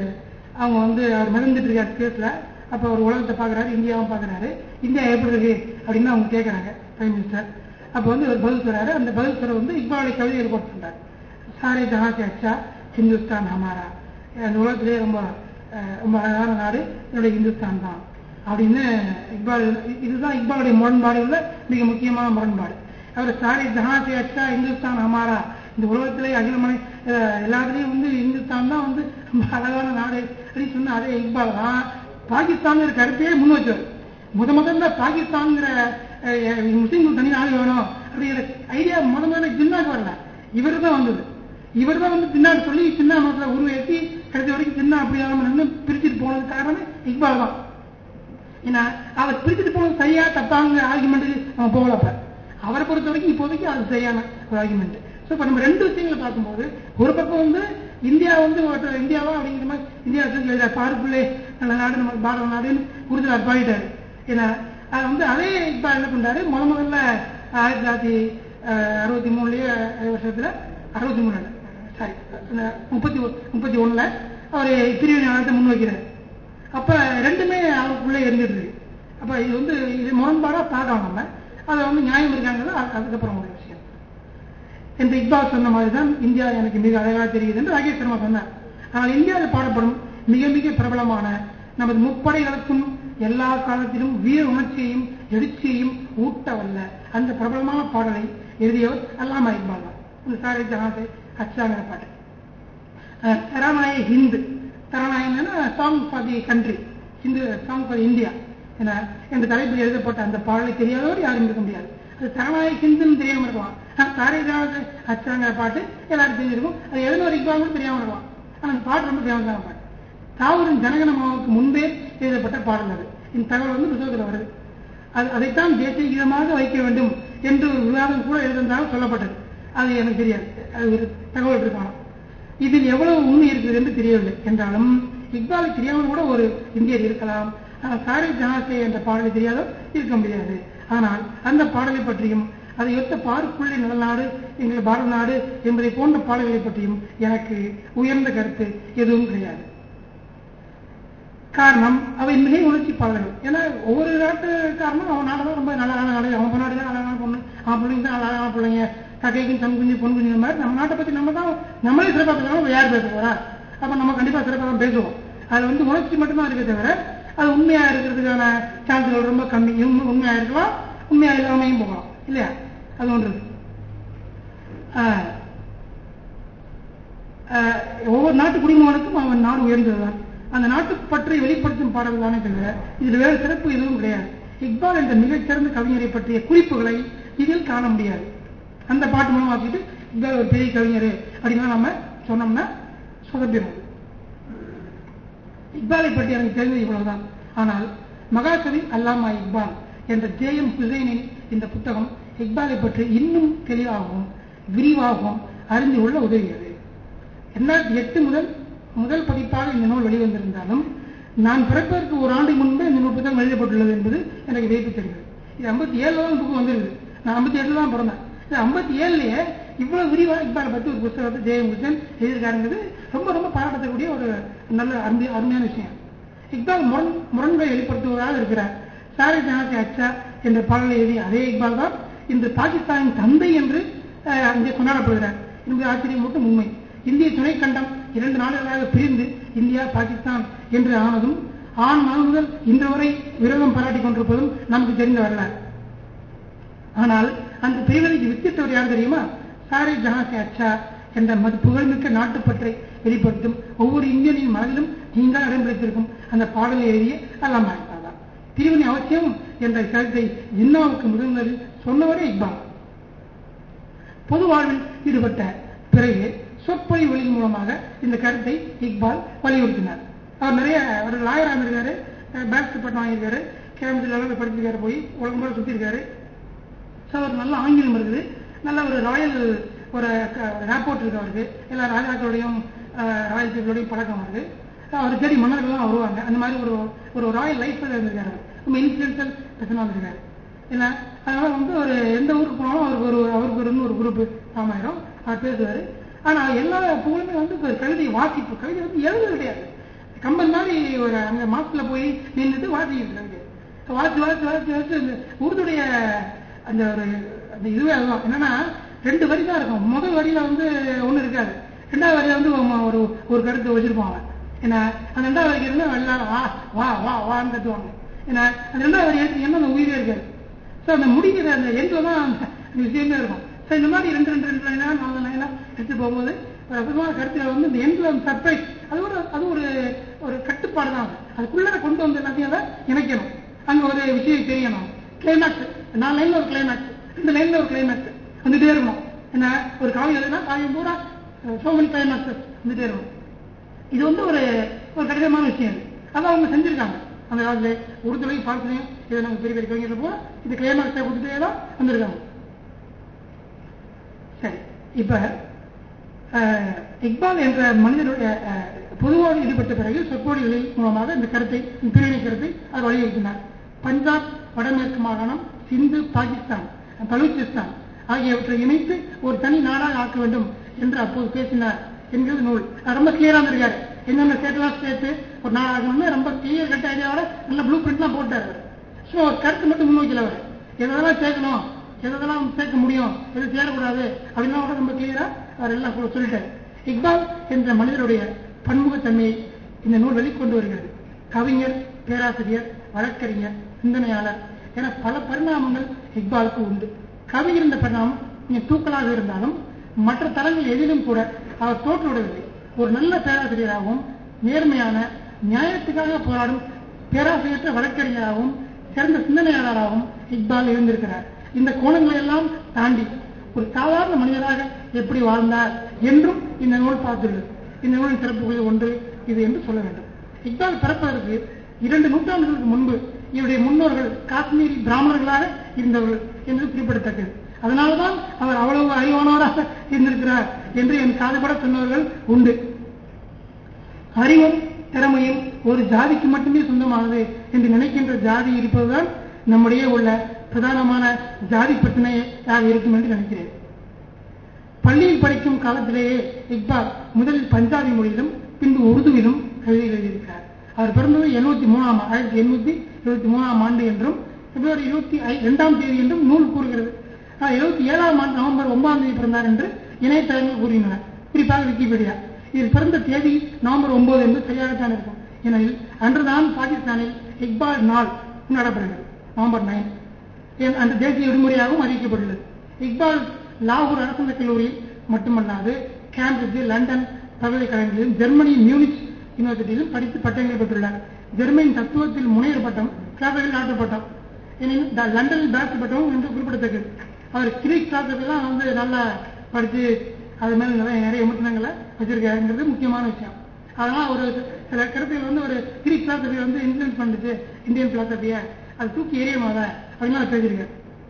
Speaker 3: அவங்க வந்து அவர் மிதந்துட்டு இருக்கார் ஸ்பேஸ்ல அப்போ அவர் உலகத்தை பார்க்குறாரு இந்தியாவும் பார்க்குறாரு இந்தியா எப்படி இருக்கு அப்படின்னு அவங்க கேட்குறாங்க பிரைம் மினிஸ்டர் அப்போ வந்து அவர் பதில் சொல்றாரு அந்த பதில் சொல்ல வந்து இக்பாலை கவிதைகள் கோட் பண்றாரு சாரே ஜஹான் சே அச்சா ஹிந்துஸ்தான் ஹமாரா அந்த உலகத்திலே ரொம்ப அஹ், ரொம்ப அழகான நாடு என்னுடைய இந்துஸ்தான் தான் அப்படின்னு இக்பால் இதுதான் இக்பாலுடைய முரண்பாடு உள்ள மிக முக்கியமான முரண்பாடு அவர் சாரி ஜஹான் சே அச்சா இந்துஸ்தான் ஹமாரா இந்த உலகத்திலே அகிலமனை அஹ், எல்லாத்துலேயும் வந்து இந்துஸ்தான் தான் வந்து ரொம்ப அழகான நாடு அப்படின்னு சொன்ன அதே இக்பால் தான் பாகிஸ்தான் கருத்தையே முன் வச்சவர் முத முதல்ல பாகிஸ்தான்ங்கிற அஹ், முஸ்லீம்கள் தனி நாடு வேணும் அப்படிங்கிற ஐடியா முத முதல்ல ஜின்னாக்கு வரல இவர் தான் வந்தது இவர் தான் வந்து பின்னாடி சொல்லி சின்ன மனசுல உருவேற்றி கடைசி வரைக்கும் சின்ன அப்படி ஆகாம நின்னு பிரிச்சுட்டு போனது காரணமே இக்பால் தான் ஏன்னா அவர் பிரிச்சுட்டு போனது சரியா தப்பாங்க ஆர்குமெண்ட்டுக்கு நம்ம போகல அப்ப அவரை பொறுத்த வரைக்கும் இப்போதைக்கு அது சரியான ஒரு ஆர்குமெண்ட் ஸோ இப்போ நம்ம ரெண்டு விஷயங்களை பார்க்கும்போது ஒரு பக்கம் வந்து இந்தியா வந்து ஒரு இந்தியாவா அப்படிங்கிற மாதிரி இந்தியா எழுத பாருக்குள்ளே நல்ல நாடு நம்ம பாரத நாடுன்னு உறுதியில் அப்பாயிட்டாரு ஏன்னா அது வந்து அதே இப்போ என்ன பண்றாரு முத முதல்ல ஆயிரத்தி தொள்ளாயிரத்தி அஹ், அறுபத்தி மூணுலயே வருஷத்துல அறுபத்தி மூணு சாரி முப்பத்தி ஒ- முப்பத்தி ஒண்ணுல அவர் பிரிவினை நாட்டை முன்வைக்கிறார் அப்ப ரெண்டுமே அவருக்குள்ளே இருந்துட்டு இருக்கு அப்ப இது வந்து இது முரண்பாடா பார்க்கலாம் நம்ம அதை வந்து நியாயம் இருக்காங்கன்னா அது- அதுக்கப்புறம் ஒரு விஷயம் என்று இக்பால் சொன்ன மாதிரி தான் இந்தியா எனக்கு மிக அழகாக தெரியுது என்று ராகேஷ் சர்மா சொன்னார் ஆனால் இந்தியாவில் பாடப்படும் மிக மிக பிரபலமான நமது முப்படைகளுக்கும் எல்லா காலத்திலும் வீர உணர்ச்சியையும் எழுச்சியையும் ஊட்டவல்ல அந்த பிரபலமான பாடலை எழுதியவர் அல்லாமா இக்பால் தான் இந்த சாரை ஜஹாசே அச்சாங்கிற பாட்டு அஹ், தரநாய ஹிந்து தரநாயன்னா சாங் ஃபார் தி கண்ட்ரி ஹிந்து சாங் ஃபார் இந்தியா என என்ற தலைப்பில் எழுதப்பட்ட அந்த பாடலை தெரியாதவர் யாரும் இருக்க முடியாது அது தரநாய ஹிந்துன்னு தெரியாம இருக்கலாம் ஆனா, சாரை ஜஹாசே அச்சாங்கிற பாட்டு எல்லாரும் தெரிஞ்சிருக்கும் அது எழுதின ஒரு இக்பால் கூட தெரியாம இருக்கலாம் ஆனா அந்த பாட்டு ரொம்ப ஃபேமஸான பாட்டு தாவூரின் ஜனகணமாவுக்கு முன்பே எழுதப்பட்ட பாடல் அது இந்த தகவல் வந்து புத்தகத்தில் வருது அது அதைத்தான் தேசிய கீதமாக வைக்க வேண்டும் என்று ஒரு விவாதம் கூட எழுதினதாக சொல்லப்பட்டது அது எனக்கு தெரியாது அது ஒரு தகவல் இருக்கலாம் இதில் எவ்வளவு உண்மை இருக்குது என்று தெரியவில்லை என்றாலும் இக்பாலுக்கு தெரியாமல் கூட ஒரு இந்தியர் இருக்கலாம் ஆனால் சாரி ஜனாசே என்ற பாடலை தெரியாத இருக்க முடியாது ஆனால் அந்த பாடலை பற்றியும் அதை ஒத்த பாருக்குள்ளே நல்ல நாடு எங்கள் பாரத நாடு என்பதை போன்ற பாடல்களை பற்றியும் எனக்கு உயர்ந்த கருத்து எதுவும் கிடையாது காரணம் அவை மிக உணர்ச்சி பாடல்கள் ஏன்னா ஒவ்வொரு நாட்டுக்காரனும் அவன் நாடு தான் ரொம்ப நல்ல நாடு அவன் பொண்ணாடி தான் அழகான பொண்ணு அவன் பிள்ளைங்க தான் அழகான பிள்ளைங்க தகைக்கும் தன் குஞ்சு பொன் குஞ்சு மாதிரி நம்ம நாட்டை பத்தி நம்ம தான் நம்மளே சிறப்பாக பேசுறோம் யார் பேச போறா அப்ப நம்ம கண்டிப்பா சிறப்பாக தான் பேசுவோம் அது வந்து உணர்ச்சி மட்டும்தான் இருக்கே தவிர அது உண்மையா இருக்கிறதுக்கான சான்ஸ்கள் ரொம்ப கம்மி இவங்க உண்மையா இருக்கலாம் உண்மையா இல்லாமையும் போகலாம் இல்லையா அது ஒன்று இருக்கு. ஆஹ் ஆஹ் ஒவ்வொரு நாட்டு குடிமகனுக்கும் அவன் நாடு உயர்ந்ததுதான் அந்த நாட்டு பற்றி வெளிப்படுத்தும் பாடல் தானே தவிர இதில் வேறு சிறப்பு எதுவும் கிடையாது இக்பால் என்ற மிகச்சிறந்த கவிஞரை பற்றிய குறிப்புகளை இதில் காண முடியாது அந்த பாட்டு மூலம் வாசிட்டு இக்பால் ஒரு பெரிய கவிஞர் அப்படின்னா நம்ம சொன்னோம்னா சொதப்பிடும் இக்பாலை பற்றி எனக்கு தெரிந்தது இவ்வளவுதான் ஆனால் மகாகவி அல்லாமா இக்பால் என்ற ஜே எம் ஹுசைனின் இந்த புத்தகம் இக்பாலை பற்றி இன்னும் தெளிவாகவும் விரிவாகவும் அறிந்து கொள்ள உதவியது ரெண்டாயிரத்தி எட்டு முதல் முதல் பதிப்பாக இந்த நூல் வெளிவந்திருந்தாலும் நான் பிறப்பதற்கு ஒரு ஆண்டு முன்பே இந்த நூல் புத்தகம் எழுதப்பட்டுள்ளது என்பது எனக்கு வியப்பு தெரிகிறது இது ஐம்பத்தி ஏழுல தான் புக்கு வந்திருக்கு நான் ஐம்பத்தி எட்டுல தான் பிறந்தேன் இது ஐம்பத்தி ஏழுலயே இவ்வளவு விரிவா இக்பாலை பத்தி ஒரு புத்தகத்தை ஜெயம் ஹுசேன் எழுதியிருக்காருங்கிறது ரொம்ப ரொம்ப பாராட்டக்கூடிய ஒரு நல்ல அருமை அருமையான விஷயம் இக்பால் முரண் முரண்களை வெளிப்படுத்துவதாக இருக்கிறார் சாரி ஜனாசி அச்சா என்ற பாடலை எழுதிய அதே இக்பால் தான் இன்று பாகிஸ்தானின் தந்தை என்று அஹ், அங்கே கொண்டாடப்படுகிறார் என்பது ஆச்சரியம் மட்டும் உண்மை இந்திய துணைக்கண்டம் இரண்டு நாடுகளாக பிரிந்து இந்தியா பாகிஸ்தான் என்று ஆனதும் ஆண் நாள் முதல் இன்று வரை விரோதம் பாராட்டிக் கொண்டிருப்பதும் நமக்கு தெரிந்த வரலாறு ஆனால் அந்த பிரிவினைக்கு வித்திட்டவர் யார் தெரியுமா சாரி ஜஹாசி அச்சா என்ற மது புகழ்மிக்க நாட்டுப்பற்றை வெளிப்படுத்தும் ஒவ்வொரு இந்தியனின் மனதிலும் நீங்கள் இடம் பிடித்திருக்கும் அந்த பாடலை எழுதிய அல்லாமா இக்பால் தான் பிரிவினை அவசியம் என்ற கருத்தை ஜின்னாவுக்கு முதலில் சொன்னவரே இக்பால் பொது வாழ்வில் ஈடுபட்ட பிறகு சொற்பொழிவுகளின் மூலமாக இந்த கருத்தை இக்பால் வலியுறுத்தினார் அவர் நிறைய அவர் லாயராக இருந்திருக்காரு பேக்ஸ் பட்டம் வாங்கியிருக்காரு கேம்பஸில் படிச்சிருக்காரு போய் உலகம் போல சுற்றிருக்காரு ஸோ அவர் நல்ல ஆங்கிலம் இருக்குது நல்ல ஒரு ராயல் ஒரு ரேப்போர்ட் இருக்கு அவருக்கு எல்லா ராஜாக்களோடையும் ராயல் பீப்புளோடையும் பழக்கம் இருக்கு அவர் தேடி மன்னர்கள்லாம் வருவாங்க அந்த மாதிரி ஒரு ஒரு ராயல் லைஃப்ல இருந்திருக்காரு அவர். ரொம்ப இன்ஃபுளுன்சியல் பர்சனாக இருந்திருக்காரு இல்லை அதனால வந்து ஒரு எந்த ஊருக்கு போனாலும் அவருக்கு ஒரு அவருக்கு ஒரு இன்னும் ஒரு குரூப் ஃபார்ம் ஆயிரும் அவர் பேசுவார் ஆனால் எல்லா புகழுமே வந்து ஒரு கவிதை வாசிப்பு கவிதை வந்து எழுத கிடையாது கம்பன் மாதிரி ஒரு அங்கே மாசத்துல போய் நின்றுட்டு வாசிக்கிட்டு கவிதை வாசி வாசி வாசி வாசி இந்த உருதுடைய அந்த ஒரு அந்த இதுவே அதுதான் என்னன்னா ரெண்டு வரி தான் இருக்கும் முதல் வரியில வந்து ஒண்ணு இருக்காது ரெண்டாவது வரியில வந்து ஒரு- ஒரு ஒரு கருத்து வச்சிருப்பாங்க ஏன்னா அந்த ரெண்டாவது வரைக்கும் இருந்தா எல்லாரும் வா வா வா வான்னு கத்துவாங்க ஏன்னா அந்த ரெண்டாவது வரி எடுத்து என்ன அந்த உயிரே இருக்காது ஸோ அந்த முடிக்கிற அந்த எண்ட்ல தான் அந்த அந்த விஷயமே இருக்கும் ஸோ இந்த மாதிரி ரெண்டு ரெண்டு ரெண்டு லைனா நாலு லைனா எடுத்து போகும்போது ஒரு அற்புதமான கருத்துல வந்து இந்த எண்ட்ல வந்து சர்ப்ரைஸ் அது ஒரு அது ஒரு ஒரு கட்டுப்பாடு தான் அது அதுக்குள்ள கொண்டு வந்து எல்லாத்தையும் அதை இணைக்கணும் அங்க ஒரு விஷயம் தெரியணும் கிளைமேக்ஸ் நாலு லைன்ல ஒரு கிளைமேக்ஸ் ரெண்டு லைன்ல ஒரு கிளைமேக்ஸ் வந்துட்டே இருக்கணும் என்ன ஒரு காவியம் எழுதுனா காவியம் பூரா சோமனி கிளைமேக்ஸ் வந்துட்டே இருக்கணும் இது வந்து ஒரு ஒரு கடினமான விஷயம் இது. அதை அவங்க செஞ்சிருக்காங்க அந்த காலத்துல உருதுலையும் பார்த்துலையும் இதை நம்ம பெரிய பெரிய கவிஞர்கள் போல இது கிளைமாக்ஸை கொடுத்துட்டே தான் வந்திருக்காங்க சரி இப்ப அஹ், இக்பால் என்ற மனிதனுடைய அஹ், பொதுவாக ஈடுபட்ட பிறகு சொற்பொழிகளின் மூலமாக இந்த கருத்தை இந்த பிரிவினை கருத்தை அவர் வலியுறுத்தினார் பஞ்சாப் வடமேற்கு மாகாணம் சிந்து பாகிஸ்தான் பலூச்சிஸ்தான் ஆகியவற்றை இணைத்து ஒரு தனி நாடாக ஆக்க வேண்டும் என்று அப்போது பேசினார் என்கிறது நூல் அது ரொம்ப கிளியரா இருந்திருக்காரு என்னென்ன ஸ்டேட்லாம் சேர்த்து ஒரு நாடாகணும்னு ரொம்ப கிளியர் கட்ட ஐடியாவோட நல்ல ப்ளூ பிரிண்ட்லாம் போட்டார் ஸோ ஒரு கருத்து மட்டும் முன்வைக்கல அவர் எதெல்லாம் சேர்க்கணும் எதெல்லாம் சேர்க்க முடியும் எது சேரக்கூடாது அப்படின்லாம் கூட ரொம்ப கிளியரா அவர் எல்லாம் சொல்ல- சொல்லிட்டார் இக்பால் என்ற மனிதருடைய பன்முகத்தன்மையை இந்த நூல் வெளிக்கொண்டு வருகிறது கவிஞர் பேராசிரியர் வழக்கறிஞர் சிந்தனையாளர் என பல பரிணாமங்கள் இக்பாலுக்கு உண்டு கவிஞர் என்ற பரிணாமம் கொஞ்சம் தூக்கலாக இருந்தாலும் மற்ற தளங்கள் எதிலும் கூட அவர் தோற்று விடவில்லை ஒரு நல்ல பேராசிரியராகவும் நேர்மையான நியாயத்துக்காக போராடும் பேராசிரியற்ற வழக்கறிஞராகவும் சிறந்த சிந்தனையாளராகவும் இக்பால் இருந்திருக்கிறார் இந்த கோணங்களை எல்லாம் தாண்டி ஒரு சாதாரண மனிதராக எப்படி வாழ்ந்தார் என்றும் இந்த நூல் பார்த்துள்ளது இந்த நூலின் சிறப்புகளில் ஒன்று இது என்று சொல்ல வேண்டும் இக்பால் பிறப்பதற்கு இரண்டு நூற்றாண்டுகளுக்கு முன்பு இவருடைய முன்னோர்கள் காஷ்மீரி பிராமணர்களாக இருந்தவர்கள் என்று குறிப்பிடத்தக்கது அதனால்தான் அவர் அவ்வளவு அறிவானவராக இருந்திருக்கிறார் என்று என் காதுபட சொன்னவர்கள் உண்டு அறிவும் திறமையும் ஒரு ஜாதிக்கு மட்டுமே சொந்தமானது என்று நினைக்கின்ற ஜாதி இருப்பதுதான் நம்முடைய உள்ள பிரதானமான ஜாதி பிரச்சனையாக இருக்கும் என்று நினைக்கிறேன் பள்ளியில் படிக்கும் காலத்திலேயே இக்பால் முதலில் பஞ்சாபி மொழியிலும் பின்பு உருதுவிலும் கவிதை எழுதியிருக்கிறார் அவர் பிறந்தது எண்ணூத்தி மூணாம் ஆயிரத்தி எண்ணூத்தி இருபத்தி மூணாம் ஆண்டு என்றும் பிப்ரவரி இருபத்தி இரண்டாம் தேதி என்றும் நூல் கூறுகிறது ஆனால் எழுபத்தி ஏழாம் ஆண்டு நவம்பர் ஒன்பதாம் தேதி பிறந்தார் என்று இணையதளங்கள் கூறியுள்ளன குறிப்பாக விக்கிபீடியா இதில் பிறந்த தேதி நவம்பர் ஒன்பது என்று சரியாகத்தான் இருக்கும் ஏனெனில் அன்றுதான் பாகிஸ்தானில் இக்பால் நாள் கொண்டாடப்படுகிறது நவம்பர் நைன் அன்று தேசிய விடுமுறையாகவும் அறிவிக்கப்பட்டுள்ளது இக்பால் லாகூர் அரசந்த கல்லூரியில் மட்டுமல்லாது கேம்பிரிட்ஜ் லண்டன் பல்கலைக்கழகங்களிலும் ஜெர்மனியின் மியூனிச் யூனிவர்சிட்டியிலும் படித்து பட்டங்களை பெற்றுள்ளார் ஜெர்மனியின் தத்துவத்தில் முனைவர் பட்டம் கிளாசிக்கல் டாக்டர் பட்டம் எனினும் த- லண்டனில் பேச்சு பட்டம் என்று குறிப்பிடத்தக்கது அவர் கிரீக் கிளாஸுக்கெல்லாம் வந்து நல்லா படித்து அது மேல நிறைய நிறைய விமர்சனங்களை வச்சிருக்காருங்கிறது முக்கியமான விஷயம் அதனால ஒரு சில கருத்துகள் வந்து ஒரு கிரீக் பிலாசபி வந்து இன்ஃபுளுன்ஸ் பண்ணுச்சு இந்தியன் பிலாசபிய அது தூக்கி எறியணும் அதை அப்படின்னு அவர் பேசியிருக்காரு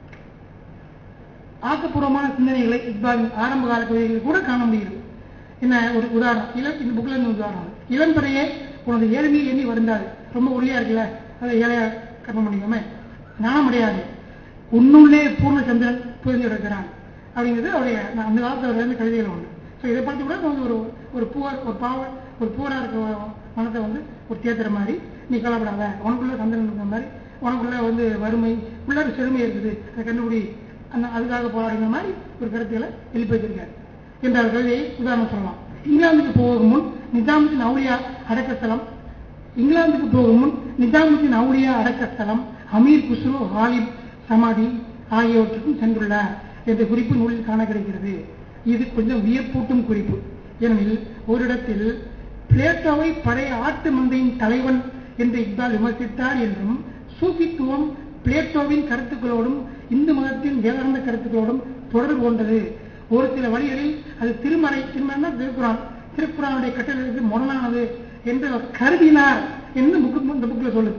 Speaker 3: ஆக்கப்பூர்வமான சிந்தனைகளை இக்பாலின் ஆரம்ப கால கவிதைகளில் கூட காண முடியுது என்ன ஒரு உதாரணம் இளம் இந்த புக்ல இருந்து ஒரு உதாரணம் இளம்பெறையே உனது ஏழ்மையை எண்ணி வருந்தாது ரொம்ப ஒளியா இருக்குல்ல அதை ஏழையா கர்மம் பண்ணிக்கோமே நானும் முடியாது உன்னுள்ளே பூர்ண சந்திரன் புரிந்து கிடக்கிறான் அப்படிங்கிறது அவருடைய நான் அந்த காலத்துல இருந்து கவிதைகள் உண்டு ஸோ இதை பார்த்து கூட வந்து ஒரு ஒரு பூவர் ஒரு பாவ ஒரு பூரா இருக்க மனத்தை வந்து ஒரு தேத்துற மாதிரி நீ கவலைப்படாத உனக்குள்ள சந்திரன் இருக்கிற மாதிரி உனக்குள்ள வந்து வறுமை உள்ள ஒரு செழுமை இருக்குது அதை கண்டுபிடி அந்த அதுக்காக போராடுங்கிற மாதிரி ஒரு கருத்துக்களை எழுப்பி வச்சிருக்காரு என்ற ஒரு கவிதையை உதாரணம் சொல்லலாம் இங்கிலாந்துக்கு போகும் முன் நிஜாமுத்தின் அவுலியா அடக்க ஸ்தலம் இங்கிலாந்துக்கு போகும் முன் நிஜாமுத்தின் அவுலியா அடக்க ஸ்தலம் அமீர் குஸ்ரு ஹாலிப் சமாதி ஆகியவற்றுக்கும் சென்றுள்ளார் என்ற குறிப்பு நூலில் காண கிடைக்கிறது இது கொஞ்சம் வியப்பூட்டும் குறிப்பு ஏனெனில் ஓரிடத்தில் பிளேட்டோவை பழைய ஆட்டு மந்தையின் தலைவன் என்று இக்பால் விமர்சித்தார் என்றும் சூஃபித்துவம் பிளேட்டோவின் கருத்துக்களோடும் இந்து மதத்தின் வேதாந்த கருத்துக்களோடும் தொடர்பு கொண்டது ஒரு சில வழிகளில் அது திருமறை திருமறைனா திருக்குறான் திருக்குறானுடைய கட்டளைக்கு முரணானது என்று அவர் கருதினார் என்று புக்கு இந்த புக்கில் சொல்லுது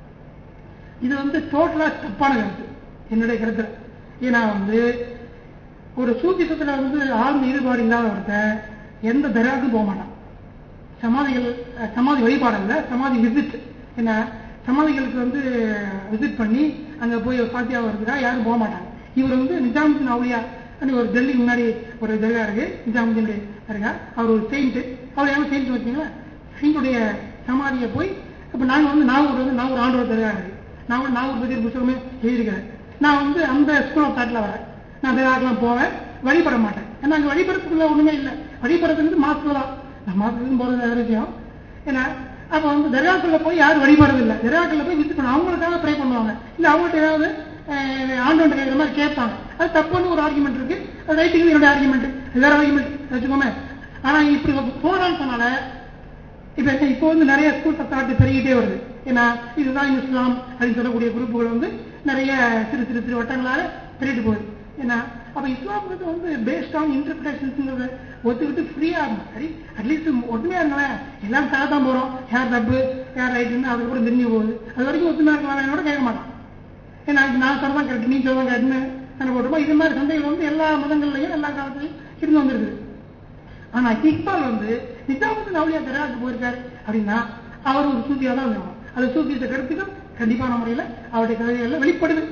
Speaker 3: இது வந்து டோட்டலா தப்பான கருத்து என்னுடைய கருத்துல ஏன்னா வந்து ஒரு சூத்திசத்துல வந்து ஆழ்ந்த ஈடுபாடு இல்லாத ஒருத்தன் எந்த தர்காவுக்கும் போக மாட்டான் சமாதிகள் அஹ், சமாதி வழிபாடு இல்ல சமாதி விசிட் என்ன சமாதிகளுக்கு வந்து விசிட் பண்ணி அங்க போய் சாத்தியா வருதுக்கா யாரும் போக மாட்டாங்க இவர் வந்து நிஜாமுத்தின் அவுலியா அப்படி ஒரு டெல்லிக்கு முன்னாடி ஒரு தர்கா இருக்கு நிஜாமுத்தினுடைய தர்கா அவர் ஒரு செயின்ட் அவர் என்ன செயின்ட் வச்சீங்களா செயின்டுடைய சமாதியை போய் இப்ப நாங்க வந்து நாகூர் வந்து நாகூர் ஆண்டோர் தர்கா இருக்கு நான் வந்து நாகூர் பத்தி ஒரு புத்தகமே எழுதியிருக்கிறேன் நான் வந்து அந்த ஸ்கூல் ஆஃப் தாட்ல வரேன் நான் தர்காக்கெல்லாம் போவேன் வழிபட மாட்டேன் ஏன்னா அங்க வழிபடுறதுக்குள்ள ஒண்ணுமே இல்லை வழிபடுறதுக்கு மாசத்துல தான் நான் மாசத்துக்கு போறது வேற விஷயம் ஏன்னா அப்ப வந்து தர்காக்குள்ள போய் யாரும் வழிபடுறது இல்லை தர்காக்குள்ள போய் விசிட் பண்ண அவங்களுக்காக ப்ரே பண்ணுவாங்க இல்ல அவங்கள்ட்ட ஏதாவது ஆண்டோன் கேட்குற மாதிரி கேட்பாங்க அது தப்புன்னு ஒரு ஆர்குமெண்ட் இருக்கு அது ரைட்டுக்கு என்னோட ஆர்குமெண்ட் வேற ஆர்குமெண்ட் வச்சுக்கோமே ஆனா இப்படி போறான்னு சொன்னால இப்ப என்ன, இப்போ வந்து நிறைய ஸ்கூல் தாட்டு பெருகிட்டே வருது ஏன்னா இதுதான் இஸ்லாம் அப்படின்னு சொல்லக்கூடிய குரூப்புகள் வந்து நிறைய சிறு சிறு சிறு வட்டங்களால பெருகிட்டு போகுது ஏன்னா அப்ப இஸ்லாமுக்கு வந்து பேஸ்ட் ஆன் இன்டர்பிரேஷன்ஸ்ங்கிறத ஒத்துக்கிட்டு ஃப்ரீயா சரி அட்லீஸ்ட் ஒற்றுமையா இருங்களேன் எல்லாரும் தர தான் போறோம் யார் தப்பு யார் ரைட்டுன்னு அதுக்கப்புறம் தெரிஞ்சு போகுது அது வரைக்கும் ஒத்துமையா இருக்கலாம் என்னோட கேட்க மாட்டான் ஏன்னா இது நான் சொல்றதான் கரெக்ட் நீ சொல்றதான் கரெக்ட்னு சண்டை போட்டுமா இது மாதிரி சண்டைகள் வந்து எல்லா மதங்கள்லயும் எல்லா காலத்திலையும் இருந்து வந்திருக்குது ஆனா இக்பால் வந்து நிஜாமுத்தின் அவுலியா தர்காவுக்கு போயிருக்காரு அப்படின்னா அவர் ஒரு சூஃபியா தான் இருக்கணும் அது சூஃபியத்தை கருத்துக்கள் கண்டிப்பான முறையில அவருடைய கவிதைகள்ல வெளிப்படுது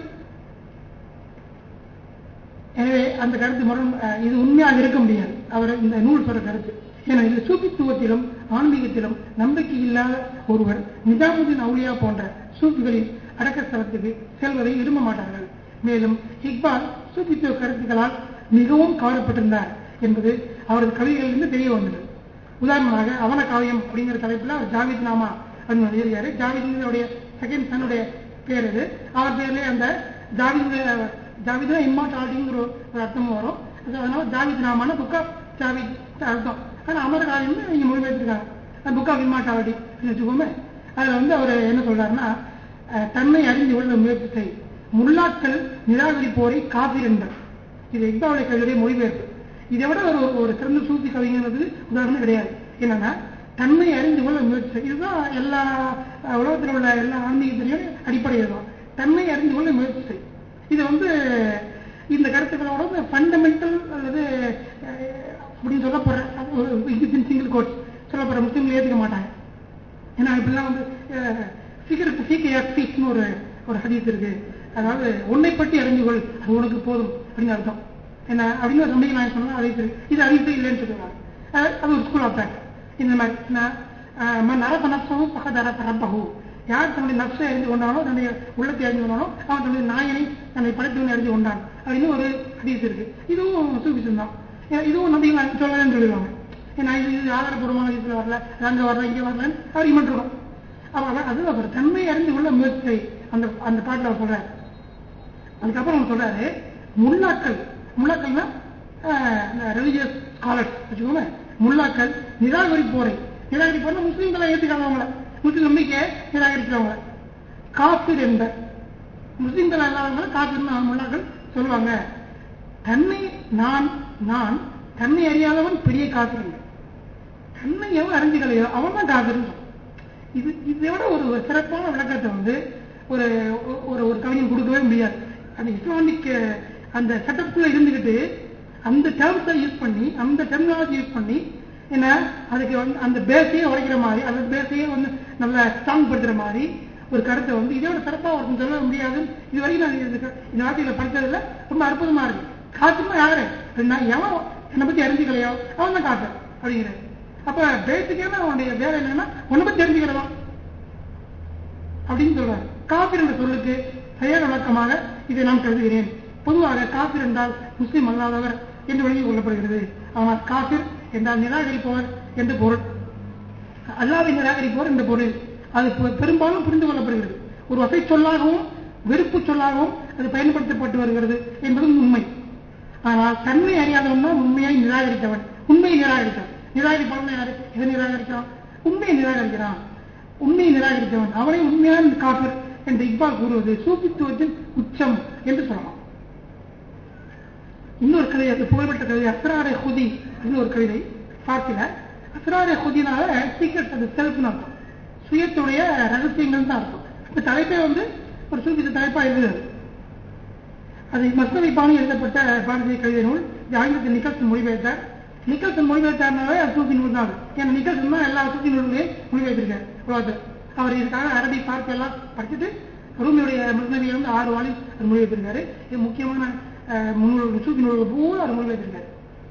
Speaker 3: எனவே அந்த கருத்து முரண் அஹ், இது உண்மையாக இருக்க முடியாது அவர் இந்த நூல் சொல்ற கருத்து ஏனெனில் சூஃபித்துவத்திலும் ஆன்மீகத்திலும் நம்பிக்கை இல்லாத ஒருவர் நிஜாமுதீன் அவுலியா போன்ற சூஃபிகளின் அடக்கஸ்தலத்துக்கு செல்வதை விரும்ப மாட்டார்கள் மேலும் இக்பால் சூஃபித்துவ கருத்துக்களால் மிகவும் கவரப்பட்டிருந்தார் என்பது அவரது கவிதைகளிலிருந்து தெரிய வந்தது உதாரணமாக அவன காவியம் அப்படிங்கிற தலைப்புல அவர் ஜாவித் நாமா அப்படின்னு எழுதியிருக்காரு ஜாவித்னுடைய செகண்ட் சன்னுடைய பேர் இது அவர் பேர்லயே அந்த ஜாவித் ஜாவித் இம்மார்டாலிட்டிங்கிற ஒரு அர்த்தமும் வரும் அது அதனால ஜாவித் நாமான புக் ஆஃப் ஜாவித் அர்த்தம் ஆனா அமர காவியம்னு நீங்க மொழிபெயர்த்திருக்காங்க புக் ஆஃப் இம்மார்டாலிட்டி வச்சுக்கோமே அதுல வந்து அவர் என்ன சொல்றாருன்னா அஹ், தன்னை அறிந்து கொள்ள முயற்சி செய் முல்லாக்கள் நிராகரிப்போரை காபீர் என்பர் இது இக்பாவுடைய கவிதையுடைய மொழிபெயர்ப்பு இதை விட ஒரு ஒரு சிறந்த சூத்தி கவிஞர் வந்து உதாரணம் கிடையாது என்னன்னா தன்னை அறிந்து கொள்ள முயற்சி செய். இதுதான் எல்லா அஹ், உலகத்தில் உள்ள எல்லா ஆன்மீகத்திலையும் அடிப்படை இதுதான் தன்னை அறிந்து கொள்ள முயற்சி செய். இது வந்து இந்த கருத்துக்களோட ஃபண்டமெண்டல் அல்லது அஹ், அப்படின்னு சொல்லப்படுற அது ஒரு சிங்கிள் கோட்ஸ் சொல்லப்படுற முஸ்லீம்கள் ஏற்றுக்க மாட்டாங்க ஏன்னா இப்படிலாம் வந்து சீக்கிரத்து சீக்கிரம் ஃபீஸ்னு ஒரு ஒரு ஹதீஸ் இருக்கு அதாவது உன்னை பற்றி அறிந்து கொள் அது உனக்கு போதும் அப்படின்னு அர்த்தம் என்ன அப்படின்னு ஒரு நம்பிக்கை நான் சொன்னா அறிவித்து இது அறிவித்து இல்லைன்னு சொல்லுவாங்க அஹ் அது ஒரு ஸ்கூல் ஆஃப் இந்த மாதிரி நான் மண் அரச நப்சவும் பக்கத்து அரச ரப்பகு யார் தன்னுடைய நப்சை அறிந்து கொண்டானோ தன்னுடைய உள்ளத்தை அறிந்து கொண்டானோ அவன் தன்னுடைய நாயனை தன்னை படைத்தவனை அறிந்து கொண்டான் அப்படின்னு ஒரு ஹதீஸ் இருக்கு இதுவும் சூபிசம் தான் ஏன்னா இதுவும் நம்பிக்கை சொல்லலன்னு சொல்லிடுவாங்க ஏன்னா இது இது ஆதாரப்பூர்வமான விஷயத்துல வரல அது அங்க வரல இங்க வரலன்னு ஆர்குமெண்ட் இருக்கும் அப்ப அதான் அது அவர் தன்மை அறிந்து கொள்ள முயற்சி செய். அந்த அந்த பாட்டுல அவர் சொல்றாரு அதுக்கப்புறம் அவர் சொல்றாரு முல்லாக்கள் முல்லாக்கள்னா ரிலிஜியஸ் ஸ்காலர்ஸ் வச்சுக்கோங்க முல்லாக்கள் நிராகரிப்போரை நிராகரிப்போர்னா முஸ்லீம்களை ஏற்றுக்காதவங்கள முஸ்லீம் நம்பிக்கையை நிராகரிக்கிறவங்க காஃபிர் என்ப முஸ்லீம்கள் அல்லாதவங்கள காஃபிர்னு முல்லாக்கள் சொல்லுவாங்க தன்னை நான் நான் தன்னை அறியாதவன் பெரிய காஃபிர் இல்லை தன்னை எவன் அறிஞ்சுக்கலையோ அவன் தான் காஃபிர்னு சொல்றான். இது இதை விட ஒரு சிறப்பான விளக்கத்தை வந்து ஒரு ஒரு ஒரு கவிஞன் கொடுக்கவே முடியாது அந்த இஸ்லாமிக் அஹ், அந்த செட்டப்குள்ள இருந்துகிட்டு அந்த டேர்ம்ஸை யூஸ் பண்ணி அந்த டெர்மினாலஜி யூஸ் பண்ணி என்ன அதுக்கு வந்து அந்த பேஸையே உடைக்கிற மாதிரி அந்த பேஸையே வந்து நல்ல ஸ்ட்ராங் படுத்துற மாதிரி ஒரு கருத்தை வந்து இதோட சிறப்பா ஒருத்தன் சொல்ல முடியாது இது வரைக்கும் நான் இந்த க- இந்த வார்த்தையில படிச்சதுல ரொம்ப அற்புதமா இருக்கு காசுமா யாரு அப்படின்னா எவன் என்னை பத்தி அறிஞ்சுக்கலையோ அவன் தான் காசு அப்படிங்கிறாரு அப்ப பேசிக்கான அவனுடைய வேலை என்னன்னா உன்னை பத்தி தெரிஞ்சுக்கிறதா அப்படின்னு சொல்றாரு காபிர் என்ற சொல்லுக்கு பெயர் விளக்கமாக இதை நான் கருதுகிறேன் பொதுவாக காபிர் என்றால் முஸ்லிம் அல்லாதவர் என்று விளங்கிக் கொள்ளப்படுகிறது ஆனால் காபிர் என்றால் நிராகரிப்பவர் என்று பொருள் அல்லாவை நிராகரிப்பவர் என்ற பொருள் அது பெ- பெரும்பாலும் புரிந்து கொள்ளப்படுகிறது ஒரு வசை சொல்லாகவும் வெறுப்பு சொல்லாகவும் அது பயன்படுத்தப்பட்டு வருகிறது என்பதும் உண்மை ஆனால் தன்மை அறியாதவன் தான் உண்மையை நிராகரித்தவன் உண்மையை நிராகரித்தவன் நிராகரிப்பவன் யாரு எதை நிராகரிக்கிறான் உண்மையை நிராகரிக்கிறான் உண்மையை நிராகரித்தவன் அவனை உண்மையான காப்பர் என்று இக்பால் கூறுவது சூபித்துவத்தின் உச்சம் என்று சொல்லலாம் இன்னொரு கவிதை அது புகழ்பெற்ற கவிதை அஸ்ராரே ஹுதி அப்படின்னு ஒரு கவிதை பார்க்கல அஸ்ராரே ஹுதினால சீக்கிரட் அது செல்ஃப்னு அர்த்தம் சுயத்துடைய ரகசியங்கள் தான் அர்த்தம் இப்ப தலைப்பே வந்து ஒரு சூபித்த தலைப்பா இருந்தது அது மஸ்தவி பாணி எழுதப்பட்ட பாரதிய கவிதை நூல் இது ஆங்கிலத்தில் நிக்கல்சன் மொழிபெயர்த்தார் நிக்கல்சன் மொழிபெயர்த்தார்னாவே அது சூஃபி நூல் தான் அது. ஏன்னா நிக்கல்சன் தான் எல்லா சூஃபி நூல்களையும் மொழிபெயர்த்திருக்காரு உலகத்தில் அவர் இதுக்காக அரபி பார்த்து எல்லாம் படிச்சுட்டு ரூமியுடைய மஸ்தவியை வந்து ஆறு வாழி அவர் மொழிபெயர்த்திருக்காரு இது முக்கியமான அஹ், முன்னூறு சூஃபி நூல்கள் பூரா அவர் மொழிபெயர்த்திருக்காரு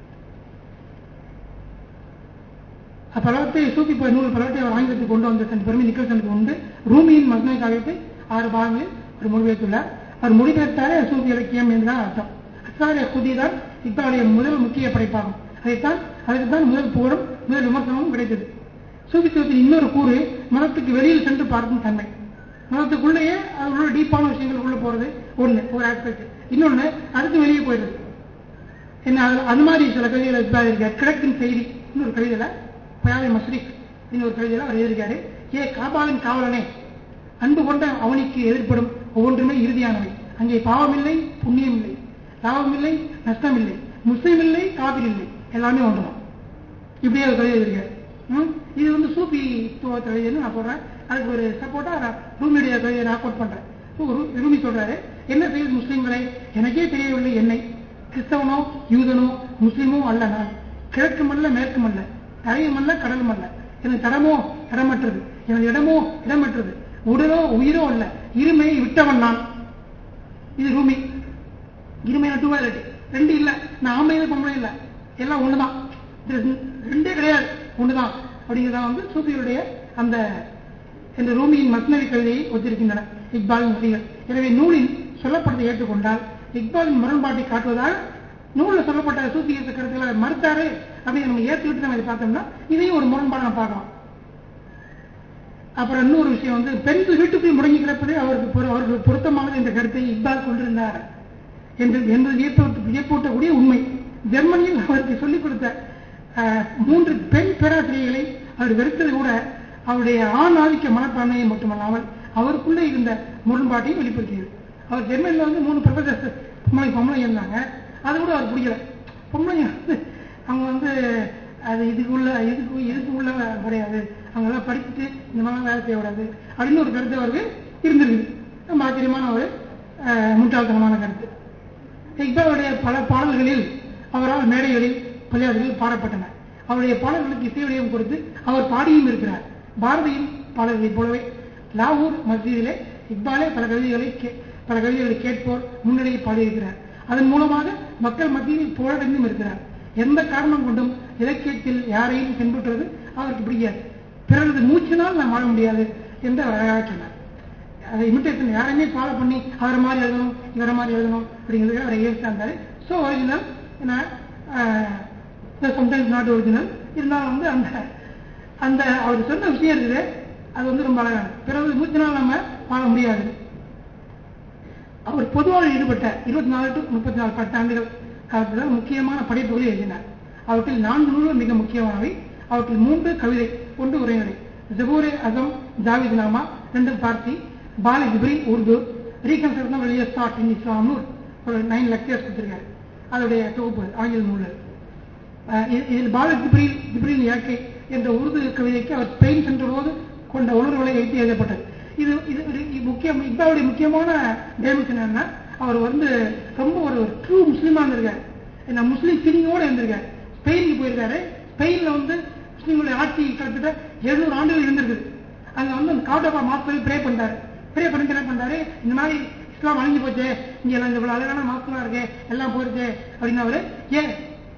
Speaker 3: பலவற்றை சூஃபி ப- நூல் பலவற்றை அவர் ஆங்கிலத்துக்கு கொண்டு வந்த தன் பெருமை நிக்கல்சனுக்கு உண்டு ரூமியின் மஸ்னவி காவியத்தை ஆறு பாகங்களில் அவர் மொழிபெயர்த்துள்ளார் அவர் மொழிபெயர்த்தாலே சூஃபி இலக்கியம் என்றுதான் அர்த்தம் அஸ்ராரிய குதி தான் இக்பாலுடைய முதல் முக்கிய படைப்பாகும் அதைத்தான் அதுக்கு தான் முதல் புகழும் முதல் விமர்சனமும் கிடைத்தது சூஃபித்துவத்தின் இன்னொரு கூறு மதத்துக்கு வெளியில் சென்று பார்க்கும் தன்மை மதத்துக்குள்ளேயே அது உள்ள டீப்பான விஷயங்களுக்குள்ள போறது ஒண்ணு ஒரு ஆஸ்பெக்ட் இன்னொன்னு அதுக்கு வெளியே போயிடுது என்ன அது- அது மாதிரி சில கவிதைகளை எழுதியிருக்காரு கிழக்கின் செய்தி இன்னொரு கவிதையில பயாவை மஸ்ரிக் இன்னொரு கவிதையில அவர் எழுதியிருக்காரு ஏ காபாவின் காவலனே அன்பு கொண்ட அவனுக்கு எதிர்ப்படும் ஒவ்வொன்றுமே இறுதியானவை அங்கே பாவமில்லை புண்ணியம் இல்லை லாபமில்லை நஷ்டமில்லை முஸ்லீம் இல்லை காபிர் இல்லை எல்லாமே ஒன்றுதான் இப்படியே ஒரு கவிதை எழுதியிருக்காரு ம்? இது வந்து சூஃபி துவ கவிதைன்னு நான் சொல்றேன் அதுக்கு ஒரு சப்போர்ட்டா ரூமியுடைய கவிதையை நான் கோட் பண்றேன் So, ரூ- ரூமி சொல்றாரு என்ன செய்யுது முஸ்லிம்களை எனக்கே தெரியவில்லை என்னை கிறிஸ்தவனோ யூதனோ முஸ்லிமோ அல்ல நான் கிழக்கும் அல்ல மேற்கும் அல்ல தரையும் அல்ல கடலும் அல்ல எனது தடமோ தடமற்றது எனது இடமோ இடமற்றது உடலோ உயிரோ அல்ல இருமையை விட்டவன் நான் இது ரூமி இருமையான டூவாலிட்டி ரெண்டு இல்ல நான் ஆம்பளை இல்லை பொம்பளை இல்ல எல்லாம் ஒண்ணுதான் இது ரெண்டே கிடையாது ஒண்ணுதான் அப்படிங்கிறத வந்து சூஃபியுடைய அந்த என்ற ரூமியின் மஸ்னவி கவிதையை ஒத்திருக்கின்றன இக்பாலின் வரிகள் எனவே நூலின் சொல்லப்பட்டதை ஏற்றுக்கொண்டால் இக்பாலின் முரண்பாட்டை காட்டுவதால் நூலில் சொல்லப்பட்ட சூஃபியத்தை கருத்துக்களை மறுத்தாரு அப்படின்னு நம்ம ஏற்றுக்கிட்டு நம்ம இதை பார்த்தோம்னா இதையும் ஒரு முரண்பாடு நம்ம பார்க்கலாம் அப்புறம் இன்னொரு விஷயம் வந்து பெண்கள் வீட்டுக்குள் முடங்கி கிடப்பது அவருக்கு பொரு- அவருக்கு பொருத்தமானது என்ற கருத்தை இக்பால் கொண்டிருந்தார் என்று என்பது வியப்பூட்ட- வியப்பூட்டக்கூடிய உண்மை ஜெர்மனியில் அவருக்கு சொல்லிக் கொடுத்த அஹ், மூன்று பெண் பேராசிரியர்களை அவர் வெறுத்தது கூட அவருடைய ஆண் ஆதிக்க மனப்பான்மையை மட்டுமல்லாமல் அவருக்குள்ளே இருந்த முரண்பாட்டையும் வெளிப்படுத்தியது அவர் ஜெர்மனியில் வந்து மூணு ப்ரொஃபசர் பொம்பளை பொம்பளை இருந்தாங்க அது கூட அவர் பிடிக்கல பொம்பளை வந்து அவங்க வந்து அது இதுக்குள்ள இதுக்கு இதுக்கு உள்ள கிடையாது அவங்கெல்லாம் படிச்சுட்டு இந்த மாதிரிலாம் வேலை செய்யக்கூடாது அப்படின்னு ஒரு கருத்து அவருக்கு இருந்திருக்குது ரொம்ப ஆச்சரியமான ஒரு அஹ், முட்டாள்தனமான கருத்து இக்பாலுடைய பல பாடல்களில் அவரால் மேடைகளில் பள்ளியாளர்களில் பாடப்பட்டன அவருடைய பாடல்களுக்கு இசை வடிவம் கொடுத்து அவர் பாடியும் இருக்கிறார் பாரதியின் பாடல்களைப் போலவே லாகூர் மஸ்ஜிதிலே இக்பாலே பல கவிதைகளை கே- பல கவிதைகளை கேட்போர் முன்னிலையில் பாடியிருக்கிறார் அதன் மூலமாக மக்கள் மத்தியில் புகழடைந்தும் இருக்கிறார் எந்த காரணம் கொண்டும் இலக்கியத்தில் யாரையும் பின்பற்றுவது அவருக்கு பிடிக்காது பிறரது மூச்சினால் நாம் வாழ முடியாது என்று அவர் அழகாக சொன்னார் அதை இமிட்டேஷன் யாரையுமே ஃபாலோ பண்ணி அவரை மாதிரி எழுதணும் இவரை மாதிரி எழுதணும் அப்படிங்கிறது அவரை ஏற்று இருந்தாரு ஸோ ஒரிஜினல் ஏன்னா சம்டைம்ஸ் நாட் ஒரிஜினல் இருந்தாலும் வந்து அந்த அந்த அவர் சொன்ன விஷயம் இருக்குது அது வந்து ரொம்ப அழகானது பிறகு மூச்சினால் நம்ம வாழ முடியாது அவர் பொதுவாக ஈடுபட்ட இருபத்தி நாலு டு முப்பத்தி நாலு பத்தாண்டுகள் காலத்தில் முக்கியமான படைப்புகளை எழுதினார் அவற்றில் நான்கு நூல்கள் மிக முக்கியமானவை அவற்றில் மூன்று கவிதை ஒன்று உரைநடை ஜபூரே அசம் ஜாவித் நாமா ரெண்டும் பார்த்தி பாலி ஜிப்ரி உருது ரீகன்ஸ்ட்ரக்ஷன் வெளியே ஸ்டார்ட் இன் இஸ்லாம்னு ஒரு நைன் லெக்சர்ஸ் கொடுத்துருக்காரு அதோடைய தொகுப்பு ஆங்கில நூல்கள் அஹ் இ- இதில் பால ஜிப்ரீல் ஜிப்ரீல் இயற்கை என்ற உருது கவிதைக்கு அவர் ஸ்பெயின் சென்ற போது கொண்ட உணர்வுகளை வைத்து எழுதப்பட்டது இது இது ஒரு இ- முக்கியம் இப்பாவுடைய முக்கியமான டைமென்ஷன் என்னன்னா அவர் வந்து ரொம்ப ஒரு ட்ரூ முஸ்லீமா இருந்திருக்காரு என்ன முஸ்லீம் ஃபீலிங்கோட இருந்திருக்காரு ஸ்பெயினுக்கு போயிருக்காரு ஸ்பெயின்ல வந்து முஸ்லீம்களுடைய ஆட்சி கிட்டத்தட்ட எழுநூறு ஆண்டுகள் இருந்திருக்குது அங்க வந்து அந்த காட்டோபா மாஸ்டர் ப்ரே பண்ணிட்டாரு ப்ரே பண்ணிட்டு என்ன பண்ணாரு இந்த மாதிரி இஸ்லாம் அழிஞ்சு போச்சு இங்க எல்லாம் இந்த இவ்வளவு அழகான மாஸ்டர்லாம் இருக்கு எல்லாம் போயிடுச்சு அப்படின்னு அவரு ஏன்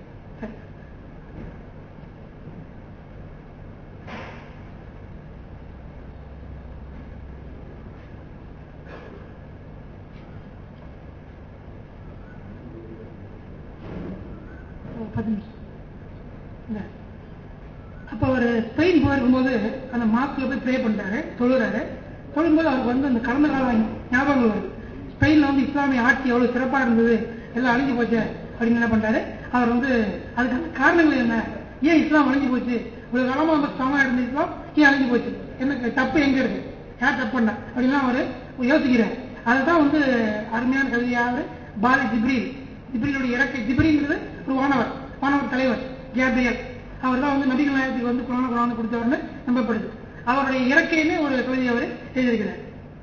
Speaker 3: ஒரு பத்து நிமிஷம் இல்ல. அப்ப அவர் ஸ்பெயின் போயிருக்கும்போது அந்த மாஸ்க்ல போய் ப்ரே பண்றாரு தொழுறாரு தொழும்போது அவருக்கு வந்து அந்த கடந்த கால ஞாபகங்கள் வருது ஸ்பெயின்ல வந்து இஸ்லாமிய ஆட்சி எவ்வளவு சிறப்பா இருந்தது எல்லாம் அழிஞ்சு போச்சு அப்படின்னு என்ன பண்றாரு அவர் வந்து அதுக்கான காரணங்கள் என்ன ஏன் இஸ்லாம் அழிஞ்சு போச்சு ஒரு காலமா நம்ம ஸ்ட்ராங்கா இருந்த இஸ்லாம் ஏன் அழிஞ்சு போச்சு என்ன தப்பு எங்க இருக்கு யார் தப்பு பண்ணா அப்படின்லாம் அவரு யோசிக்கிறார் அதுதான் வந்து அருமையான கவிதையா அவரு பாலி ஜிப்ரீல் ஜிப்ரீலுடைய இறக்கை ஜிப்ரீங்கிறது ஒரு வானவர் வானவர் தலைவர் கேப்ரியல் அவர் தான் வந்து நபிகள் நாயகத்துக்கு வந்து குரான குரான் கொடுத்தவர்னு நம்பப்படுது அவருடைய இறக்கையுமே ஒரு கவிதை அவர் எழுதியிருக்கிறார்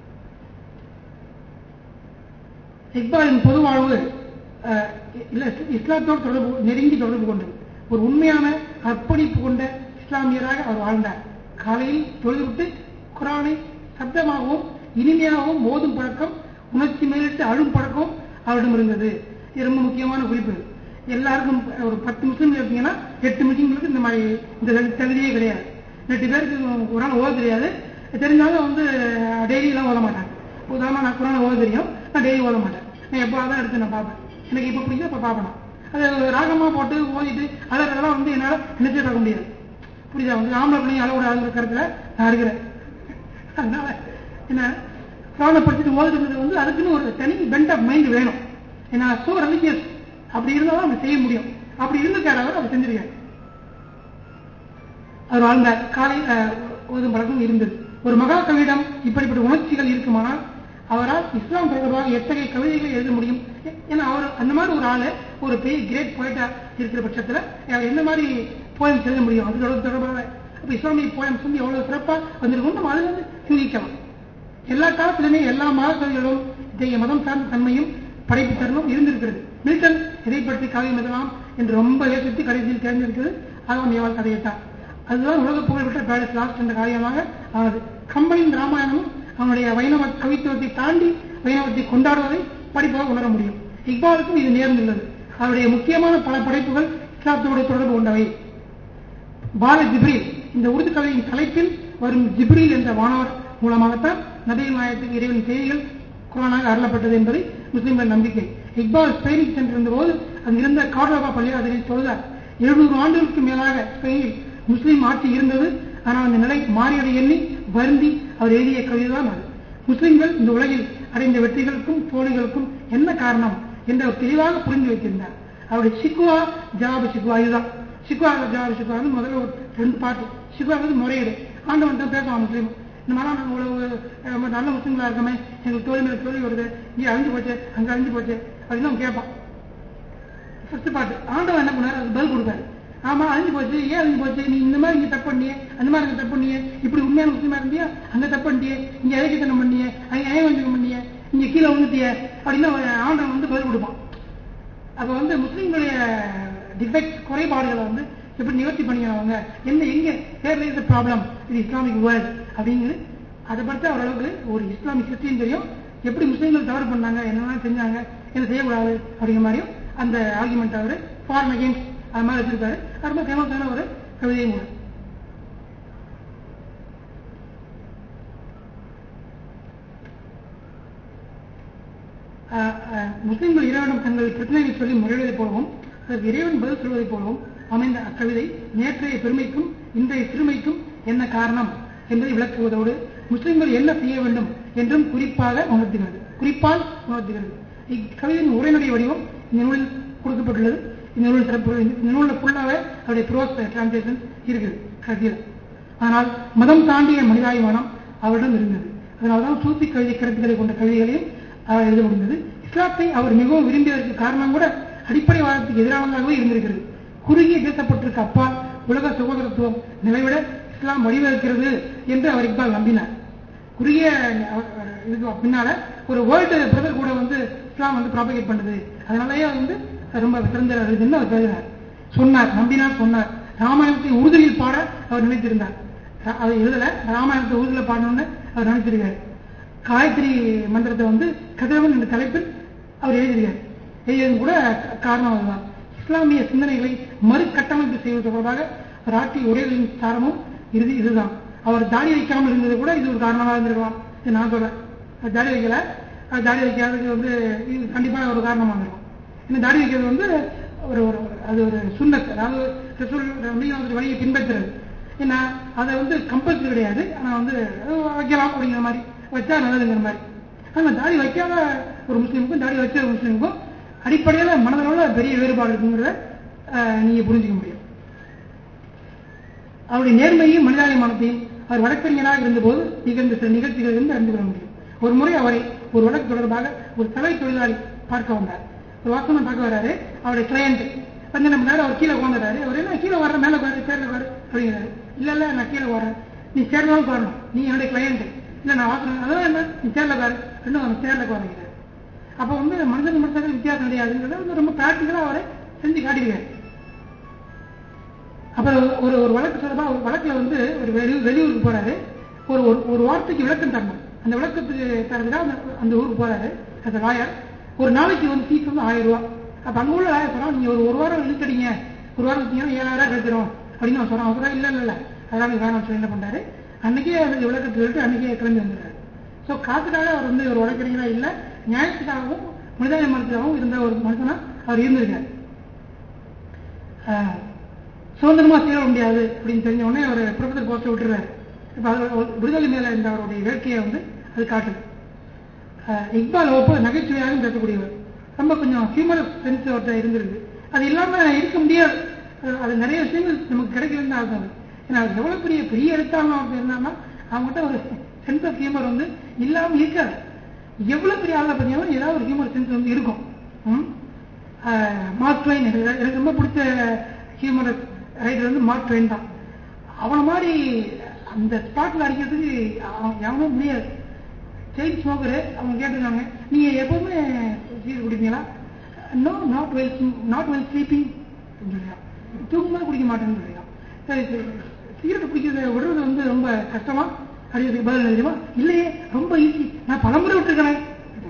Speaker 3: இக்பாலின் பொது வாழ்வு அஹ், இல்ல இஸ்லாத்தோடு தொடர்பு நெருங்கி தொடர்பு கொண்டது ஒரு உண்மையான அர்ப்பணிப்பு கொண்ட இஸ்லாமியராக அவர் வாழ்ந்தார் காலையில் தொழுதுவிட்டு குரானை சப்தமாகவும் இனிமையாகவும் ஓதும் பழக்கம் உணர்ச்சி மேலிட்டு அழும் பழக்கம் அவரிடம் இருந்தது இது ரொம்ப முக்கியமான குறிப்பு எல்லாருக்கும் ஒரு பத்து முஸ்லீம்கள் இருக்கீங்கன்னா எட்டு முஸ்லீம்களுக்கு இந்த மாதிரி இந்த தகுதியே கிடையாது எட்டு பேருக்கு குரான் ஓத தெரியாது தெரிஞ்சாலும் வந்து டெய்லி எல்லாம் ஓத மாட்டாங்க உதாரணமா நான் குரான் ஓத தெரியும் நான் டெய்லி ஓத மாட்டேன் நான் எப்போ தான் எடுத்து நான் பார்ப்பேன் எனக்கு இப்போ பிடிக்கும் இப்போ பார்ப்பேன் அது ராகமா போட்டு ஓதிட்டு அதெல்லாம் வந்து என்னால் நினைச்சு பார்க்க முடியாது புரியுதா வந்து ஆம்பளை பிள்ளைங்க அளவுடாதுங்கிற கருத்துல நான் இருக்கிறேன் அதனால என்ன குரானை படிச்சுட்டு ஓதுறது வந்து அதுக்குன்னு ஒரு தனி பெண்ட் ஆஃப் மைண்ட் வேணும் ஏன்னா சோ ரிலிஜியஸ் அப்படி இருந்தாலும் அப்படி செய்ய முடியும் அப்படி இருந்திருக்காரு அவர் அப்படி செஞ்சிருக்காரு அவர் வாழ்ந்த காலை அஹ், ஓதும் பழக்கம் இருந்தது ஒரு மகாகவியிடம் இப்படிப்பட்ட உணர்ச்சிகள் இருக்குமானால் அவரால் இஸ்லாம் தொடர்பாக எத்தகைய கவிதைகளை எழுத முடியும் ஏ- ஏன்னா அவர் அந்த மாதிரி ஒரு ஆளு ஒரு பெரிய கிரேட் போயிட்டா இருக்கிற பட்சத்துல அவர் எந்த மாதிரி போயம்ஸ் எழுத முடியும் அது தொடர்பு தொடர்பாக அப்ப இஸ்லாமிய போயம்ஸ் வந்து எவ்வளவு சிறப்பா வந்திருக்கும் நம்ம அதுல இருந்து சிந்திக்கலாம் எல்லா காலத்திலுமே எல்லா மகாகவிகளும் இத்தகைய மதம் சார்ந்த தன்மையும் படைப்பு தருணம் இருந்திருக்கிறது மில்டன் இதை பற்றி காவியம் எழுதலாம் என்று ரொம்ப யோசித்து கடைசியில் தேர்ந்தெடுக்கிறது ஆகாம் ஏவாள் கதையைத்தான் அதுதான் உலக புகழ்பெற்ற பேலஸ் லாஸ்ட் என்ற காரியமாக ஆனது கம்பனின் ராமாயணமும் அவனுடைய வைணவ கவித்துவத்தை தாண்டி வைணவத்தை கொண்டாடுவதை படிப்பாக உணர முடியும் இக்பாலுக்கும் இது நேர்ந்துள்ளது அவருடைய முக்கியமான பல படைப்புகள் இஸ்லாத்தோடு தொடர்பு கொண்டவை பால ஜிப்ரீல் இந்த உருது கவிதையின் தலைப்பில் வரும் ஜிப்ரீல் என்ற வானவர் மூலமாகத்தான் நபிகள் நாயகத்துக்கு இறைவன் செய்திகள் குரானாக அருளப்பட்டது என்பதை முஸ்லிம்கள் நம்பிக்கை இக்பால் ஸ்பெயினுக்கு சென்றிருந்த போது அங்கிருந்த கார்டோபா பள்ளிவாசலில் தொழுதார் எழுநூறு ஆண்டுகளுக்கு மேலாக ஸ்பெயினில் முஸ்லிம் ஆட்சி இருந்தது ஆனால் அந்த நிலை மாறியதை எண்ணி வருந்தி அவர் எழுதிய கவிதைதான் அது முஸ்லிம்கள் இந்த உலகில் அடைந்த வெற்றிகளுக்கும் தோல்விகளுக்கும் என்ன காரணம் என்று அவர் தெளிவாக புரிந்து வைத்திருந்தார் அவருடைய சிக்குவா ஜவாபு சிக்குவா இதுதான் சிக்குவா ஜவாபு சிக்குவா வந்து முதல்ல ஒரு ரெண்டு பாட்டு சிக்குவா வந்து முறையீடு ஆண்டவன் பேசுவான் முஸ்லீம் இந்த மாதிரிலாம் நாங்கள் இவ்வளவு அஹ், நல்ல முஸ்லீம்களா இருக்கமே எங்களுக்கு தோல்வி மேல தோல்வி வருது இங்கே அழிஞ்சு போச்சு அங்கே அழிஞ்சு போச்சு அப்படின்னு அவன் கேட்பான் ஃபர்ஸ்ட் பாட்டு ஆண்டவன் என்ன பண்ணாரு அதுக்கு பதில் கொடுத்தாரு ஆமா அழிஞ்சு போச்சு ஏன் அழிஞ்சு போச்சு நீ இந்த மாதிரி இங்க தப்பு பண்ணிய அந்த மாதிரி இங்க தப்பு பண்ணிய இப்படி உண்மையான முஸ்லீமா இருந்தியா அங்க தப்பு பண்ணிய இங்க இறக்கித்தனம் பண்ணிய அங்க நியாயம் பண்ணிய இங்க கீழே விழுந்துட்டிய அப்படின்னு அவன் ஆண்டவன் வந்து பதில் கொடுப்பான் அப்ப வந்து முஸ்லீம்களுடைய டிஃபெக்ட் குறைபாடுகளை வந்து எப்படி நிவர்த்தி பண்ணிக்கிறாங்க என்ன எங்க வேர் இஸ் ப்ராப்ளம் இது இஸ்லாமிக் வேர்ல்ட் அப்படிங்கிறது அதை பற்றி ஓரளவுக்கு ஒரு இஸ்லாமிக் ஹிஸ்டரியும் தெரியும் எப்படி முஸ்லீம்கள் தவறு பண்ணாங்க என்னெல்லாம் செஞ்சாங்க என்ன செய்யக்கூடாது அப்படிங்கிற மாதிரியும் அந்த ஆர்குமெண்ட் அவர் ஃபார்ம் அகேன்ஸ்ட் அது மாதிரி வச்சிருக்காரு அது ரொம்ப ஃபேமஸான ஒரு கவிதையும் கூட ஆஹ் ஆஹ் முஸ்லிம்கள் இறைவனிடம் தங்கள் பிரச்சனைகளை சொல்லி முறையிடுவதைப் போலவும் அதற்கு இறைவன் பதில் சொல்வதைப் போலவும் அமைந்த அக்கவிதை நேற்றைய பெருமைக்கும் இன்றைய சிறுமைக்கும் என்ன காரணம் என்பதை விளக்குவதோடு முஸ்லிம்கள் என்ன செய்ய வேண்டும் என்றும் குறிப்பாக உணர்த்துகிறது குறிப்பால் உணர்த்துகிறது இக்கவிதையின் உரைநடை வடிவம் இந்த நூலில் கொடுக்கப்பட்டுள்ளது இந்த நூலில் சிறப்பு இந்த நூலில் ஃபுல்லாகவே அவருடைய ப்ரோஸ் டிரான்ஸ்லேஷன் இருக்குது கடைசியில் ஆனால் மதம் தாண்டிய மனிதாபிமானம் அவரிடம் இருந்தது அதனால்தான் சூஃபி கவிதை கருத்துக்களை கொண்ட கவிதைகளையும் அவர் எழுத முடிந்தது இஸ்லாத்தை அவர் மிகவும் விரும்பியதற்கு காரணம் கூட அடிப்படை வாதத்துக்கு எதிரானதாகவே இருந்திருக்கிறது குறுகிய தேசப்பட்டிற்கு அப்பால் உலக சகோதரத்துவம் நிலைவிட இஸ்லாம் வழிவகுக்கிறது என்று அவர் இக்பால் நம்பினார் குறுகிய அஹ், இதுக்கு பின்னால ஒரு வேர்ல்டு பிரதர் கூட வந்து இஸ்லாம் வந்து ப்ராபகேட் பண்ணுது அதனாலயே அது வந்து ரொம்ப சிறந்த இதுன்னு அவர் கருதினார் சொன்னார் நம்பினார் சொன்னார் ராமாயணத்தை உறுதியில் பாட அவர் நினைத்திருந்தார் ர- அதை எழுதல ராமாயணத்தை உறுதியில் பாடணும்னு அவர் நினைச்சிருக்காரு காயத்ரி மந்திரத்தை வந்து கதிரவன் என்ற தலைப்பில் அவர் எழுதியிருக்கார் எழுதியது கூட க- காரணம் அதுதான் இஸ்லாமிய சிந்தனைகளை மறுகட்டமைப்பு செய்வது தொடர்பாக அவர் ஆற்றிய உரைகளின் சாரமும் இறுதி இதுதான் அவர் தாடி வைக்காமல் இருந்தது கூட இது ஒரு காரணமாக இருந்திருக்கலாம் இது நான் சொல்றேன் அவர் தாடி வைக்கல அவர் தாடி வைக்காததுக்கு வந்து இது கண்டிப்பாக ஒரு காரணமாக இருக்கும் ஏன்னா தாடி வைக்கிறது வந்து ஒரு ஒரு அது ஒரு சுண்ணத் அதாவது ரசூல் நபிகள் வழியை பின்பற்றுறது ஏன்னா அதை வந்து கம்பல்சரி கிடையாது ஆனா வந்து அது வைக்கலாம் அப்படிங்கிற மாதிரி வச்சா நல்லதுங்கிற மாதிரி ஆனா தாடி வைக்காத ஒரு முஸ்லீமுக்கும் தாடி வச்ச ஒரு முஸ்லீமுக்கும் அடிப்படையில மனதளவுல பெரிய வேறுபாடு இருக்குங்கிறத அஹ், நீங்க புரிஞ்சுக்க முடியும் அவருடைய நேர்மையும் மனிதாபிமானத்தையும் அவர் வழக்கறிஞராக இருந்தபோது நிகழ்ந்த சில நிகழ்ச்சிகளிலிருந்து அறிந்து கொள்ள முடியும் ஒரு முறை அவரை ஒரு வழக்கு தொடர்பாக ஒரு தலை தொழிலாளி பார்க்க வந்தார் ஒரு வாசனம் பார்க்க வர்றாரு அவருடைய கிளையண்ட் வந்து நம்ம நேரம் அவர் கீழே உட்காந்துறாரு அவர் என்ன கீழே வர மேல உட்காரு சேர்ல உட்காரு அப்படிங்கிறாரு இல்ல இல்ல நான் கீழே வரேன் நீ சேர்லாம் உட்காரணும் நீ என்னுடைய கிளையண்ட் இல்ல நான் வாசனம் அதான் என்ன நீ சேர்ல உட்காரு ரெண்டும் அவன் சேர்ல உட்காருங்கிறாரு அப்ப வந்து மனிதன் மனுஷனுக்கு வித்தியாசம் கிடையாதுங்கிறத வந்து ரொம்ப பிராக்டிக்கலா அவரை செஞ்சு காட்டியிருக்காரு அப்புறம் ஒரு ஒரு வழக்கு சொல்றப்ப ஒரு வழக்குல வந்து ஒரு வெளி வெளியூருக்கு போறாரு ஒரு ஒரு ஒரு வார்த்தைக்கு விளக்கம் தரணும் அந்த விளக்கத்துக்கு தரதுக்காக அந்த அந்த ஊருக்கு போறாரு அந்த லாயர் ஒரு நாளைக்கு வந்து ஃபீஸ் வந்து ஆயிரம் ரூபாய் அப்ப அங்க உள்ள லாயர் சொல்றான் நீங்க ஒரு ஒரு வாரம் இழுத்தடிங்க ஒரு வாரம் இழுத்தீங்கன்னா ஏழாயிரம் ரூபாய் கிடைச்சிரும் அப்படின்னு அவன் சொல்றான் அவர் இல்ல இல்ல இல்ல அதெல்லாம் நீங்க வேணாம் சொல்லி என்ன பண்றாரு அன்னைக்கே அதுக்கு விளக்கத்தை சொல்லிட்டு அன்னைக்கே கிளம்பி வந்துடுறாரு சோ காசுக்காக அவர் வந்து ஒரு வழக்கறிஞரா இல்ல நியாயத்துக்காகவும் மனிதாபிமானத்துக்காகவும் இருந்த ஒரு மனுஷனா அவர் இருந்திருக்காரு ஆஹ் சுதந்திரமா செய்ய முடியாது அப்படின்னு தெரிஞ்ச உடனே அவர் ப்ரொஃபசர் போஸ்ட் விட்டுறாரு இப்ப அது ஒரு விடுதலை மேல இருந்த அவருடைய வேட்கையை வந்து அது காட்டுது ஆஹ் இக்பால் ஒப்ப நகைச்சுவையாகவும் பேசக்கூடியவர் ரொம்ப கொஞ்சம் ஹியூமரஸ் சென்ஸ் அவர்கிட்ட இருந்திருக்கு அது இல்லாம இருக்க முடியாது அது- அது நிறைய விஷயங்கள் நமக்கு கிடைக்கலன்னு அர்த்தம் அது. ஏன்னா அது எவ்வளவு பெரிய பெரிய எழுத்தாளன் ஒருத்தர் இருந்தாங்கன்னா அவங்ககிட்ட ஒரு சென்ஸ் ஆஃப் ஹியூமர் வந்து இல்லாம இருக்காது எவ்வளவு பெரிய ஆளை பார்த்தீங்கன்னா ஏதாவது ஒரு ஹியூமர் சென்ஸ் வந்து இருக்கும் ம்? ஆஹ் மார்க் ட்வைன் எனக்கு எனக்கு ரொம்ப பிடிச்ச ஹியூமர் ரைட்டர் வந்து மார்க் ட்வைன் தான் அவன மாதிரி அந்த ஸ்பாட்ல அடிக்கிறதுக்கு அவன் எவனும் முடியாது செயின் ஸ்மோக்கரு அவங்க கேட்டிருக்காங்க நீங்க எப்பவுமே சீர் குடிப்பீங்களா no not well not well sleeping தூங்கும்போது குடிக்க மாட்டேன்னு சொல்லியான் சரி சரி சிகரெட் பிடிக்கிறத விடுறது வந்து ரொம்ப கஷ்டமா அப்படிங்கிறதுக்கு பதில் என்ன தெரியுமா இல்லையே ரொம்ப ஈஸி நான் பலமுறை விட்டுருக்கிறேன்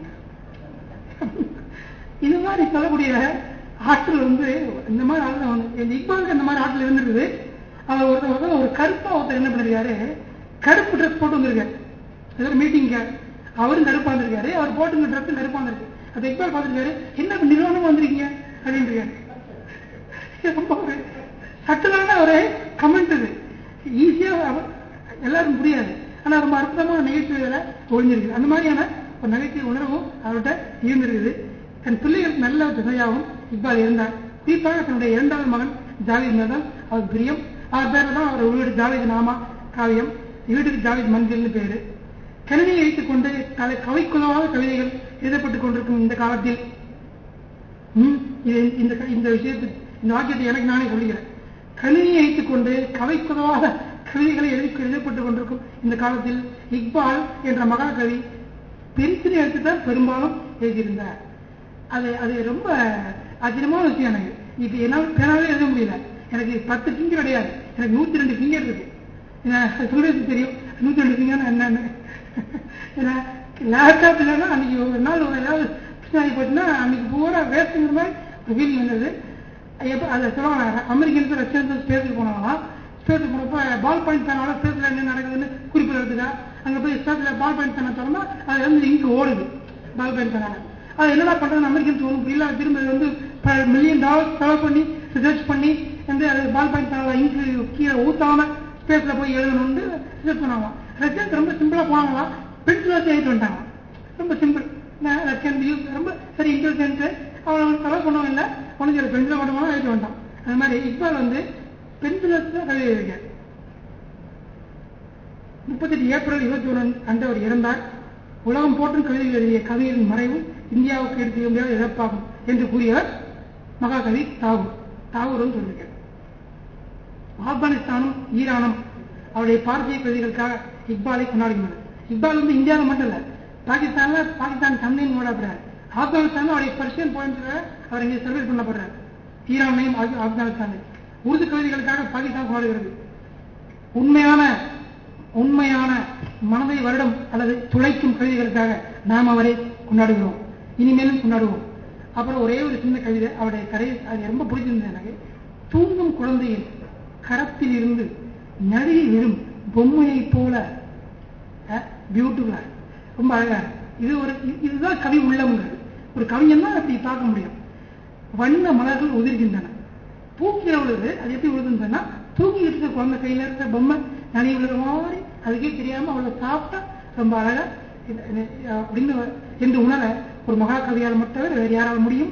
Speaker 3: இது மாதிரி சொல்லக்கூடிய ஆற்றல் வந்து இந்த மாதிரி ஆற்றல் வந்து இந்த இக்பாலுக்கு இந்த மாதிரி ஆற்றல் இருந்திருக்குது அவர் ஒருத்தர் ஒருத்தர் ஒரு கருப்பா ஒருத்தர் என்ன பண்ணிருக்காரு கருப்பு ட்ரெஸ் போட்டு வந்திருக்காரு ஏதோ ஒரு மீட்டிங்க அவரும் கருப்பா வந்திருக்காரு அவர் போட்டு ட்ரெஸ் கருப்பா வந்திருக்கு அந்த இக்பால் பார்த்திருக்காரு என்ன இப்ப நிர்வாணமா வந்திருக்கீங்க அப்படின்னு இருக்காரு ரொம்ப ஒரு சட்டலான ஒரு கமெண்ட் இது ஈஸியா அவ- எல்லாரும் புரியாது ஆனா ரொம்ப அற்புதமான நகைச்சுவைகளை ஒழிஞ்சிருக்கு அந்த மாதிரியான ஒரு நகைச்சுவை உணர்வும் அவர்கிட்ட இருந்திருக்குது தன் பிள்ளைகளுக்கு நல்ல துணையாகவும் இக்பால் இருந்தார் குறிப்பாக தன்னுடைய இரண்டாவது மகன் ஜாவித் மேல் தான் அவர் பிரியம் அவர் பேர்ல தான் அவர் வீடு ஜாவித் நாமா காவியம் வீட்டுக்கு ஜாவித் மன்சில்னு பேரு கணினியை வைத்துக் கொண்டு கலை கவிக்குலவாத கவிதைகள் எழுதப்பட்டுக் கொண்டிருக்கும் இந்த காலத்தில் ம், இது இந்த இந்த விஷயத்து இந்த வாக்கியத்தை எனக்கு நானே சொல்லிக்கிறேன் கணினியை வைத்துக் கொண்டு கவைக்குதவாத கவிதைகளை எழுதி எழுதப்பட்டுக் கொண்டிருக்கும் இந்த காலத்தில் இக்பால் என்ற மகாகவி பென்சிலை எடுத்து தான் பெரும்பாலும் எழுதியிருந்தார் அது அது ரொம்ப ஆச்சரியமான விஷயம் எனக்கு இப்ப என்னால் பேனாலே எழுத முடியல எனக்கு பத்து ஃபிங்கர் கிடையாது எனக்கு நூத்தி ரெண்டு ஃபிங்கர் இருக்கு நான் சொல்றது தெரியும் நூத்தி ரெண்டு ஃபிங்கர் என்னன்னு ஏன்னா லேப்டாப் இல்லைன்னா அன்னைக்கு ஒரு நாள் ஒரு ஏதாவது பிரச்சனை ஆகி போச்சுன்னா அன்னைக்கு பூரா வேஸ்ட்டுங்கிற மாதிரி ஒரு ஃபீலிங் வந்தது எப்போ அதை சொல்லுவாங்க அமெரிக்கன்ஸ் ரஷ்யன்ஸ் ஸ்பேஸுக்கு போனாங்களாம் ஸ்பேஸுக்கு போனப்போ பால் பாயிண்ட் பேனால ஸ்பேஸில் என்ன நடக்குதுன்னு குறிப்பில் எடுத்துக்கா அங்கே போய் ஸ்பேஸில் பால் பாயிண்ட் பேனை திறந்தா அது வந்து இங்கு ஓடுது பால் பாயிண்ட் பேனால அது என்னடா பண்றதுன்னு அமெரிக்கன்ஸ் ஒன்றும் புரியல அது திரும்ப இது வந்து மில்லியன் டாலர்ஸ் செலவு பண்ணி ரிசர்ச் பண்ணி வந்து அது பால் பாயிண்ட் பேனால இங்கு கீழே ஊத்தாம ஸ்பேஸ்ல போய் எழுதணும்னு ரிசர்ச் பண்ணாங்க ரஷ்யன்ஸ் ரொம்ப சிம்பிளா போனாங்களாம் பென்சில் வச்சு எழுதிட்டு வந்துட்டாங்க ரொம்ப சிம்பிள் ரஷ்யன் யூஸ் ரொம்ப சரி இன்டெலிஜென்ட் அவன் செலவு பண்ணவும் இல்லை உனக்கு பென்சில் மட்டும் போனா எழுதிட்டு வந்துட்டான் அது மாதிரி இக்பால் வந்து பென்சில் வச்சு தான் கவிதை எழுதியிருக்காரு முப்பத்தெட்டு ஏப்ரல் இருபத்தி ஒன்று அன்று அவர் இறந்தார் உலகம் போற்றும் கவிதை எழுதிய கவிஞரின் மறைவு இந்தியாவுக்கு எடுத்து முடியாத இழப்பாகும் என்று கூறியவர் மகாகவி தாகூர் தாகூரும் சொல்லியிருக்கார் ஆப்கானிஸ்தானும் ஈரானும் அவருடைய பார்த்திய கவிதைகளுக்காக இக்பாலை கொண்டாடுகின்றனர் இக்பால் வந்து இந்தியாவில் மட்டும் இல்ல பாகிஸ்தான்ல பாகிஸ்தான் தந்தையின் கொண்டாடுறாரு ஆப்கானிஸ்தான் அவருடைய பர்ஷியன் பாயிண்ட்ல அவர் இங்கே செலிபிரேட் பண்ணப்படுறார் ஈரானையும் ஆப்- ஆப்கானிஸ்தானையும் உருது கவிதைகளுக்காக பாகிஸ்தான் கொண்டாடுகிறது உண்மையான உண்மையான மனதை வருடம் அல்லது துளைக்கும் கவிதைகளுக்காக நாம் அவரை கொண்டாடுகிறோம் இனிமேலும் கொண்டாடுவோம் அப்புறம் ஒரே ஒரு சின்ன கவிதை அவருடைய கரை அது ரொம்ப பிடிச்சிருந்தது எனக்கு தூங்கும் குழந்தையின் கரத்தில் இருந்து நழுவி விழும் பொம்மையைப் போல பியூட்டிஃபுல்லா ரொம்ப அழகா இருக்கு. இது ஒரு இது- இதுதான் கவி உள்ளம்ங்கிறது ஒரு கவிஞன் தான் அப்படி பார்க்க முடியும் வண்ண மலர்கள் உதிர்கின்றன பூக்கிற விழுது அது எப்படி விழுதுன்னு சொன்னா தூங்கிட்டு இருக்க குழந்தை கையில இருக்க பொம்மை நனி விழுற மாதிரி அதுக்கே தெரியாம அவளை சாப்பிட்டா ரொம்ப அழகா இது- இது- அப்படின்னு என்று உணர ஒரு மகாகவியால் மட்டும் வேறு யாரால் முடியும்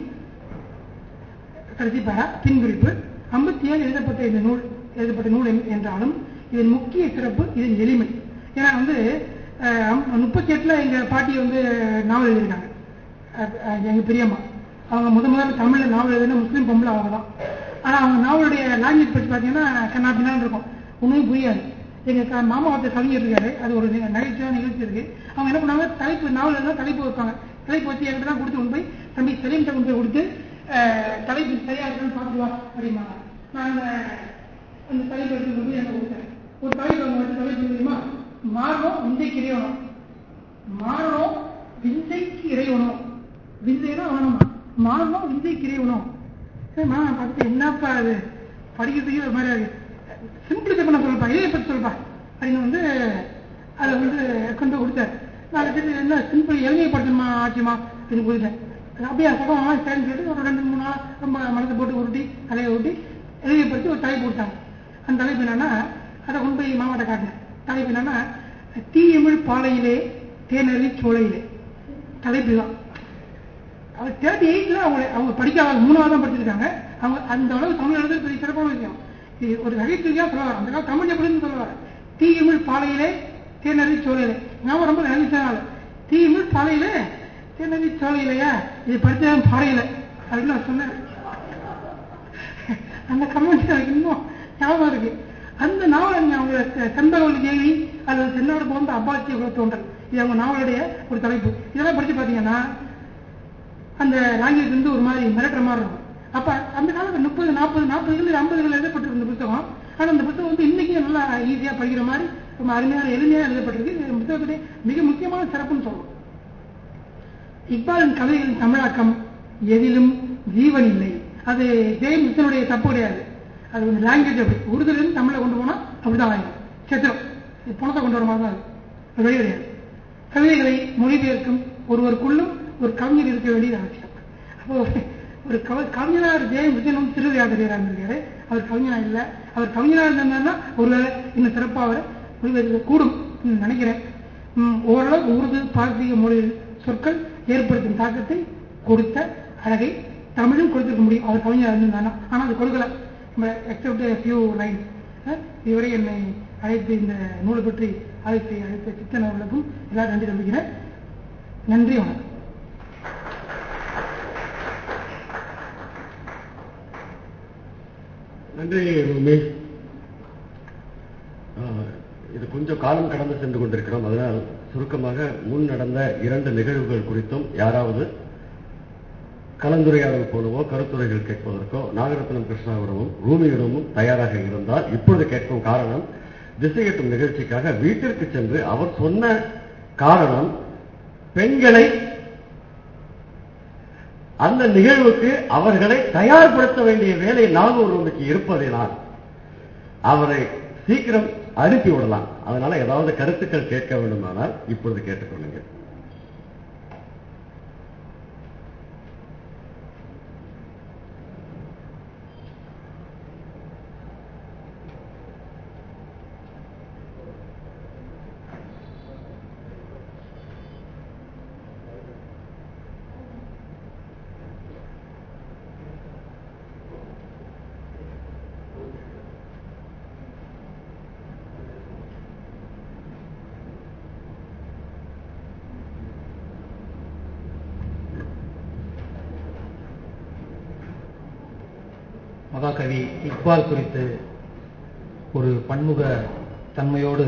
Speaker 3: கடைசி பாரா பின்குறிப்பு ஐம்பத்தி ஏழு எழுதப்பட்ட இந்த நூல் எழுதப்பட்ட நூல் என்- என்றாலும் இதன் முக்கிய சிறப்பு இதன் எளிமை ஏன்னா வந்து முப்பத்தி எட்டுல எங்க பாட்டி வந்து நாவல் எழுதியிருக்காங்க அஹ், அஹ், எங்க பெரியம்மா அவங்க முத முதல்ல தமிழ்ல நாவல் எழுதின முஸ்லீம் பொம்பளை அவங்க தான் ஆனா அவங்க நாவலுடைய லாங்குவேஜ் பற்றி பார்த்தீங்கன்னா கண்ணாப்பினான்னு இருக்கும் ஒண்ணுமே புரியாது எங்க க- மாமா ஒருத்தர் கவிஞர் இருக்காரு அது ஒரு நி- நகைச்சுவையான நிகழ்ச்சி இருக்கு அவங்க என்ன பண்ணாங்க தலைப்பு நாவல் எழுதினா தலைப்பு வைப்பாங்க தலைப்பு வச்சு என்கிட்ட தான் கொடுத்து கொண்டு போய் தம்பி சலீம் கொண்டு போய் கொடுத்து அஹ், தலைப்பு சரியா இருக்கான்னு பார்த்துட்டு வா அப்படிம்பாங்க நான் அந்த அந்த தலைப்பு எடுத்து கொண்டு போய் எனக்கு கொடுத்தேன் ஒரு தலைப்பு அவங்க வச்சு தலைப்பு தெரியுமா மாறும் விந்தைக்கு இறைவனும் மாறும் விந்தைக்கு இறைவனும் விந்தைனா அவனுமா மாறும் விந்தைக்கு இறைவனும் சரிம்மா பார்த்து என்னப்பா அது படிக்கிறதுக்கே ஒரு மாதிரி இருக்கு சிம்பிளிஃபை பண்ண சொல்லுப்பா இதையை பற்றி சொல்லுப்பா அப்படின்னு வந்து அதை வந்து கொண்டு போய் கொடுத்தாரு நான் வச்சுட்டு என்ன சிம்பிள் எளிமைப்படுத்தணுமா ஆச்சுமா அப்படின்னு கொடுத்தேன் அது அப்படியே சகம் சரின்னு சொல்லிட்டு ஒரு ரெண்டு மூணு நாள் ரொம்ப மனசை போட்டு உருட்டி தலையை உருட்டி எளிமைப்படுத்தி ஒரு தலைப்பு கொடுத்தாங்க அந்த தலைப்பு என்னன்னா அதை கொண்டு போய் மாமாட்ட காட்டினேன் தலைப்பு என்னன்னா தீயமிழ் பாலையிலே தேனறி சோலையிலே தலைப்பு தான் அவர் தேர்ட்டி எயிட்ல அவங்க அவங்க படிக்காத மூணாவது தான் படிச்சிருக்காங்க அவங்க அந்த அளவு தமிழ் எழுதுறது பெரிய சிறப்பான விஷயம் இது ஒரு நகைச்சுவையா சொல்லுவார் அந்த காலம் தமிழ் எப்படின்னு சொல்லுவார் தீயமிழ் பாலையிலே தேனறி சோலையிலே நான் ரொம்ப நகைச்சுவாங்க தீயமிழ் பாலையிலே தேனறி சோலையிலையா இது படிச்சவன் பாறையில அப்படின்னு நான் சொன்னேன் அந்த கமெண்ட் எனக்கு இன்னும் ஞாபகம் இருக்கு அந்த நாவல் அவங்க செந்தகவலி தேவி அல்லது தென்னாடு போன்ற அப்பாச்சிய குலத்தோன்றல் இது அவங்க நாவலுடைய ஒரு தலைப்பு இதெல்லாம் படிச்சு பாத்தீங்கன்னா அந்த லாங்குவேஜ் வந்து ஒரு மாதிரி மிரட்டுற மாதிரி இருக்கும் அப்ப அந்த காலத்துல முப்பது நாற்பது நாற்பதுகள் ஐம்பதுகள் எழுதப்பட்டிருந்த புத்தகம் ஆனா அந்த புத்தகம் வந்து இன்னைக்கு நல்லா ஈஸியா படிக்கிற மாதிரி ரொம்ப அருமையான எளிமையா எழுதப்பட்டிருக்கு இந்த புத்தகத்துடைய மிக முக்கியமான சிறப்புன்னு சொல்லணும் இக்பாலின் கவிதைகளின் தமிழாக்கம் எதிலும் ஜீவன் இல்லை அது ஜெயம் மிஷனுடைய தப்பு கிடையாது அது வந்து லாங்குவேஜ் அப்படி உருதுல இருந்து தமிழ்ல கொண்டு போனா அப்படிதான் ஆயிடும் செத்துரும் இது பணத்தை கொண்டு வர மாதிரி தான் அது. அது வழி கிடையாது கவிதைகளை மொழிபெயர்க்கும் ஒருவருக்குள்ளும் ஒரு கவிஞர் இருக்க வேண்டியது அவசியம் அப்போ ஒரு- ஒரு கவ கவிஞரார் ஜெயம் விஜயனும் திருவிழாசிரியராக இருந்திருக்காரு அவர் கவிஞரா இல்லை அவர் கவிஞராக இருந்தாருன்னா ஒருவேளை இன்னும் சிறப்பாக அவர் மொழிபெயர்க்க கூடும் ம், நினைக்கிறேன் ம், ஓரளவு உருது பாரசீக மொழியில் சொற்கள் ஏற்படுத்தும் தாக்கத்தை கொடுத்த அழகை தமிழும் கொடுத்திருக்க முடியும் அவர் கவிஞராக இருந்திருந்தானா ஆனால் அது கொடுக்கல எக்ஸப்ட் ஃபியூ லைன்ஸ் இதுவரை என்னை அழைத்து இந்த நூலை பற்றி அழைத்து அழைத்த சித்தன் அவர்களுக்கும் எல்லாரும் நன்றி தெரிவிக்கிறேன் நன்றி வணக்கம்
Speaker 4: நன்றி உமேஷ் இது கொஞ்சம் காலம் கடந்து சென்று கொண்டிருக்கிறோம் அதனால் சுருக்கமாக முன் நடந்த இரண்டு நிகழ்வுகள் குறித்தும் யாராவது கலந்துரையாடல் போலவோ கருத்துரைகள் கேட்பதற்கோ நாகரத்னம் கிருஷ்ணாவிடமும் ரூமியிடமும் தயாராக இருந்தால் இப்பொழுது கேட்கும் காரணம் திசையட்டும் நிகழ்ச்சிக்காக வீட்டிற்கு சென்று அவர் சொன்ன காரணம் பெண்களை அந்த நிகழ்வுக்கு அவர்களை தயார்படுத்த வேண்டிய வேலை நாகூர் ரூமுக்கு இருப்பதினால் அவரை சீக்கிரம் அனுப்பி விடலாம் அதனால ஏதாவது கருத்துக்கள் கேட்க வேண்டுமானால் இப்பொழுது கேட்டுக்கொள்ளுங்கள்
Speaker 1: மகாகவி இக்பால் குறித்து ஒரு பன்முக தன்மையோடு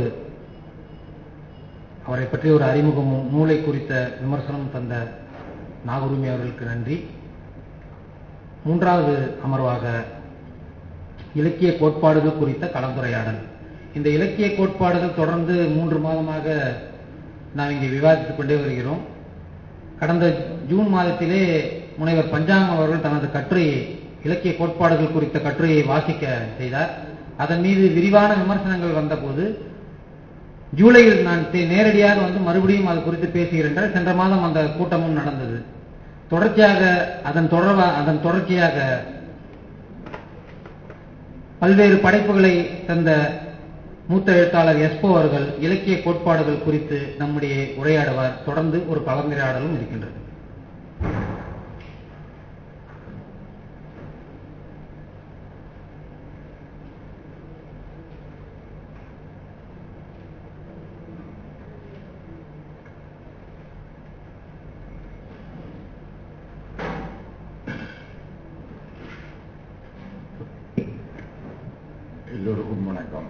Speaker 1: அவரை பற்றி ஒரு அறிமுகமும் நூலை குறித்த விமர்சனம் தந்த நாகூரிமி அவர்களுக்கு நன்றி மூன்றாவது அமர்வாக இலக்கிய கோட்பாடுகள் குறித்த கலந்துரையாடல் இந்த இலக்கிய கோட்பாடுகள் தொடர்ந்து மூன்று மாதமாக நாம் இங்கே விவாதித்துக் கொண்டே வருகிறோம் கடந்த ஜூன் மாதத்திலே முனைவர் பஞ்சாங்கம் அவர்கள் தனது கட்டுரையை இலக்கிய கோட்பாடுகள் குறித்த கட்டுரையை வாசிக்க செய்தார் அதன் மீது விரிவான விமர்சனங்கள் வந்தபோது ஜூலையில் நான் தே- நேரடியாக வந்து மறுபடியும் அது குறித்து பேசுகிறேன் சென்ற மாதம் அந்த கூட்டமும் நடந்தது தொடர்ச்சியாக அதன் தொடர்பா அதன் தொடர்ச்சியாக பல்வேறு படைப்புகளை தந்த மூத்த எழுத்தாளர் எஸ்போ அவர்கள் இலக்கிய கோட்பாடுகள் குறித்து நம்முடைய உரையாடுவார் தொடர்ந்து ஒரு கலந்துரையாடலும் இருக்கின்றது
Speaker 5: எல்லோருக்கும் வணக்கம்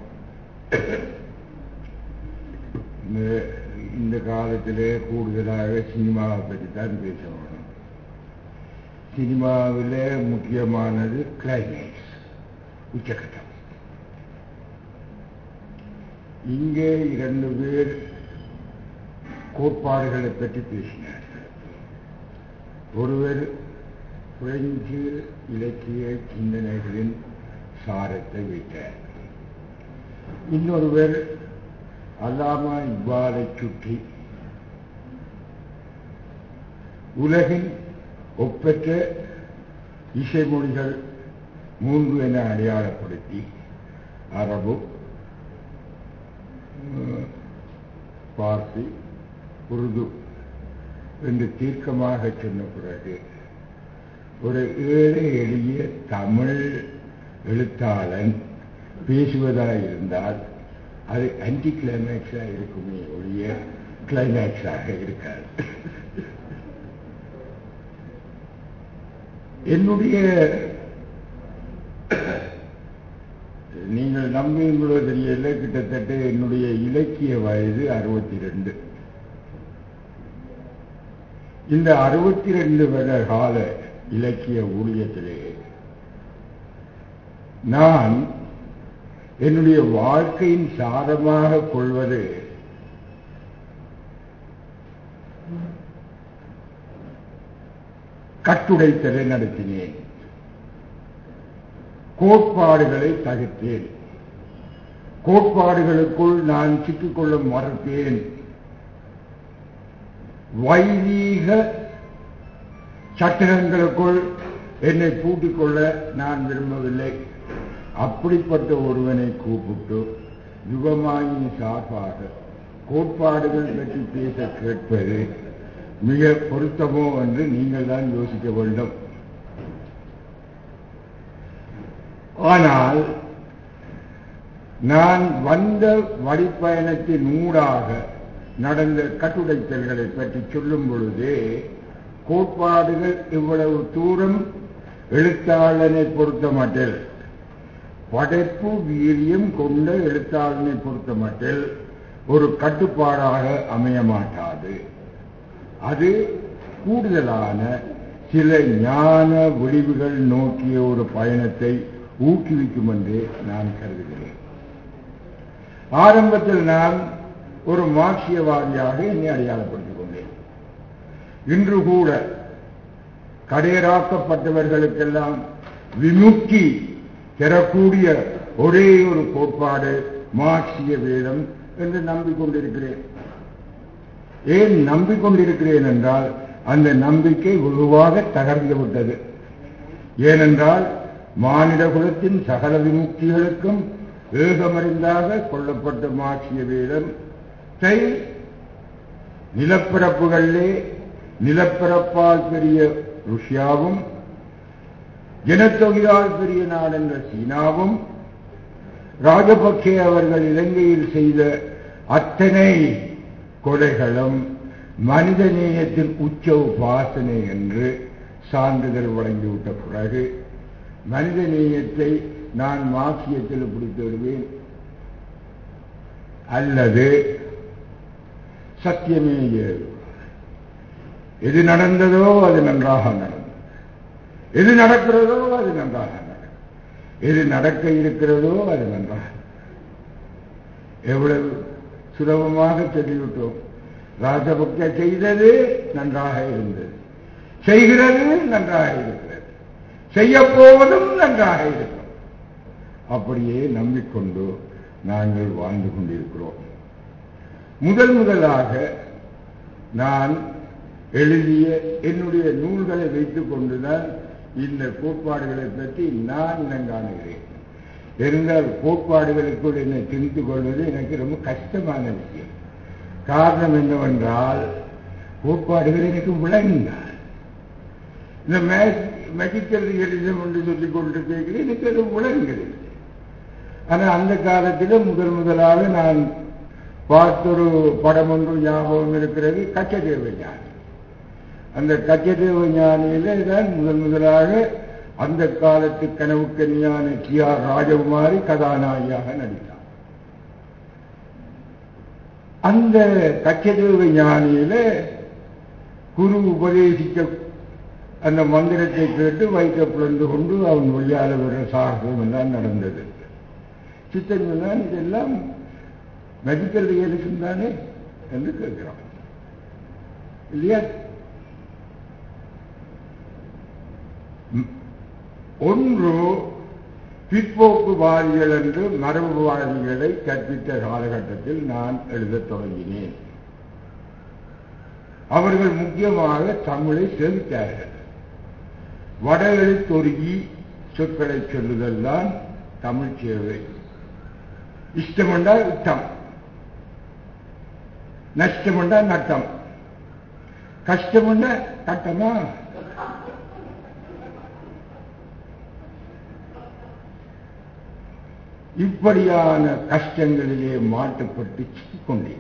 Speaker 5: இந்த இந்த காலத்திலே கூடுதலாக சினிமாவை பற்றி தான் பேச வேணும் சினிமாவில் முக்கியமானது கிளைமேக்ஸ் உச்சக்கட்டம் இங்கே இரண்டு பேர் கோட்பாடுகளை பற்றி பேசினார்கள் ஒருவர் பிரெஞ்சு இலக்கிய சிந்தனைகளின் சாரத்தை வைத்தார் இன்னொருவர் அல்லாமா இவ்வாறை சுற்றி உலகின் ஒப்பற்ற இசைமொழிகள் மூன்று என அடையாளப்படுத்தி அரபு அஹ், பார்சி உருது என்று தீர்க்கமாக சொன்ன பிறகு ஒரு ஏழை எளிய தமிழ் எழுத்தாளன் பேசுவதாக இருந்தால் அது ஆன்டி கிளைமேக்ஸாக இருக்குமே ஒழிய கிளைமேக்ஸாக இருக்காது என்னுடைய நீங்கள் நம்புவீங்களோ தெரியல கிட்டத்தட்ட என்னுடைய இலக்கிய வயது அறுபத்தி ரெண்டு இந்த அறுபத்தி ரெண்டு வருட கால இலக்கிய ஊழியத்திலே நான் என்னுடைய வாழ்க்கையின் சாரமாக கொள்வது கட்டுடைத்தலை நடத்தினேன் கோட்பாடுகளை தகுத்தேன் கோட்பாடுகளுக்குள் நான் சிக்கிக்கொள்ள மறுத்தேன் வைதீக சட்டகங்களுக்குள் என்னை பூட்டிக் கொள்ள நான் விரும்பவில்லை அப்படிப்பட்ட ஒருவனை கூப்பிட்டு யுகமாயின் சார்பாக கோட்பாடுகள் பற்றி பேச கேட்பது மிக பொருத்தமோ என்று நீங்கள் தான் யோசிக்க வேண்டும் ஆனால் நான் வந்த வழிப்பயணத்தின் ஊடாக நடந்த கட்டுடைத்தல்களை பற்றி சொல்லும் பொழுதே கோட்பாடுகள் இவ்வளவு தூரம் எழுத்தாளனை பொறுத்த மட்டில் படைப்பு வீரியம் கொண்ட எழுத்தாளனை பொறுத்த மட்டில் ஒரு கட்டுப்பாடாக அமைய மாட்டாது அது கூடுதலான சில ஞான விடிவுகள் நோக்கிய ஒரு பயணத்தை ஊக்குவிக்கும் என்று நான் கருதுகிறேன் ஆரம்பத்தில் நான் ஒரு மார்க்சியவாதியாக என்னை அடையாளப்படுத்திக் கொண்டேன் இன்று கூட கடையராக்கப்பட்டவர்களுக்கெல்லாம் விமுக்தி பெறக்கூடிய ஒரே ஒரு கோட்பாடு மார்க்சிய வேதம் என்று நம்பிக்கொண்டிருக்கிறேன் ஏன் நம்பிக்கொண்டிருக்கிறேன் என்றால் அந்த நம்பிக்கை வெகுவாக தகர்ந்து விட்டது ஏனென்றால் மானிட குலத்தின் சகல விமுக்திகளுக்கும் ஏகமறிந்தாக கொள்ளப்பட்ட மார்க்சிய வேதம் நிலப்பரப்புகளிலே நிலப்பரப்பால் பெரிய ருஷ்யாவும் ஜனத்தொகையால் பெரிய நாடென்ற சீனாவும் ராஜபக்சே அவர்கள் இலங்கையில் செய்த அத்தனை கொலைகளும் மனித நேயத்தின் உச்ச உபாசனை என்று சான்றிதழ் வழங்கிவிட்ட பிறகு மனித நேயத்தை நான் மார்க்சியத்தில் பிடித்து விடுவேன் அல்லது சத்தியமே ஏது எது நடந்ததோ அது நன்றாக நடந்தது எது நடக்கிறதோ அது நன்றாக நடக்கும் எது நடக்க இருக்கிறதோ அது நன்றாக எவ்வளவு சுலபமாக சொல்லிவிட்டோம் ராஜபக்த செய்தது நன்றாக இருந்தது செய்கிறது நன்றாக இருக்கிறது செய்யப்போவதும் நன்றாக இருக்கும் அப்படியே நம்பிக்கொண்டு நாங்கள் வாழ்ந்து கொண்டிருக்கிறோம் முதல் முதலாக நான் எழுதிய என்னுடைய நூல்களை வைத்துக் கொண்டுதான் இந்த கோட்பாடுகளை பற்றி நான் இனங்காணுகிறேன் இருந்தால் கோட்பாடுகளுக்குள் என்னை திணித்து கொள்வது எனக்கு ரொம்ப கஷ்டமான விஷயம் காரணம் என்னவென்றால் கோட்பாடுகள் எனக்கு விளங்கினார் இந்த மெஜிக்கல் ரியலிசம் என்று சொல்லிக் கொண்டிருக்கிறேன் எனக்கு அது விளங்குகிறது ஆனால் அந்த காலத்தில் முதல் முதலாக நான் பார்த்தொரு படம் ஒன்று ஞாபகம் இருக்கிறது கச்சதேவ ஞானி அந்த கச்சதேவ ஞானியில தான் முதல் முதலாக அந்த காலத்து கனவு கன்னியான டி ஆர் ராஜகுமாரி கதாநாயகியாக நடித்தார் அந்த கச்சதேவ ஞானியில குரு உபதேசிக்க அந்த மந்திரத்தை கேட்டு வயிற்ற பிளந்து கொண்டு அவன் வழியால வர சாகசம் எல்லாம் நடந்தது சித்தன் தான் இதெல்லாம் மெடிக்கல் ரியலிசம் தானே என்று கேட்கிறான் இல்லையா ஒன்று பிற்போக்குவாதிகள் என்று மரபுவாதிகளை கற்பித்த காலகட்டத்தில் நான் எழுதத் தொடங்கினேன் அவர்கள் முக்கியமாக தமிழை செலுத்தார்கள் வட எழுத்தொருகி சொற்களை சொல்லுதல் தான் தமிழ் சேவை இஷ்டமண்டா யுத்தம் நஷ்டமண்டா நட்டம் கஷ்டமண்டா கட்டமா இப்படியான கஷ்டங்களிலே மாட்டுப்பட்டு சிக்கிக்கொண்டேன்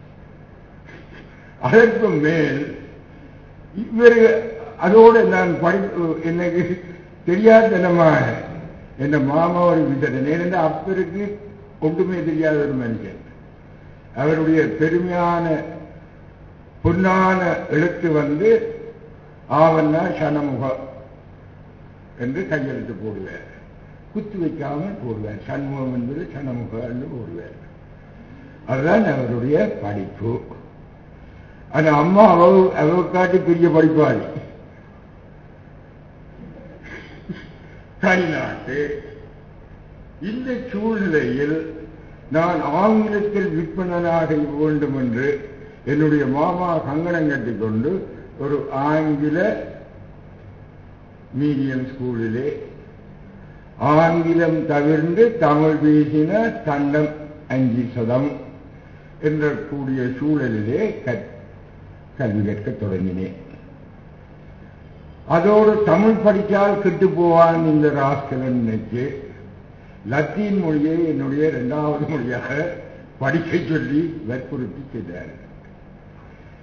Speaker 5: அதற்கு மேல் இவர்கள் அதோடு நான் படிப்பு எனக்கு தெரியாதனமாக என் மாமாவோட விசேஷம் ஏனென்றால் அப்பருக்கு ஒன்றுமே தெரியாத ஒரு மனுஷன் அவருடைய பெருமையான பொன்னான எழுத்து வந்து ஆவண்ணா சனமுகம் என்று கையெழுத்து போடுவார் குத்து வைக்காமல் போடுவார் சண்முகம் என்பது சனமுகம் என்று போடுவார் அதுதான் அவருடைய படிப்பு அந்த அம்மா அவ அவ காட்டி பெரிய படிப்பாளி தனிநாட்டு இந்த சூழ்நிலையில் நான் ஆங்கிலத்தில் விற்பனனாக வேண்டும் என்று என்னுடைய மாமா கங்கணம் கட்டிக்கொண்டு ஒரு ஆங்கில மீடியம் ஸ்கூலிலே ஆங்கிலம் தவிர்ந்து தமிழ் பேசின தண்டம் அஞ்சு சதம் என்ற கூடிய சூழலிலே கல்வி கற்க தொடங்கினேன் அதோடு தமிழ் படித்தால் கெட்டு போவான் இந்த ராஸ்கலன் நினைச்சு லத்தீன் மொழியை என்னுடைய இரண்டாவது மொழியாக படிக்க சொல்லி வற்புறுத்தி செய்தார்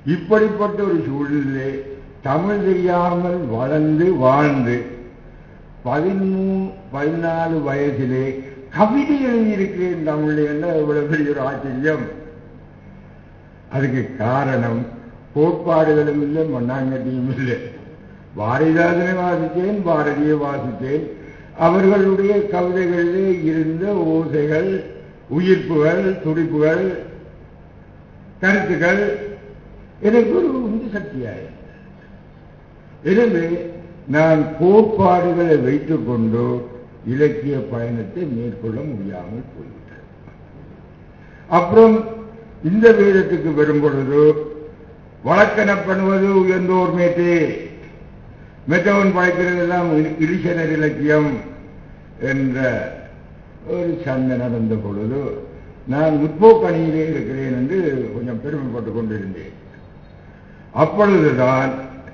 Speaker 5: இப்படிப்பட்ட ஒரு சூழ்நிலை தமிழ் தெரியாமல் வளர்ந்து வாழ்ந்து பதிமூணு பதினாலு வயதிலே கவிதை எழுதியிருக்கிறேன் தமிழ் என்ன இவ்வளவு பெரிய ஒரு ஆச்சரியம் அதுக்கு காரணம் கோட்பாடுகளும் இல்லை மண்ணாங்கட்டியும் இல்லை பாரதிதாசனை வாசித்தேன் பாரதியை வாசித்தேன் அவர்களுடைய கவிதைகளிலே இருந்த ஓசைகள் உயிர்ப்புகள் துடிப்புகள் கருத்துக்கள் எனக்கு ஒரு உந்து சக்தியாய் எனவே நான் கோட்பாடுகளை வைத்துக் கொண்டு இலக்கிய பயணத்தை மேற்கொள்ள முடியாமல் போய்விட்டது அப்புறம் இந்த வேதத்துக்கு வரும் பொழுது வழக்கென பண்ணுவது உயர்ந்தோர் மேட்டே மெத்தவன் படைக்கிறதெல்லாம் இலிசனர் இலக்கியம் என்ற ஒரு சண்டை நடந்த பொழுது நான் முற்போக்கணியிலே இருக்கிறேன் என்று கொஞ்சம் பெருமைப்பட்டுக் கொண்டிருந்தேன் அப்பொழுதுதான்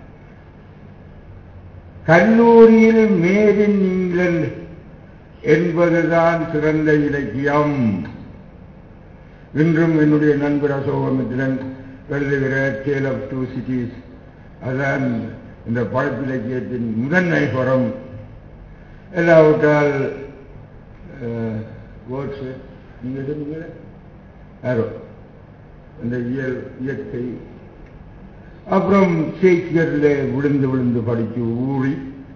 Speaker 5: கல்லூரியில் மேட் இன் இங்கிலாந்து என்பதுதான் சிறந்த இலக்கியம் இன்றும் என்னுடைய நண்பர் அசோகமித்ரன் எழுதுகிற டேல் ஆஃப் டூ சிட்டிஸ் அதான் இந்த பழப்பிலக்கியத்தின் முதன்மை புறம் எல்லாவிட்டால் வேர்ட்ஸ் நீங்க சொன்னீங்க யாரோ இந்த இயல் இயற்கை அப்புறம் ஷேக்ஸ்பியர்ல விழுந்து விழுந்து படிச்சு ஊறி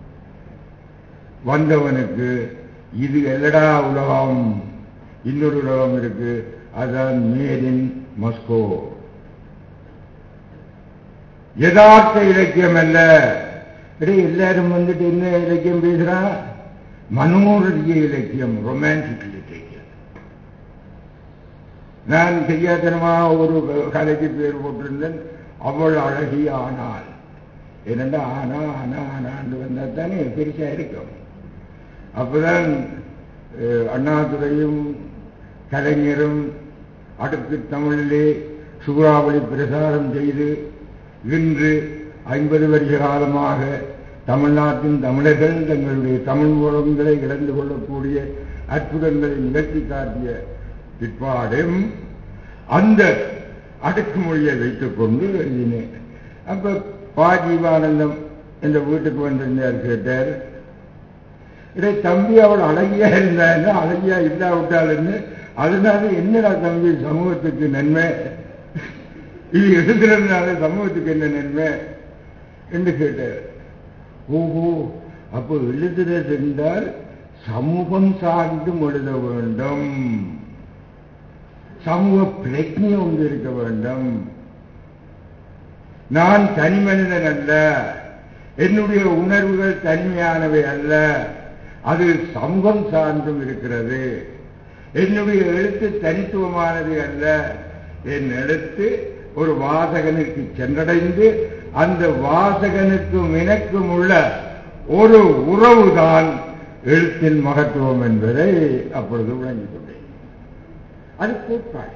Speaker 5: வந்தவனுக்கு இது எல்லடா உலகம் இன்னொரு உலகம் இருக்கு அதான் மேட் இன் மஸ்கோ யதார்த்த இலக்கியம் அல்ல இடே எல்லாரும் வந்துட்டு என்ன இலக்கியம் பேசுறான் மனோரதிய இலக்கியம் ரொமான்டிக் லிட்டரேச்சர் நான் தெரியாதனமா ஒரு கலைக்கு பேர் போட்டிருந்தேன் அவள் அழகி ஆனாள் என்னண்டா ஆனா ஆனா ஆனான்னு வந்தா தானே பெருசா இருக்கும் அப்பதான் அண்ணாதுரையும் கலைஞரும் அடுக்கு தமிழிலே சூறாவளி பிரசாரம் செய்து இன்று ஐம்பது வருஷ காலமாக தமிழ்நாட்டின் தமிழர்கள் தங்களுடைய தமிழ் மூலங்களை இழந்து கொள்ளக்கூடிய அற்புதங்களை நிகழ்த்தி காட்டிய பிற்பாடும் அந்த அடுக்குமொழியை வைத்துக் கொண்டு எழுதினேன் அப்ப பா ஜீவானந்தம் இந்த வீட்டுக்கு வந்திருந்தார் கேட்டார் இடை தம்பி அவள் அழகியா இருந்தா அழகியா இல்லாவிட்டாள்னு அதனால என்னடா தம்பி சமூகத்துக்கு நன்மை இது எழுதுறதுனால சமூகத்துக்கு என்ன நன்மை என்று கேட்டார் ஓஹோ அப்போ எழுதுறது என்றால் சமூகம் சார்ந்தும் எழுத வேண்டும் சமூக பிரஜை ஒன்று இருக்க வேண்டும் நான் தனி மனிதன் அல்ல என்னுடைய உணர்வுகள் தனிமையானவை அல்ல அது சமூகம் சார்ந்தும் இருக்கிறது என்னுடைய எழுத்து தனித்துவமானது அல்ல என் எழுத்து ஒரு வாசகனுக்கு சென்றடைந்து அந்த வாசகனுக்கும் எனக்கும் உள்ள ஒரு உறவுதான் எழுத்தின் மகத்துவம் என்பதை அப்பொழுது விளங்கிக் கொண்டேன் அது கோட்பாடு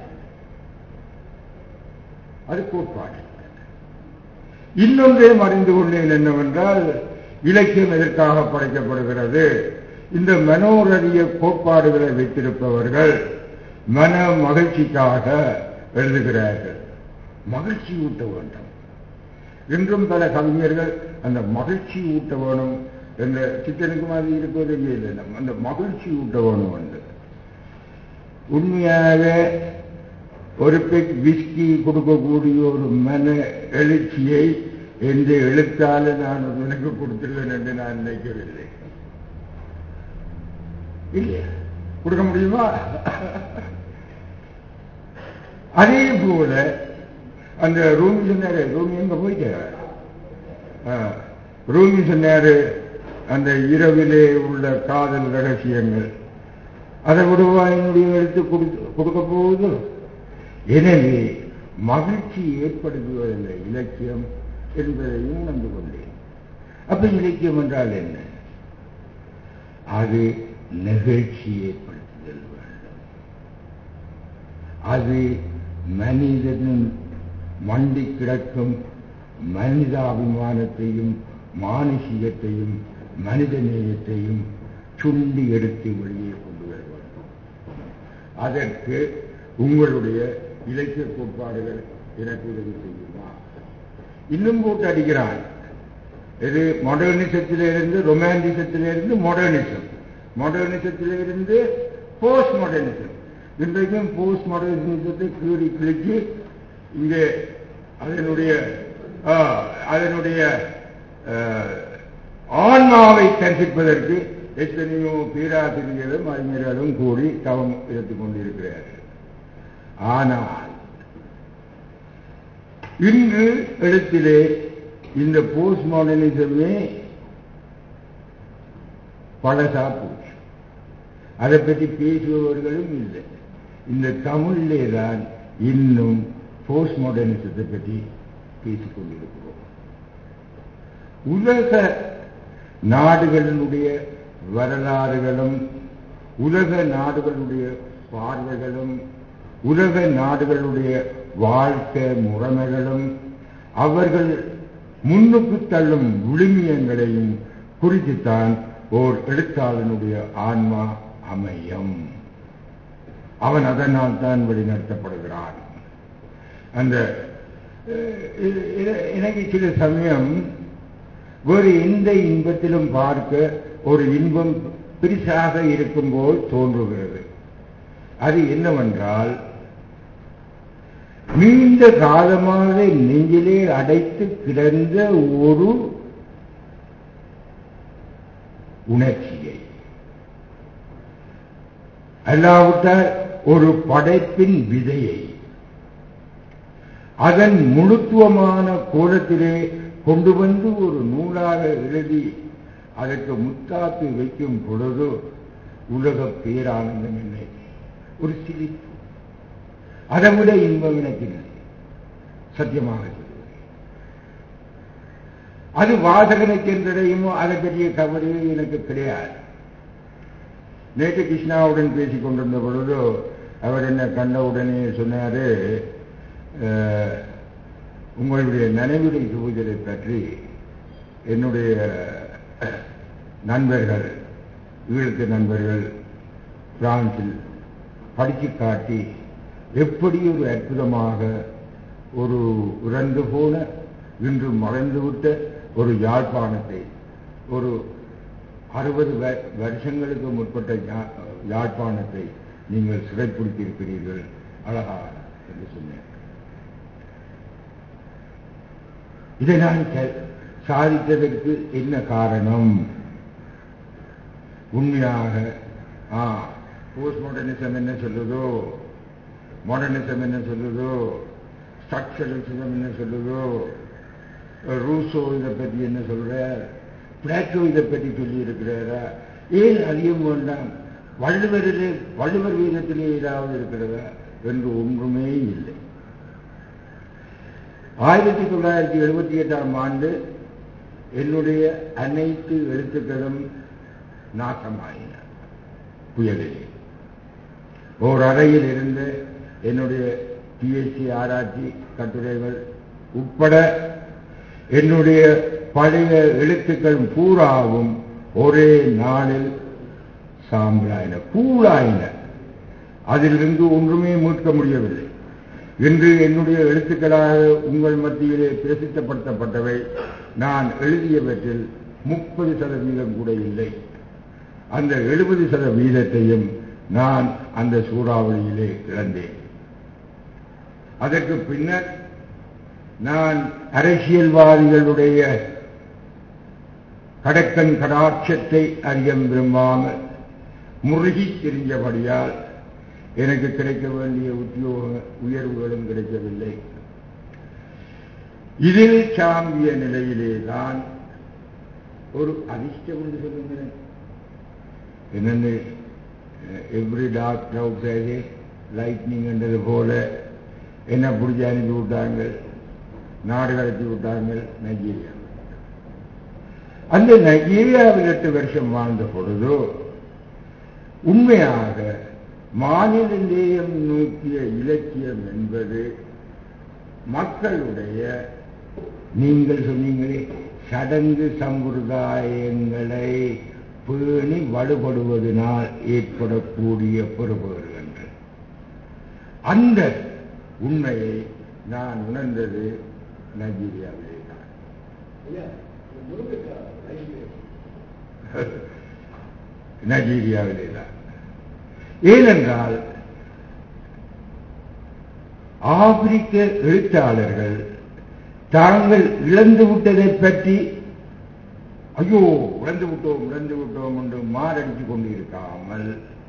Speaker 5: அது கோட்பாடு இன்னொன்றையும் அறிந்து கொண்டேன் என்னவென்றால் இலக்கியம் எதற்காக படைக்கப்படுகிறது இந்த மனோரதிய கோட்பாடுகளை வைத்திருப்பவர்கள் மன மகிழ்ச்சிக்காக எழுதுகிறார்கள் மகிழ்ச்சி ஊட்ட வேண்டும் இன்றும் பல கவிஞர்கள் அந்த மகிழ்ச்சி ஊட்ட வேணும் என்ற சித்தனுக்கு மாதிரி இருப்பது இல்லை அந்த மகிழ்ச்சி ஊட்ட வேணும் என்று உண்மையாக ஒரு பெக் விஸ்கி கொடுக்கக்கூடிய ஒரு மன எழுச்சியை எந்த எழுத்தால நான் ஒரு எனக்கு கொடுத்துருவேன் என்று நான் நினைக்கவில்லை இல்லையா கொடுக்க முடியுமா அதே போல அந்த ரூமி சொன்னாரு ரூமி எங்க போயிட்டாரு ரூமி சொன்னாரு அந்த இரவிலே உள்ள காதல் ரகசியங்கள் அதை விடுவா என்னுடைய எடுத்து கொடுக்க போகுது எனவே மகிழ்ச்சி ஏற்படுத்துவதில்லை இலக்கியம் என்பதையும் உணர்ந்து கொண்டேன் அப்ப இலக்கியம் என்றால் என்ன அது நெகிழ்ச்சி ஏற்படுத்துதல் வேண்டும் அது மனிதனின் மண்டி கிடக்கும் மனிதாபிமானத்தையும் மானுஷிகத்தையும் மனிதநேயத்தையும் சுண்டி எடுத்து வெளியே கொண்டு வர வேண்டும் அதற்கு உங்களுடைய இலக்கிய கோட்பாடுகள் எனக்கு உதவி செய்யுமா இன்னும் போட்டு அடிக்கிறான் இது மாடர்னிசத்திலிருந்து ரொமான்டிசத்திலிருந்து மாடர்னிசம் மாடர்னிசத்திலிருந்து போஸ்ட் மாடர்னிசம் இன்றைக்கும் போஸ்ட் மாடர்னிசத்தை கீறி கிழிச்சு இங்கே அதனுடைய ஆ, அதனுடைய ஆ, ஆன்மாவை தரிசிப்பதற்கு எத்தனையோ பேராசிரியர்களும் அறிஞர்களும் கூடி தவம் எடுத்துக் கொண்டிருக்கிறார்கள் ஆனால் இன்று எழுத்திலே இந்த போஸ்ட் மாடர்னிசமே பழசா போச்சு அதை பற்றி பேசுபவர்களும் இல்லை இந்த தமிழிலே தான் இன்னும் போஸ்ட் மாடர்னிசத்தை பற்றி பேசிக் கொண்டிருக்கிறோம் உலக நாடுகளினுடைய வரலாறுகளும் உலக நாடுகளுடைய பார்வைகளும் உலக நாடுகளுடைய வாழ்க்கை முறைமைகளும் அவர்கள் முன்னுக்கு தள்ளும் விழுமியங்களையும் குறித்துத்தான் ஓர் எழுத்தாளனுடைய ஆன்மா அமையும் அவன் அதனால் தான் வழிநடத்தப்படுகிறான் அந்த அஹ், இ- இ- எனக்கு சில சமயம் வேறு எந்த இன்பத்திலும் பார்க்க ஒரு இன்பம் பெரிசாக இருக்கும் போல் தோன்றுகிறது அது என்னவென்றால் நீண்ட காலமாக நெஞ்சிலே அடைத்து கிடந்த ஒரு உணர்ச்சியை அல்லாவிட்டால் ஒரு படைப்பின் விதையை அதன் முழுத்துவமான கோலத்திலே கொண்டு வந்து ஒரு நூலாக எழுதி அதற்கு முத்தாத்து வைக்கும் பொழுது உலக பேரானந்தம் இல்லை ஒரு சிரிப்பு அதை விட இன்பம் எனக்கு இல்லை சத்தியமாக சொல்லுவேன் அது வாசகனுக்கு என்றடையுமோ அதை பற்றிய கவலையே எனக்கு கிடையாது நேற்று கிருஷ்ணாவுடன் பேசிக் கொண்டிருந்த பொழுது அவர் என்ன கண்ட உடனே சொன்னாரு அஹ், உங்களுடைய நனைவுரை தொகுதியை பற்றி என்னுடைய நண்பர்கள் ஈழத்து நண்பர்கள் பிரான்சில் படித்து காட்டி எப்படி ஒரு அற்புதமாக ஒரு இறந்து போன இன்று மறைந்துவிட்ட ஒரு யாழ்ப்பாணத்தை ஒரு அறுபது வருஷங்களுக்கு முற்பட்ட யா- யாழ்ப்பாணத்தை நீங்கள் சிறைப்படுத்தியிருக்கிறீர்கள் அழகா என்று சொன்னேன் இதை நான் ச- சாதித்ததற்கு என்ன காரணம் உண்மையாக ஆ போஸ்ட் மாடர்னிசம் என்ன சொல்லுதோ மாடர்னிசம் என்ன சொல்லுதோ ஸ்ட்ரக்சரலிசம் என்ன சொல்லுதோ ரூசோ இதை பற்றி என்ன சொல்றார் பிளாட்டோ இதை பற்றி சொல்லி இருக்கிறாரா ஏன் அதிகம் வேண்டாம் வள்ளுவரிலே வள்ளுவர் வீதத்திலே ஏதாவது இருக்கிறதா என்று ஒன்றுமே இல்லை ஆயிரத்தி தொள்ளாயிரத்தி எழுபத்தி எட்டாம் ஆண்டு என்னுடைய அனைத்து எழுத்துக்களும் நாசமாயின புயலிலே ஓர் அறையில் இருந்த என்னுடைய பிஎஸ்சி ஆராய்ச்சி கட்டுரைகள் உட்பட என்னுடைய பழைய எழுத்துக்கள் பூராவும் ஒரே நாளில் சாம்பலாயின கூழாயின அதிலிருந்து ஒன்றுமே மீட்க முடியவில்லை இன்று என்னுடைய எழுத்துக்களாக உங்கள் மத்தியிலே பிரசித்தப்படுத்தப்பட்டவை நான் எழுதியவற்றில் முப்பது சதவீதம் கூட இல்லை அந்த எழுபது சதவீதத்தையும் நான் அந்த சூறாவளியிலே இழந்தேன் அதற்கு பின்னர் நான் அரசியல்வாதிகளுடைய கடக்கன் கடாட்சத்தை அறிய விரும்பாமல் முருகி தெரிஞ்சபடியால் எனக்கு கிடைக்க வேண்டிய உத்தியோக உயர்வுகளும் கிடைக்கவில்லை இதில் சாம்பிய நிலையிலே தான் ஒரு அதிர்ஷ்டம் என்று சொல்லுங்களேன் என்னென்னு எவ்ரி டார்க் கிளவுட் லைட்னிங் என்றது போல என்ன பிடிச்சி அனுப்பி விட்டாங்க நாடு கடத்தி விட்டாங்க நைஜீரியா அந்த நைஜீரியாவில் எட்டு வருஷம் வாழ்ந்த பொழுதோ உண்மையாக மாநில நேயம் நோக்கிய இலக்கியம் என்பது மக்களுடைய நீங்கள் சொன்னீங்களே சடங்கு சம்பிரதாயங்களை பேணி வலுபடுவதனால் ஏற்படக்கூடிய பெறுபவர்கள் என்று அந்த உண்மையை நான் உணர்ந்தது நைஜீரியாவிலே தான் நைஜீரியாவிலே தான் ஏனென்றால் ஆப்பிரிக்க எழுத்தாளர்கள் தாங்கள் இழந்து விட்டதை பற்றி ஐயோ இழந்து விட்டோம் இழந்து விட்டோம் என்று மாரடித்துக் கொண்டிருக்காமல்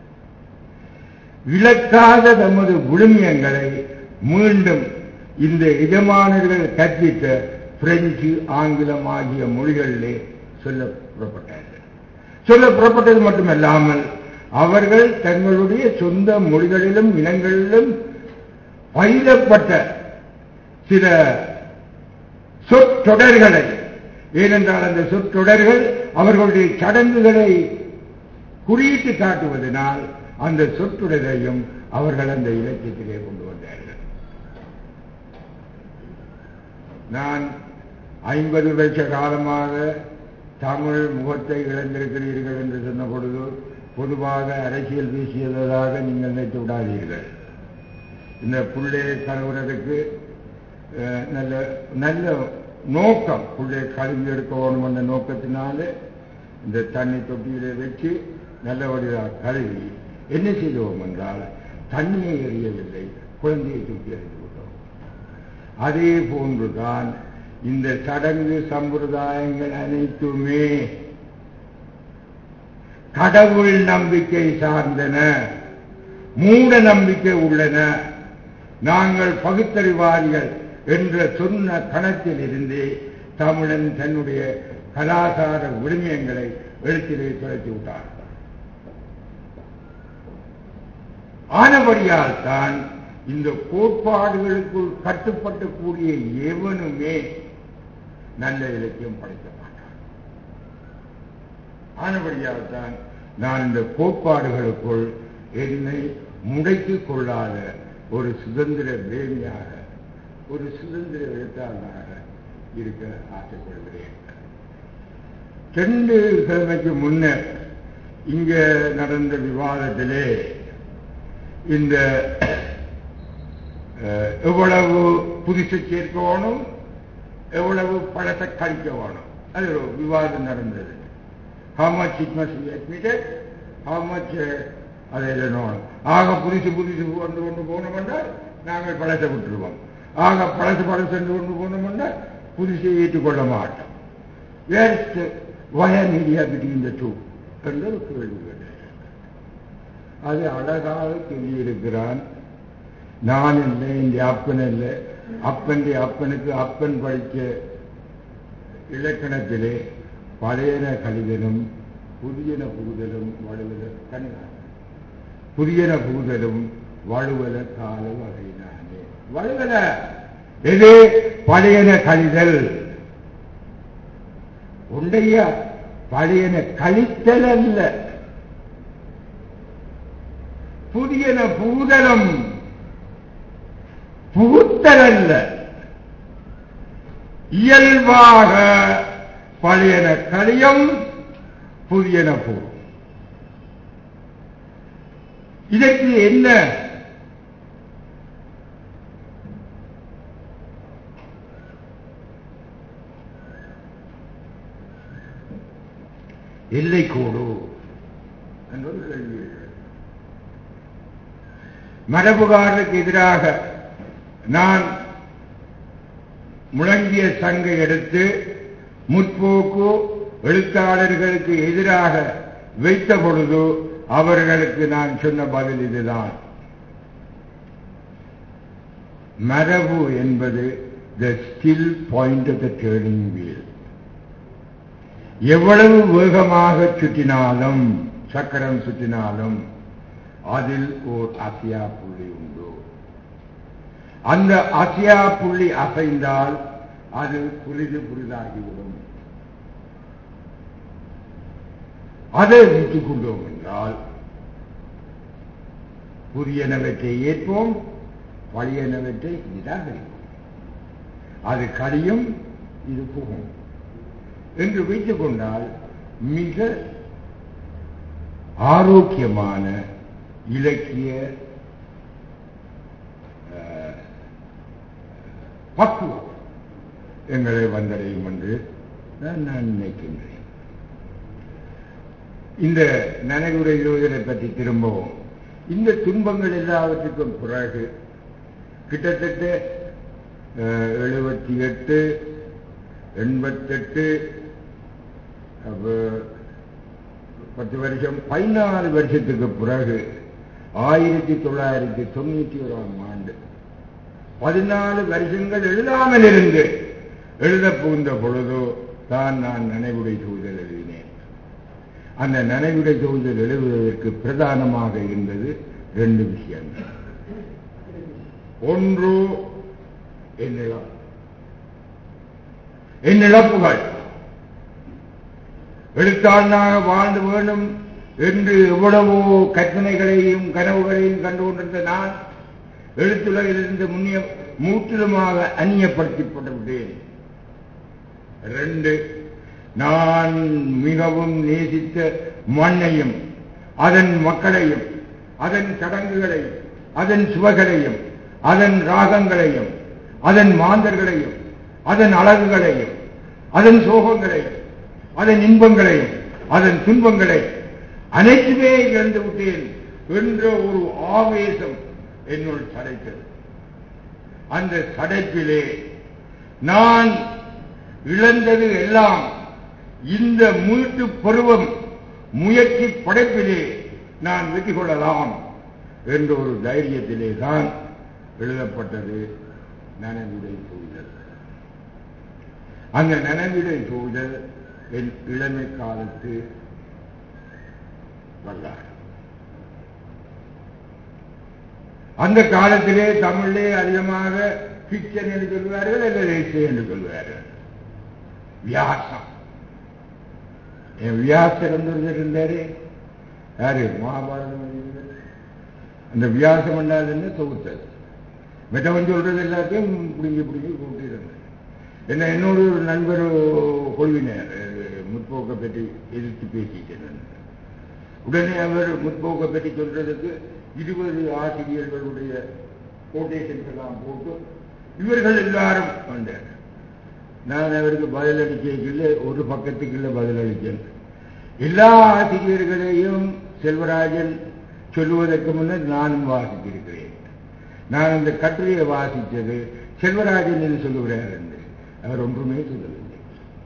Speaker 5: இழக்காத தமது விழுமியங்களை மீண்டும் இந்த எஜமானர்கள் கற்பித்த பிரெஞ்சு ஆங்கிலம் ஆகிய மொழிகளிலே சொல்ல புறப்பட்டார்கள் சொல்ல புறப்பட்டது மட்டுமல்லாமல் அவர்கள் தங்களுடைய சொந்த மொழிகளிலும் இனங்களிலும் பயிரப்பட்ட சில சொற்றொடர்களை ஏனென்றால் அந்த சொற்றொடர்கள் அவர்களுடைய சடங்குகளை குறியிட்டு காட்டுவதனால் அந்த சொற்றொடரையும் அவர்கள் அந்த இலக்கியத்திலே கொண்டு வந்தார்கள் நான் ஐம்பது வருஷ காலமாக தமிழ் முகத்தை இழந்திருக்கிறீர்கள் என்று சொன்ன பொழுது பொதுவாக அரசியல் பேசியதாக நீங்கள் நினைத்து விடாதீர்கள் இந்த புள்ளையை கழுவுறதுக்கு அஹ், நல்ல நல்ல நோக்கம் புள்ளையை கழுவி எடுக்க வேணும் என்ற நோக்கத்தினாலே இந்த தண்ணி தொட்டியிலே வச்சு நல்லபடியாக கழுவி என்ன செய்தோம் என்றால் தண்ணியை எறியவில்லை குழந்தையை தூக்கி எறிந்து விட்டோம் அதே போன்றுதான் இந்த சடங்கு சம்பிரதாயங்கள் அனைத்துமே கடவுள் நம்பிக்கை சார்ந்தன மூட நம்பிக்கை உள்ளன நாங்கள் பகுத்தறிவாதிகள் என்ற சொன்ன கணத்தில் இருந்து தமிழன் தன்னுடைய கலாச்சார விழுமியங்களை எழுத்திலே துளைத்து விட்டார் ஆனபடியால் தான் இந்த கோட்பாடுகளுக்குள் கட்டுப்பட்டு கூடிய எவனுமே நல்ல இலக்கியம் படைக்க மாட்டான் ஆனபடியால் தான் நான் இந்த கோட்பாடுகளுக்குள் என்னை முடக்கிக் கொள்ளாத ஒரு சுதந்திர பிரேமியாக ஒரு சுதந்திர எழுத்தாளனாக இருக்க ஆசைப்படுகிறேன் ரெண்டு கிழமைக்கு முன்னர் இங்க நடந்த விவாதத்திலே இந்த அஹ், எவ்வளவு புதுசை சேர்க்க வேணும் எவ்வளவு பழத்தை கழிக்க வேணும் அது ஒரு விவாதம் நடந்தது how much it must be admitted how much uh, அதை எழுதணும் ஆக புதுசு புதுசு கொண்டு கொண்டு போனோம் என்றால் நாங்கள் பழசை விட்டுருவோம் ஆக பழசு பழசு என்று கொண்டு போனோம் என்றால் புதுசை ஏற்றுக்கொள்ள மாட்டோம் where wire media between the two என்ற ஒரு கேள்வி கேட்டேன் அது அழகாக சொல்லியிருக்கிறான் நான் இல்லை இந்த அப்பன் இல்லை அப்பன் அப்பனுக்கு அப்பன் படித்த இலக்கணத்திலே பழையன கழிதலும் புதியன புகுதலும் வலுவல கண்ணான் புதியன புகுதலும் வலுவல கால வகையினானே வலுவல எது பழையன கழிதல் உண்டைய பழையன கழித்தல் அல்ல புதியன புகுதலும் புகுத்தல் அல்ல இயல்பாக பழையன கழியும் புதியன போகும் இதற்கு என்ன எல்லை கோடு என்பது கேள்வி இருக்கிறது. மரபுகாரருக்கு எதிராக நான் முழங்கிய சங்கை எடுத்து முற்போக்கு எழுத்தாளர்களுக்கு எதிராக வைத்த பொழுது அவர்களுக்கு நான் சொன்ன பதில் இதுதான் மரபு என்பது the still point of the turning wheel எவ்வளவு வேகமாக சுற்றினாலும் சக்கரம் சுற்றினாலும் அதில் ஓர் அசியா புள்ளி உண்டு அந்த அசியா புள்ளி அசைந்தால் அது புரிது புரிதாகிவிடும் அதை விட்டுக் கொண்டோம் என்றால் புதியனவற்றை ஏற்போம் பழையனவற்றை நிராகரிப்போம் அது கடியும் இது புகும் என்று வைத்துக் கொண்டால் மிக ஆரோக்கியமான இலக்கிய அஹ், பக்குவம் எங்களை வந்தடையும் என்று தான் நான் நினைக்கின்றேன் இந்த நனைவுரை யோஜனை பற்றி திரும்பவும் இந்த துன்பங்கள் எல்லாவற்றுக்கும் பிறகு கிட்டத்தட்ட எழுபத்தி எட்டு எண்பத்தெட்டு அப்ப பத்து வருஷம் பதினாலு வருஷத்துக்கு பிறகு ஆயிரத்தி தொள்ளாயிரத்தி தொண்ணூத்தி ஓராம் ஆண்டு பதினாலு வருஷங்கள் எழுதாமல் இருந்து எழுத புகுந்த பொழுதோ தான் நான் நினைவுடை தூதல் எழுதினேன் அந்த நினைவுடை தூதல் எழுதுவதற்கு பிரதானமாக இருந்தது ரெண்டு விஷயங்கள் ஒன்று என் இழப்பு என் இழப்புகள் எழுத்தாளனாக வாழ்ந்து வேண்டும் என்று எவ்வளவோ கற்பனைகளையும் கனவுகளையும் கண்டு கொண்டிருந்த நான் எழுத்துலகிலிருந்து முன்னிய முற்றிலுமாக அந்நியப்படுத்தப்பட்டு விட்டேன் ரெண்டு நான் மிகவும் நேசித்த மண்ணையும் அதன் மக்களையும் அதன் சடங்குகளையும் அதன் சுவகளையும் அதன் ராகங்களையும் அதன் மாந்தர்களையும் அதன் அழகுகளையும் அதன் சோகங்களையும் அதன் இன்பங்களையும் அதன் துன்பங்களை அனைத்துமே இழந்து விட்டேன் என்ற ஒரு ஆவேசம் என்னுள் சடைத்தது அந்த சடைப்பிலே நான் இழந்தது எல்லாம் இந்த மீட்டு பருவம் முயற்சி படைப்பிலே நான் வெற்றி கொள்ளலாம் என்ற ஒரு தைரியத்திலே தான் எழுதப்பட்டது நனவிடை சூழல் அந்த நனவிடை சூழல் என் இளமை காலத்து வரலாறு அந்த காலத்திலே தமிழிலே அதிகமாக பிக்சன் என்று சொல்வார்கள் அல்லது எஸ்ஸே என்று சொல்வார்கள் வியாசம் என் வியாசர் வந்து இருந்தாரு யாரு மகாபாரதம் எழுதியவர். அந்த வியாசம் என்ன தொகுத்தது மெட்டவன் சொல்றது எல்லாத்தையும் பிடிங்கி பிடிங்கி கூட்டியிருந்தேன் என்ன என்னோட ஒரு நண்பர் கொள்வினர் முற்போக்கை பற்றி எதிர்த்து பேசிட்டு இருந்தார். உடனே அவர் முற்போக்கை பற்றி சொல்றதுக்கு இருபது ஆசிரியர்களுடைய கோட்டேஷன்ஸ் எல்லாம் போட்டு இவர்கள் எல்லாரும் வந்தார் நான் அவருக்கு பதில் அளிக்கல ஒரு பக்கத்துக்குள்ள பதில் அளித்தேன் எல்லா ஆசிரியர்களையும் செல்வராஜன் சொல்லுவதற்கு முன்னர் நானும் வாசித்திருக்கிறேன் நான் அந்த கட்டுரையை வாசித்தது செல்வராஜன் என்று சொல்லுகிறார் என்று அவர் ஒன்றுமே சொல்லவில்லை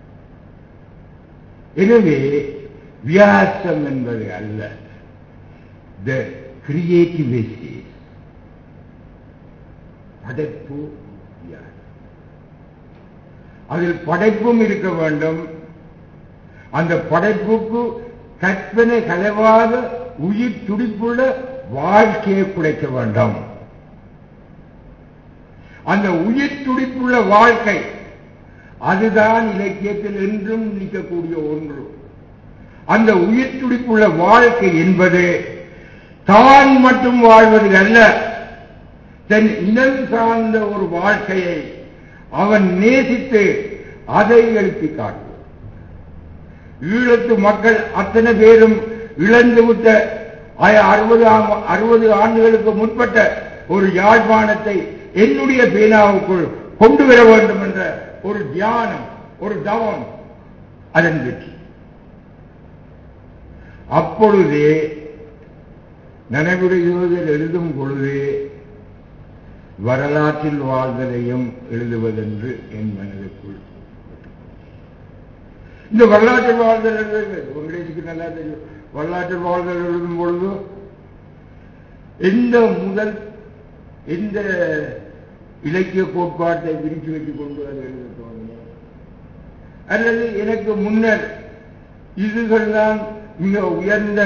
Speaker 5: எனவே வியாசம் என்பது அல்ல த கிரியேட்டிவிட்டி படைப்பு வியாசம் அதில் படைப்பும் இருக்க வேண்டும் அந்த படைப்புக்கு கற்பனை கலவாத உயிர் துடிப்புள்ள வாழ்க்கையை குடைக்க வேண்டும் அந்த உயிர் துடிப்புள்ள வாழ்க்கை அதுதான் இலக்கியத்தில் என்றும் நிற்கக்கூடிய ஒன்று அந்த உயிர் துடிப்புள்ள வாழ்க்கை என்பது தான் மட்டும் வாழ்வது அல்ல தன் இனம் சார்ந்த ஒரு வாழ்க்கையை அவன் நேசித்து அதை எழுப்பி காட்டுவான் ஈழத்து மக்கள் அத்தனை பேரும் இழந்துவிட்ட அறுபது அறுபது ஆண்டுகளுக்கு முற்பட்ட ஒரு யாழ்ப்பாணத்தை என்னுடைய பேனாவுக்குள் கொண்டு வர வேண்டும் என்ற ஒரு தியானம் ஒரு தவம் அதன் வெற்றி அப்பொழுதே நினைவுடையுவதில் எழுதும் பொழுதே வரலாற்றில் வாழ்தலையும் எழுதுவதென்று என் மனதுக்குள் இந்த வரலாற்றில் வாழ்தல் எழுதுவது உங்களுக்கு நல்லா தெரியும் வரலாற்றில் வாழ்தல் எழுதும் பொழுது எந்த முதல் எந்த இலக்கிய கோட்பாட்டை விரிச்சு வைத்துக் கொண்டு அதை எழுத தோன்றினேன் அல்லது எனக்கு முன்னர் இதுகள் தான் மிக உயர்ந்த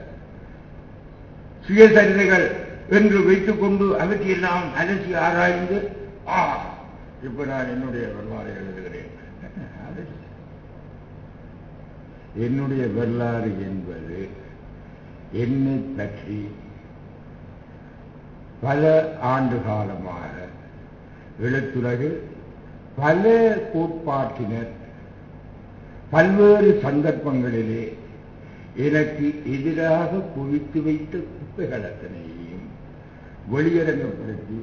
Speaker 5: சுயசரிதைகள் என்று வைத்துக் கொண்டு அவற்றையெல்லாம் அலசி ஆராய்ந்து ஆ இப்ப நான் என்னுடைய வரலாறு எழுதுகிறேன் என்னுடைய வரலாறு என்பது என்னை பற்றி பல ஆண்டு காலமாக எழுத்துலகில் பல கோட்பாட்டினர் பல்வேறு சந்தர்ப்பங்களிலே எனக்கு எதிராக குவித்து வைத்த குப்பைகள் அத்தனையையும் வெளியரங்கப்படுத்தி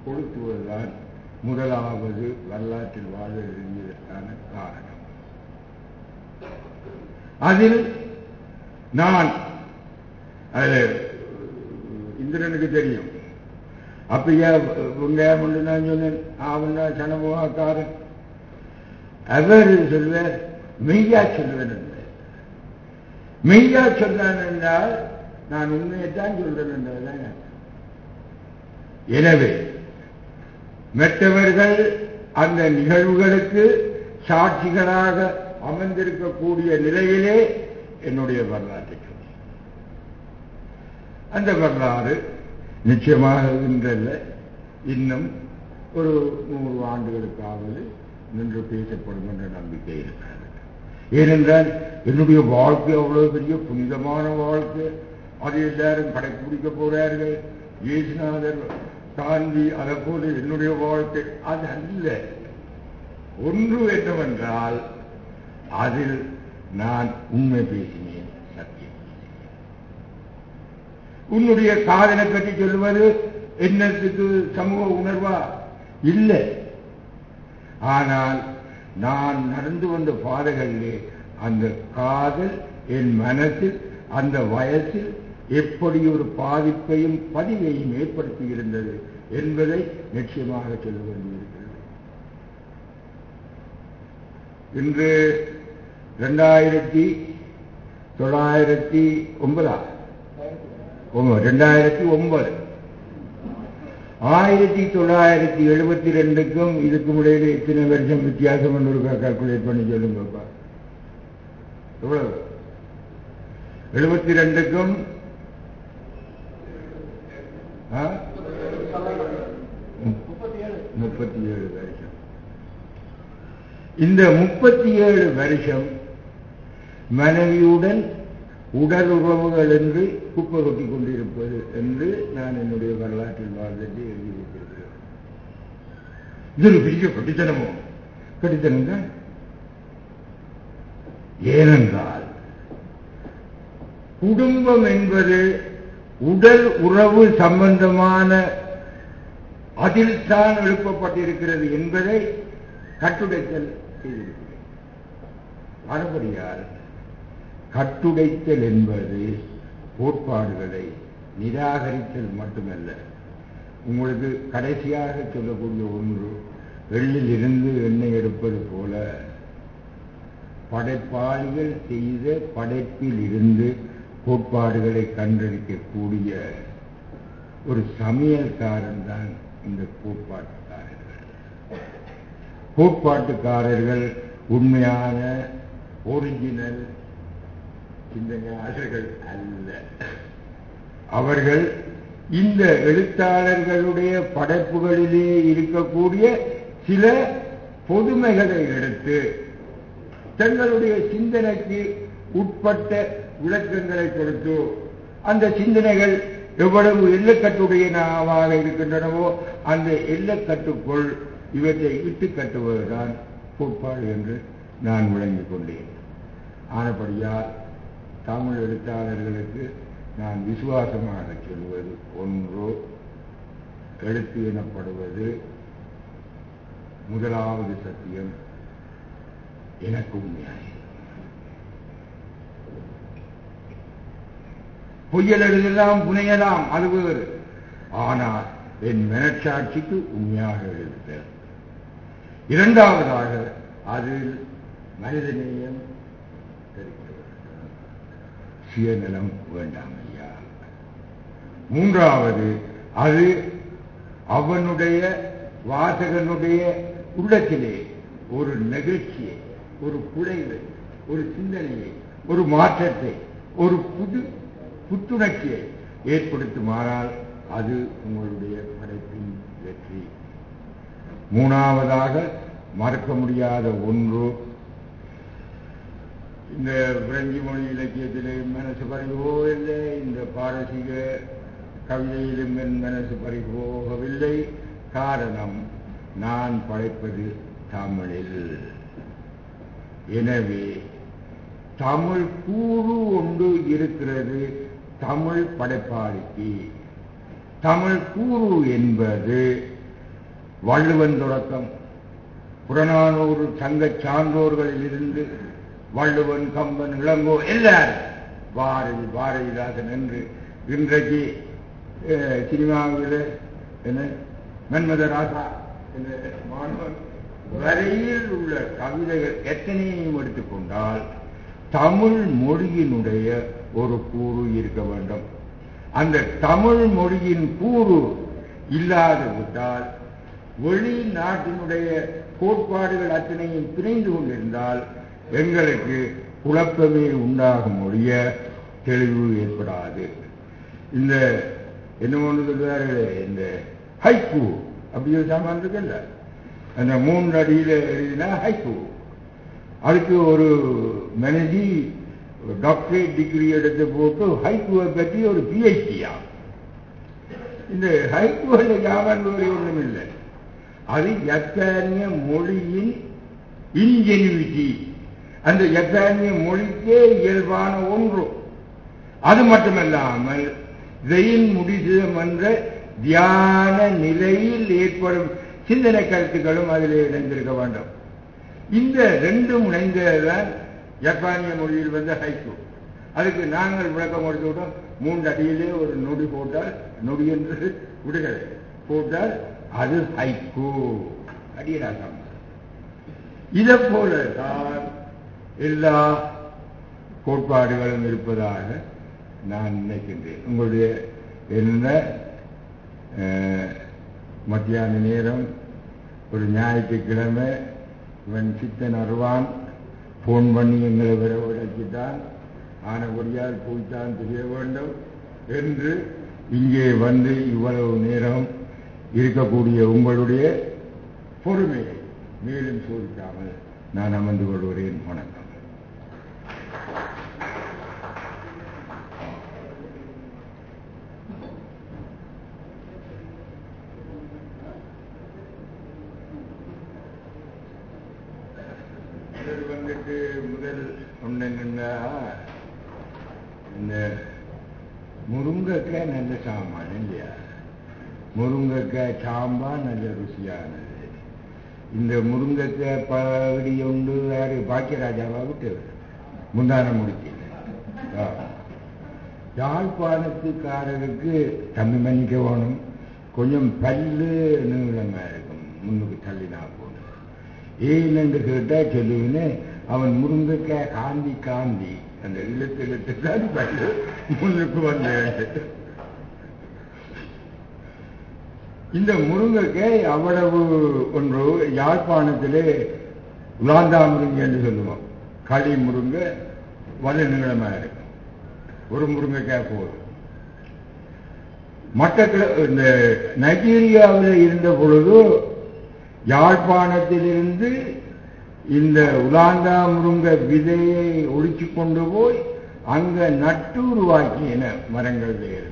Speaker 5: கொடுத்துவதுதான் முதலாவது வரலாற்றில் வாழ எழுதியதற்கான காரணம் அதில் நான் அது இந்திரனுக்கு தெரியும் அப்பயா வெங்காயம் ஒன்று நான் சொன்னேன் அவன் தான் சனமுகாக்காரன் அவர் சொல்வார் மெய்யா சொல்வேன் என்றார். மெய்யா சொன்னான் என்றால் நான் உண்மையைத்தான் சொல்றேன் என்றதுதான் அர்த்தம். எனவே மற்றவர்கள் அந்த நிகழ்வுகளுக்கு சாட்சிகளாக அமர்ந்திருக்கக்கூடிய நிலையிலே என்னுடைய வரலாற்றை சொன்னேன். அந்த வரலாறு நிச்சயமாக இன்றல்ல இன்னும் ஒரு நூறு ஆண்டுகளுக்காவது நின்று பேசப்படும் என்ற நம்பிக்கை இருக்கிறது ஏனென்றால் என்னுடைய வாழ்க்கை அவ்வளவு பெரிய புனிதமான வாழ்க்கை அதை எல்லாரும் கடைபிடிக்க போறார்கள் இயேசுநாதர் காந்தி அதை போல என்னுடைய வாழ்க்கை அது அல்ல ஒன்று என்னவென்றால் அதில் நான் உண்மை பேசினேன் சத்தியம் பேசினேன் உன்னுடைய காதலை பற்றி சொல்லுவது என்னத்துக்கு சமூக உணர்வா இல்லை ஆனால் நான் நடந்து வந்த பாதைகளிலே அந்த காதல் என் மனசில் அந்த வயசில் எப்படி ஒரு பாதிப்பையும் பதிவையும் ஏற்படுத்தி இருந்தது என்பதை நிச்சயமாக சொல்ல வேண்டியிருக்கிறது இன்று ரெண்டாயிரத்தி தொள்ளாயிரத்தி ஒன்பதா ஒன்பது ரெண்டாயிரத்தி ஒன்பது ஆயிரத்தி தொள்ளாயிரத்தி எழுபத்தி ரெண்டுக்கும் இதுக்கும் இடையில எத்தனை வருஷம் வித்தியாசம் என்று ஒரு கால்குலேட் பண்ணி சொல்லுங்கப்பா எவ்வளவு எழுபத்தி ரெண்டுக்கும் ஆ? முப்பத்தி ஏழு வருஷம் இந்த முப்பத்தி ஏழு வருஷம் மனைவியுடன் உடல் உறவுகள் என்று குப்பை கொட்டி கொண்டிருப்பது என்று நான் என்னுடைய வரலாற்றில் வாழ்ந்துட்டு எழுதி வைத்திருக்கிறேன் இது ஒரு பெரிய கட்டித்தனமோ கட்டித்தனம் தான் ஏனென்றால் குடும்பம் என்பது உடல் உறவு சம்பந்தமான அதில் தான் எழுப்பப்பட்டிருக்கிறது என்பதை கட்டுடைத்தல் செய்திருக்கிறேன் மறுபடியால் கட்டுடைத்தல் என்பது கோட்பாடுகளை நிராகரித்தல் மட்டுமல்ல உங்களுக்கு கடைசியாக சொல்லக்கூடிய ஒன்று வெள்ளில் இருந்து எண்ணெய் எடுப்பது போல படைப்பாளிகள் செய்த படைப்பில் இருந்து கோட்பாடுகளை கண்டறிக்கக்கூடிய ஒரு சமையல்காரன் தான் இந்த கோட்பாட்டுக்காரர்கள் கோட்பாட்டுக்காரர்கள் உண்மையான ஒரிஜினல் சிந்தனையாளர்கள் அல்ல அவர்கள் இந்த எழுத்தாளர்களுடைய படைப்புகளிலே இருக்கக்கூடிய சில பொதுமைகளை எடுத்து தங்களுடைய சிந்தனைக்கு உட்பட்ட விளக்கங்களை கொடுத்து அந்த சிந்தனைகள் எவ்வளவு எல்லைக்கட்டுடையனவாக இருக்கின்றனவோ அந்த எல்லைக்கட்டுக்குள் இவற்றை இட்டு கட்டுவதுதான் கோட்பாடு என்று நான் விளங்கிக் கொண்டேன் ஆனபடியால் தமிழ் எழுத்தாளர்களுக்கு நான் விசுவாசமாக சொல்வது ஒன்று எழுத்து எனப்படுவது முதலாவது சத்தியம் எனக்கு உண்மையாக பொய்யல் எழுதலாம் புனையலாம் அது வேறு ஆனால் என் மனச்சாட்சிக்கு உண்மையாக எழுதுதல் இரண்டாவதாக அதில் மனிதநேயம் தெரிவிக்க வேண்டும். சுயநலம் வேண்டாம் ஐயா மூன்றாவது அது அவனுடைய வாசகனுடைய உள்ளத்திலே ஒரு நெகிழ்ச்சியை ஒரு குலைவை ஒரு சிந்தனையை ஒரு மாற்றத்தை ஒரு புது புத்துணர்ச்சியை ஏற்படுத்துமானால் அது உங்களுடைய படைப்பின் வெற்றி மூணாவதாக மறக்க முடியாத ஒன்று இந்த பிரெஞ்சு மொழி இலக்கியத்திலே மனசு பறிவோ இல்லை இந்த பாரசீக கவிதையிலும் என் மனசு பறிபோகவில்லை காரணம் நான் படைப்பது தமிழில் எனவே தமிழ் கூறு ஒன்று இருக்கிறது தமிழ் படைப்பாளிக்கு தமிழ் கூறு என்பது வள்ளுவன் தொடக்கம் புறநானூறு சங்க சான்றோர்களிலிருந்து வள்ளுவன் கம்பன் இளங்கோ எல்லாரும் பாரதி பாரதிதாசன் என்று இன்றைக்கு அஹ், சினிமாவில் என்ன மன்மத ராசா என்ற மாணவன் வரையில் உள்ள கவிதைகள் எத்தனையும் எடுத்துக்கொண்டால் தமிழ் மொழியினுடைய ஒரு கூறு இருக்க வேண்டும் அந்த தமிழ் மொழியின் கூறு இல்லாது விட்டால் வெளிநாட்டினுடைய கோட்பாடுகள் அத்தனையும் பிணைந்து கொண்டிருந்தால் எங்களுக்கு குழப்பமே உண்டாகும் ஒழிய தெளிவு ஏற்படாது இந்த என்ன ஒன்று சொல்றாரு இந்த ஹைக்கூ அப்படி ஒரு சாமான் இருக்குல்ல அந்த மூன்று அடியில எழுதினா ஹைக்கூ அதுக்கு ஒரு மனைவி டாக்டரேட் டிகிரி எடுத்து போட்டு ஹைக்கூவை பற்றி ஒரு பிஹெச்டியா இந்த ஹைக்கூவில் ஜாமான் வேறு ஒன்றும் இல்லை அது ஜப்பானிய மொழியின் இன்ஜெனிவிட்டி அந்த ஜப்பானிய மொழிக்கே இயல்பான ஒன்று அது மட்டுமல்லாமல் ஜெயின் முடிசம் என்ற தியான நிலையில் ஏற்படும் சிந்தனை கருத்துக்களும் அதில் இணைந்திருக்க வேண்டும் இந்த ரெண்டும் இணைந்ததுதான் ஜப்பானிய மொழியில் வந்த ஹைக்கூ அதுக்கு நாங்கள் விளக்கம் கொடுத்து விட்டோம் மூன்று அடியிலே ஒரு நொடி போட்டால் நொடி என்று விடுகிறது போட்டால் அது ஹைக்கூ அடியராகம் இதை போல தான் எல்லா கோட்பாடுகளும் இருப்பதாக நான் நினைக்கின்றேன் உங்களுடைய என்ன அஹ், மத்தியான நேரம் ஒரு ஞாயிற்றுக்கிழமை இவன் சித்தன் அருவான் ஃபோன் பண்ணி எங்களை வர உழைச்சிட்டான் ஆனபடியால் போய்த்தான் தெரிய வேண்டும் என்று இங்கே வந்து இவ்வளவு நேரம் இருக்கக்கூடிய உங்களுடைய பொறுமையை மேலும் சோதிக்காமல் நான் அமர்ந்து கொள்கிறேன் வணக்கம் முதல் வந்துட்டு முதல் ஒன்று என்னன்னா இந்த முருங்கைக்காய் நல்ல சாமான் இல்லையா முருங்கைக்காய் சாம்பார் நல்ல ருசியானது இந்த முருங்கைக்காய் பகுதி உண்டு யாரு பாக்கியராஜாவா விட்டு முந்தான முடிக்கல ஆ. யாழ்ப்பாணத்துக்காரருக்கு தம்பி மன்னிக்க வேணும் கொஞ்சம் பல்லு நீளமா இருக்கும் முன்னுக்கு தள்ளினா போகணும் ஏன்னு கேட்டா சொல்லுவேன்னு அவன் முருங்கைக்காய் காந்தி காந்தி அந்த இழுத்து இழுத்து தான் பல்லு முன்னுக்கு வந்தேன் இந்த முருங்கைக்காய் அவ்வளவு ஒன்று யாழ்ப்பாணத்திலே உலாந்தா முருங்கை என்று சொல்லுவோம் களி முருங்கை வலு நீளமா இருக்கும் ஒரு முருங்கைக்காய் போதும் மற்ற இந்த நைஜீரியாவில் இருந்த பொழுது யாழ்ப்பாணத்திலிருந்து இந்த உலாந்தா முருங்கை விதையை ஒழிச்சு கொண்டு போய் அங்க நட்டு உருவாக்கின மரங்கள் இருந்தது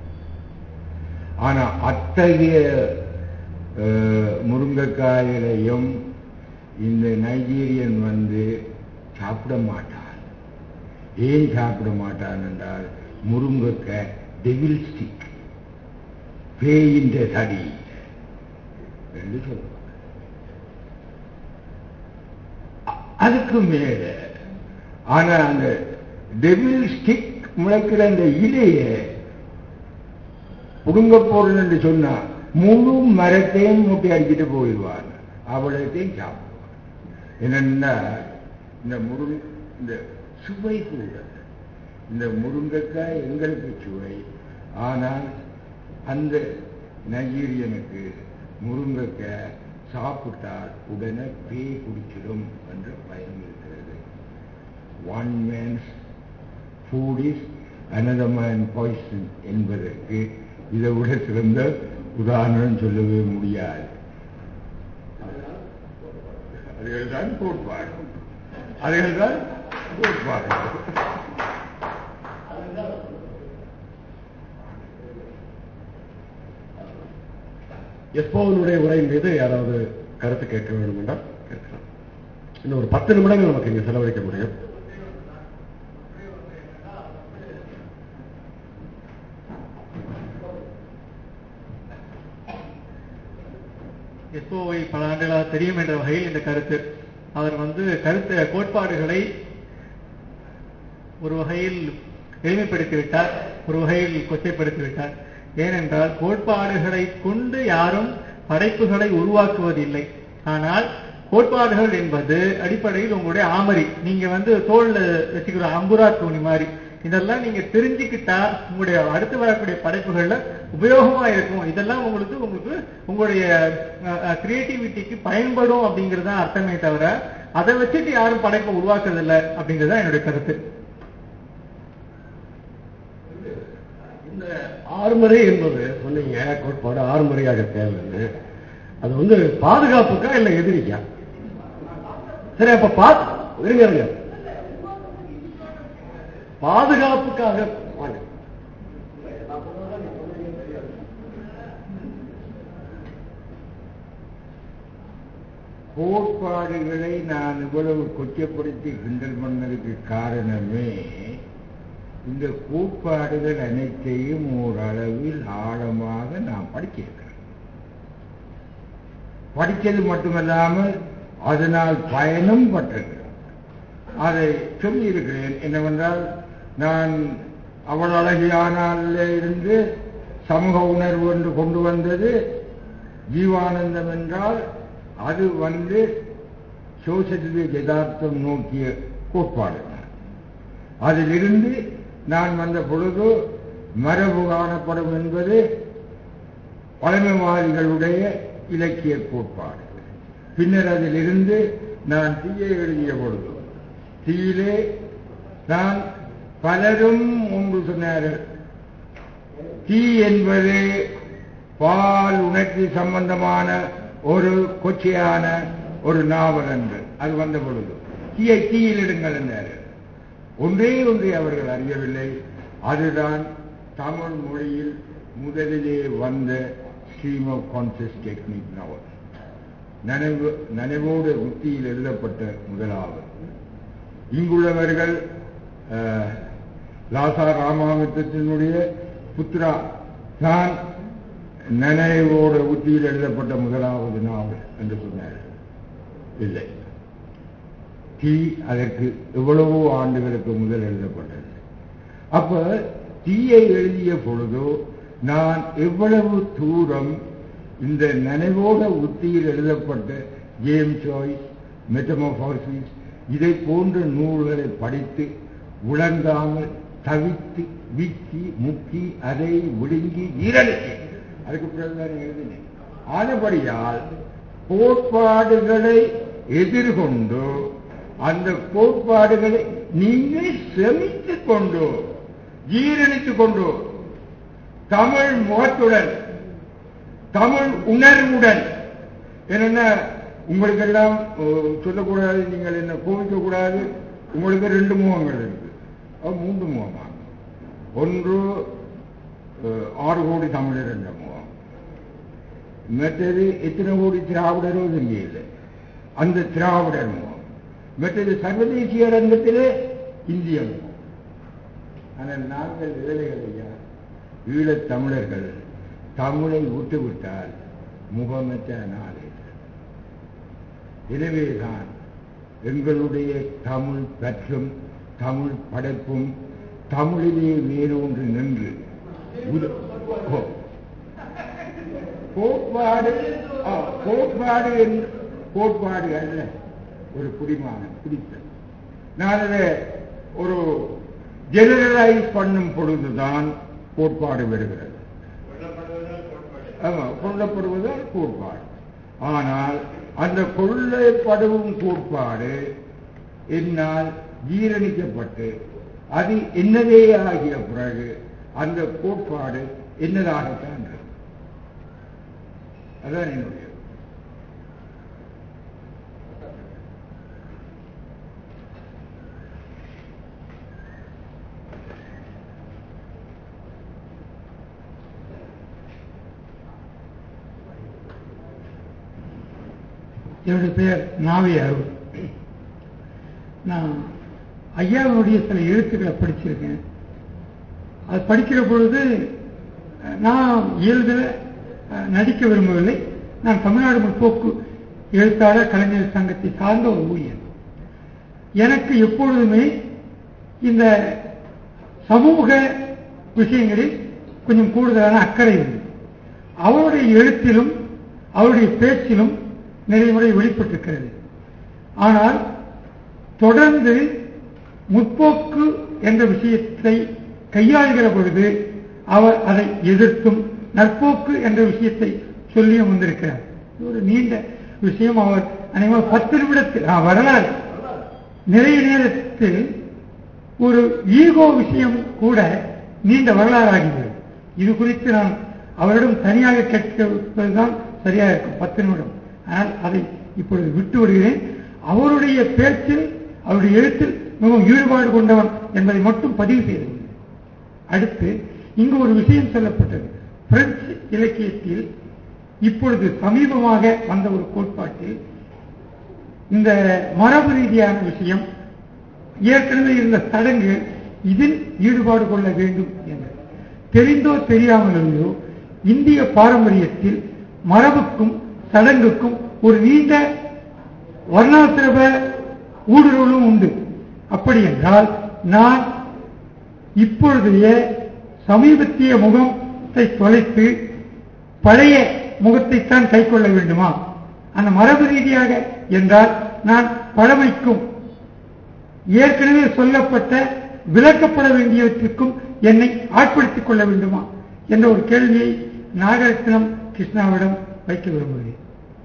Speaker 5: ஆனா அத்தகைய அஹ், முருங்கைக்காய்களையும் இந்த நைஜீரியன் வந்து சாப்பிட மாட்டான் ஏன் சாப்பிட மாட்டான் என்றால் முருங்கைக்காய் டெவில் ஸ்டிக் பேயின் தடி என்று சொல்லுவாங்க அ- அதுக்கு மேல ஆனா அந்த டெவில் ஸ்டிக் முளைக்கிற அந்த இலையை புடுங்க போறேன் என்று சொன்னா முழு மரத்தையும் மூட்டை அடிக்கிட்டு போயிடுவான் அவ்வளோத்தையும் சாப்பிடுவான் என்னன்னா இந்த முருங் இந்த சுவை கூட இந்த முருங்கைக்காய் எங்களுக்கு சுவை ஆனால் அந்த நைஜீரியனுக்கு முருங்கைக்காய் சாப்பிட்டால் உடனே பேய் குடிச்சிடும் என்ற பயம் இருக்கிறது one man's food is another man poison என்பதற்கு இதை விட சிறந்த உதாரணம் சொல்லவே முடியாது அதுகள்தான் கோட்பாடு அதுகள்தான் கோட்பாடு
Speaker 4: எப்போவனுடைய உரை மீது யாராவது கருத்து கேட்க வேண்டும் என்றால் கேட்கலாம் இன்னும் ஒரு பத்து நிமிடங்கள் நமக்கு இங்க செலவழிக்க முடியும்
Speaker 6: எஸ்ஓவை பல ஆண்டுகளாக தெரியும் என்ற வகையில் இந்த கருத்து அவர் வந்து கருத்து கோட்பாடுகளை ஒரு வகையில் எளிமைப்படுத்தி விட்டார் ஒரு வகையில் கொச்சைப்படுத்தி விட்டார் ஏனென்றால் கோட்பாடுகளை கொண்டு யாரும் படைப்புகளை உருவாக்குவதில்லை ஆனால் கோட்பாடுகள் என்பது அடிப்படையில் உங்களுடைய ஆமரி நீங்க வந்து தோல்ல வச்சுக்கிற அம்புரா தூணி மாதிரி இதெல்லாம் நீங்க தெரிஞ்சுக்கிட்டா உங்களுடைய அடுத்து வரக்கூடிய படைப்புகள்ல உபயோகமா இருக்கும் இதெல்லாம் உங்களுக்கு உங்களுக்கு உங்களுடைய கிரியேட்டிவிட்டிக்கு பயன்படும் அப்படிங்கிறது தான் அர்த்தமே தவிர அதை வச்சுட்டு யாரும் படைப்பை உருவாக்குறது இல்லை அப்படிங்கிறது தான் என்னுடைய கருத்து
Speaker 4: இந்த ஆறுமுறை என்பது சொன்னீங்க கோட்பாடு ஆறுமுறையாக தேவைன்னு அது வந்து பாதுகாப்புக்கா இல்ல எதிரிக்கா சரி அப்ப பாத்து இருங்க இருங்க பாதுகாப்புக்காக வாங்க.
Speaker 5: கோட்பாடுகளை நான் இவ்வளவு கொச்சப்படுத்தி கிண்டல் பண்ணதுக்கு காரணமே இந்த கோட்பாடுகள் அனைத்தையும் ஓரளவில் ஆழமாக நான் படிச்சிருக்கிறேன் படித்தது மட்டுமல்லாமல் அதனால் பயனும் பட்டிருக்கிறேன் அதை சொல்லியிருக்கிறேன் என்னவென்றால் நான் அவள் அழகியானால இருந்து சமூக உணர்வு என்று கொண்டு வந்தது ஜீவானந்தம் என்றால் அது வந்து சோசலிச யதார்த்தம் நோக்கிய கோட்பாடு அதிலிருந்து நான் வந்த பொழுது மரபு காணப்படும் என்பது பழமைவாதிகளுடைய இலக்கிய கோட்பாடு பின்னர் அதிலிருந்து நான் தீயை எழுதிய பொழுது தீயிலே நான் பலரும் ஒன்று சொன்னார்கள் தீ என்பது பால் உணர்ச்சி சம்பந்தமான ஒரு கொச்சையான ஒரு நாவல் என்று அது வந்த பொழுது தீயை தீயில் இடுங்கள் என்றார்கள் ஒன்றே ஒன்றை அவர்கள் அறியவில்லை அதுதான் தமிழ் மொழியில் முதலிலே வந்த stream of conscious technique novel நனைவு நனைவோடு உத்தியில் எழுதப்பட்ட முதலாவது இங்குள்ளவர்கள் அஹ், லாசா ராமாமித்தினுடைய புத்ரா தான் நனைவோட உத்தியில் எழுதப்பட்ட முதலாவது நாவல் என்று சொன்னார் இல்லை தீ அதற்கு எவ்வளவோ ஆண்டுகளுக்கு முதல் எழுதப்பட்டது அப்ப தீயை எழுதிய பொழுதோ நான் எவ்வளவு தூரம் இந்த நினைவோட உத்தியில் எழுதப்பட்ட ஜேம் சாய்ஸ் மெட்டமோபாசிஸ் இதை போன்ற நூல்களை படித்து உழங்காமல் தவித்து விக்கி முக்கி அதை விழுங்கி ஈரடிச்சு அதுக்கு பிறகுதான் எழுதினேன் ஆனபடியால் கோட்பாடுகளை எதிர்கொண்டு அந்த கோட்பாடுகளை நீங்கள் செமித்துக் கொண்டு ஜீரணித்துக் கொண்டு தமிழ் முகத்துடன் தமிழ் உணர்வுடன் என்னென்ன உங்களுக்கு எல்லாம் அஹ், சொல்லக்கூடாது நீங்கள் என்ன கோவிக்க கூடாது உங்களுக்கு ரெண்டு முகங்கள் இருக்கு அது மூன்று முகமா ஒன்று அஹ், ஆறு கோடி தமிழர் என்ற முகம் மற்றது எத்தனை கோடி திராவிடரோ தெரியல அந்த திராவிடர் முகம் மற்றது சர்வதேசிய ரங்கத்திலே இந்திய முகம் ஆனால் நாங்கள் ஏழைகள் ஐயா ஈழத் தமிழர்கள் தமிழை விட்டுவிட்டால் முகமற்ற நாளே எனவேதான் எங்களுடைய தமிழ் பற்றும் தமிழ் படைப்பும் தமிழிலே வேரூன்று நின்று உத- ஓ. கோட்பாடு ஆ, கோட்பாடு என்று- கோட்பாடு அல்ல ஒரு குடிமானம் குடித்தல் நான் அதை ஒரு ஜெனரலைஸ் பண்ணும் பொழுதுதான் கோட்பாடு வருகிறது ஆமா, கொல்லப்படுவதால் கோட்பாடு ஆனால் அந்த கொல்லப்படும் கோட்பாடு என்னால் ஜீரணிக்கப்பட்டு அது என்னதே ஆகிய பிறகு அந்த கோட்பாடு என்னதாகத்தான் இருக்கும். அதான் என்னுடைய
Speaker 3: என்னுடைய பெயர் நாவே அருள் நான் ஐயாவுடைய சில எழுத்துக்களை படிச்சிருக்கேன் அது படிக்கிற பொழுது அஹ், நான் இயல்பில் அஹ், நடிக்க விரும்பவில்லை நான் தமிழ்நாடு முற்போக்கு எழுத்தாளர் கலைஞர் சங்கத்தை சார்ந்த ஒரு ஊழியர் எனக்கு எப்பொழுதுமே இந்த சமூக விஷயங்களில் கொஞ்சம் கூடுதலான அக்கறை உண்டு அவருடைய எழுத்திலும் அவருடைய பேச்சிலும் நிறைய முறை வெளிப்பட்டிருக்கிறது ஆனால் தொடர்ந்து முற்போக்கு என்ற விஷயத்தை கையாளுகிற பொழுது அவர் அதை எதிர்த்தும் நற்போக்கு என்ற விஷயத்தை சொல்லியும் வந்திருக்கிறார் இது ஒரு நீண்ட விஷயம் அவர் அனைவரும் பத்து நிமிடத்தில் ஆ, வரலாறு நிறைய நேரத்தில் ஒரு ஈகோ விஷயம் கூட நீண்ட வரலாறு ஆகிவிடும் இது குறித்து நான் அவரிடம் தனியாக கேட்பதுதான் சரியா இருக்கும் பத்து நிமிடம் ஆனால் அதை இப்பொழுது விட்டு விடுகிறேன் அவருடைய பேச்சில் அவருடைய எழுத்தில் மிகவும் ஈடுபாடு கொண்டவன் என்பதை மட்டும் பதிவு செய்து கொள்கிறேன். அடுத்து இங்கு ஒரு விஷயம் சொல்லப்பட்டது பிரெஞ்சு இலக்கியத்தில் இப்பொழுது சமீபமாக வந்த ஒரு கோட்பாட்டில் இந்த மரபு ரீதியான விஷயம் ஏற்கனவே இருந்த சடங்கு இதில் ஈடுபாடு கொள்ள வேண்டும் என்று தெரிந்தோ தெரியாமலோ இந்திய பாரம்பரியத்தில் மரபுக்கும் சடங்குக்கும் ஒரு நீண்ட வர்ணாசிரம ஊடுருவலும் உண்டு அப்படி என்றால் நான் இப்பொழுதைய சமீபத்திய முகத்தை தொலைத்து பழைய முகத்தைத்தான் கை கொள்ள வேண்டுமா அந்த மரபு ரீதியாக என்றால் நான் பழமைக்கும் ஏற்கனவே சொல்லப்பட்ட விளக்கப்பட வேண்டியவற்றிற்கும் என்னை ஆட்படுத்திக் கொள்ள வேண்டுமா என்ற ஒரு கேள்வியை நாகரத்னம் கிருஷ்ணாவிடம் வைக்க விரும்புகிறேன்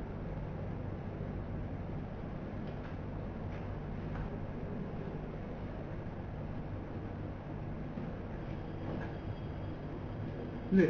Speaker 2: இல்ல,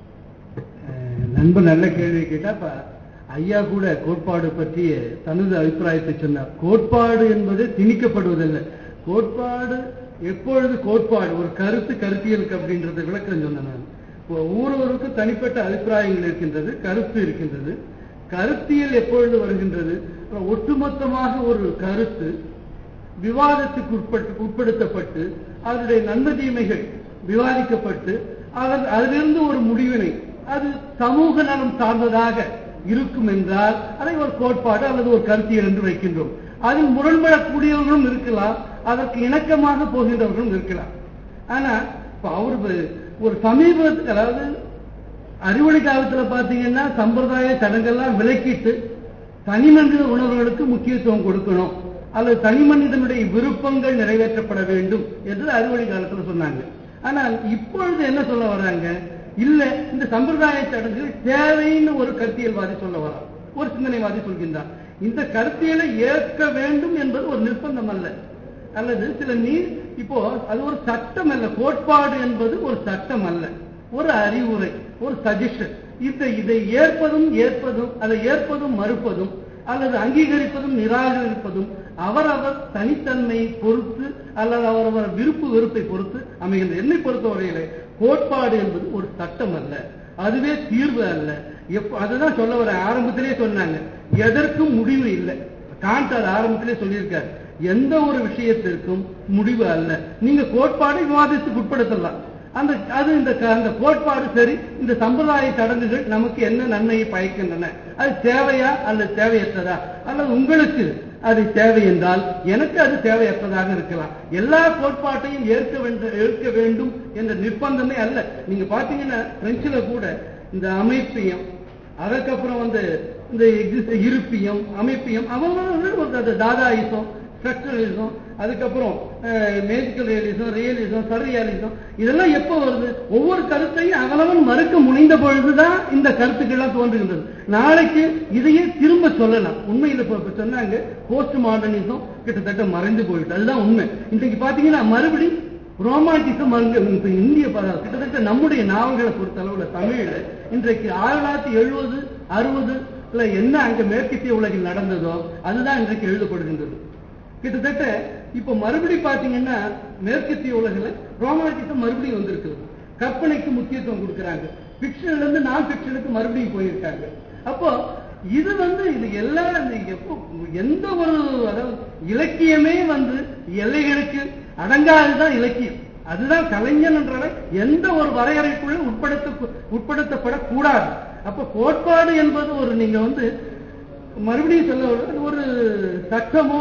Speaker 2: அஹ், நண்பர் நல்ல கேள்வி கேட்டா இப்ப ஐயா கூட கோட்பாடு பற்றிய தனது அபிப்பிராயத்தை சொன்னார் கோட்பாடு என்பது திணிக்கப்படுவதில்லை கோட்பாடு எப்பொழுது கோட்பாடு ஒரு கருத்து கருத்தியலுக்கு அப்படின்றத விளக்கம் சொன்னேன் நான் இப்போ ஒவ்வொருவருக்கும் தனிப்பட்ட அபிப்பிராயங்கள் இருக்கின்றது கருத்து இருக்கின்றது கருத்தியல் எப்பொழுது வருகின்றது அப்புறம் ஒட்டுமொத்தமாக ஒரு கருத்து விவாதத்துக்கு உட்பட்டு உட்படுத்தப்பட்டு அதனுடைய நன்மை தீமைகள் விவாதிக்கப்பட்டு அதன் அதிலிருந்து ஒரு முடிவினை அது சமூக நலம் சார்ந்ததாக இருக்கும் என்றால் அதை ஒரு கோட்பாடு அல்லது ஒரு கருத்தியல் என்று வைக்கின்றோம் அதில் முரண்படக்கூடியவர்களும் இருக்கலாம் அதற்கு இணக்கமாக போகின்றவர்களும் இருக்கலாம் ஆனா இப்ப அவர் ஒரு சமீபத்தில் அதாவது அறிவொளி காலத்துல பாத்தீங்கன்னா சம்பிரதாய சடங்கெல்லாம் விலக்கிட்டு தனி மனித உணர்வுகளுக்கு முக்கியத்துவம் கொடுக்கணும் அல்லது தனி மனிதனுடைய விருப்பங்கள் நிறைவேற்றப்பட வேண்டும் என்று அறிவொளி காலத்துல சொன்னாங்க ஆனால் இப்பொழுது என்ன சொல்ல வர்றாங்க இல்ல இந்த சம்பிரதாய சடங்குகள் தேவைன்னு ஒரு கருத்தியல்வாதி சொல்ல வரான் ஒரு சிந்தனைவாதி சொல்கின்றான் இந்த கருத்தியலை ஏற்க வேண்டும் என்பது ஒரு நிர்பந்தம் அல்ல அல்லது சில நீர் இப்போ அது ஒரு சட்டம் அல்ல கோட்பாடு என்பது ஒரு சட்டம் அல்ல ஒரு அறிவுரை ஒரு சஜஷன் இந்த இதை ஏற்பதும் ஏற்பதும் அதை ஏற்பதும் மறுப்பதும் அல்லது அங்கீகரிப்பதும் நிராகரிப்பதும் அவரவர் தனித்தன்மையை பொறுத்து அல்லது அவரவர் விருப்பு வெறுப்பை பொறுத்து அமைகின்ற என்னை பொறுத்தவரையிலே கோட்பாடு என்பது ஒரு சட்டம் அல்ல அதுவே தீர்வு அல்ல எப்ப அதுதான் சொல்ல வர ஆரம்பத்திலே சொன்னாங்க எதற்கும் முடிவு இல்லை காண்ட் அது ஆரம்பத்திலே சொல்லியிருக்காரு எந்த ஒரு விஷயத்திற்கும் முடிவு அல்ல நீங்க கோட்பாடை விவாதத்துக்கு உட்படுத்தலாம் அந்த அது இந்த க- அந்த கோட்பாடு சரி இந்த சம்பிரதாய சடங்குகள் நமக்கு என்ன நன்மையை பயக்கின்றன அது தேவையா அல்லது தேவையற்றதா அல்லது உங்களுக்கு அது தேவை என்றால் எனக்கு அது தேவையற்றதாக இருக்கலாம் எல்லா கோட்பாட்டையும் ஏற்க வேண்டும் ஏற்க வேண்டும் என்ற நிர்பந்தமே அல்ல நீங்க பாத்தீங்கன்னா பிரெஞ்சுல கூட இந்த அமைப்பியம் அதுக்கப்புறம் வந்து இந்த exist- இருப்பியம் அமைப்பியம் அவங்க ஒரு அது தாதாயிசம் ஸ்ட்ரக்சரலிசம் அதுக்கப்புறம் மேஜிக்கல் ரியலிசம் ரியலிசம் சர்ரியாலிசம் இதெல்லாம் எப்போ வருது ஒவ்வொரு கருத்தையும் அவனவன் மறுக்க முனைந்த பொழுதுதான் இந்த கருத்துக்கள்லாம் தோன்றுகின்றது நாளைக்கு இதையே திரும்ப சொல்லலாம் உண்மையில் இப்ப இப்ப சொன்னாங்க போஸ்ட் மாடர்னிசம் கிட்டத்தட்ட மறைந்து போயிட்டு அதுதான் உண்மை இன்றைக்கு பாத்தீங்கன்னா மறுபடியும் ரோமான்டிசம் மருங்க இப்ப இந்திய ப- கிட்டத்தட்ட நம்முடைய நாவல்களை பொறுத்த அளவுல தமிழ்ல இன்றைக்கு ஆயிரத்தி தொள்ளாயிரத்தி எழுபது அறுபதுல என்ன அங்க மேற்கத்திய உலகில் நடந்ததோ அதுதான் இன்றைக்கு எழுதப்படுகின்றது கிட்டத்தட்ட இப்ப மறுபடி பாத்தீங்கன்னா மேற்கத்திய உலகில் ரோமான்டிசம் மறுபடியும் வந்திருக்கிறது கற்பனைக்கு முக்கியத்துவம் கொடுக்கறாங்க பிக்ஷன்ல இருந்து நான் பிக்ஷனுக்கு மறுபடியும் போயிருக்காங்க அப்போ இது வந்து இது எல்லாம் இந்த எப்போ எந்த ஒரு அதாவது இலக்கியமே வந்து எல்லைகளுக்கு அடங்காதுதான் இலக்கியம் அதுதான் கலைஞன் என்றால எந்த ஒரு வரையறைக்குள்ள உட்படுத்த உட்படுத்தப்படக்கூடாது அப்ப கோட்பாடு என்பது ஒரு நீங்க வந்து மறுபடியும் சொல்ல வருவது, அது ஒரு சட்டமோ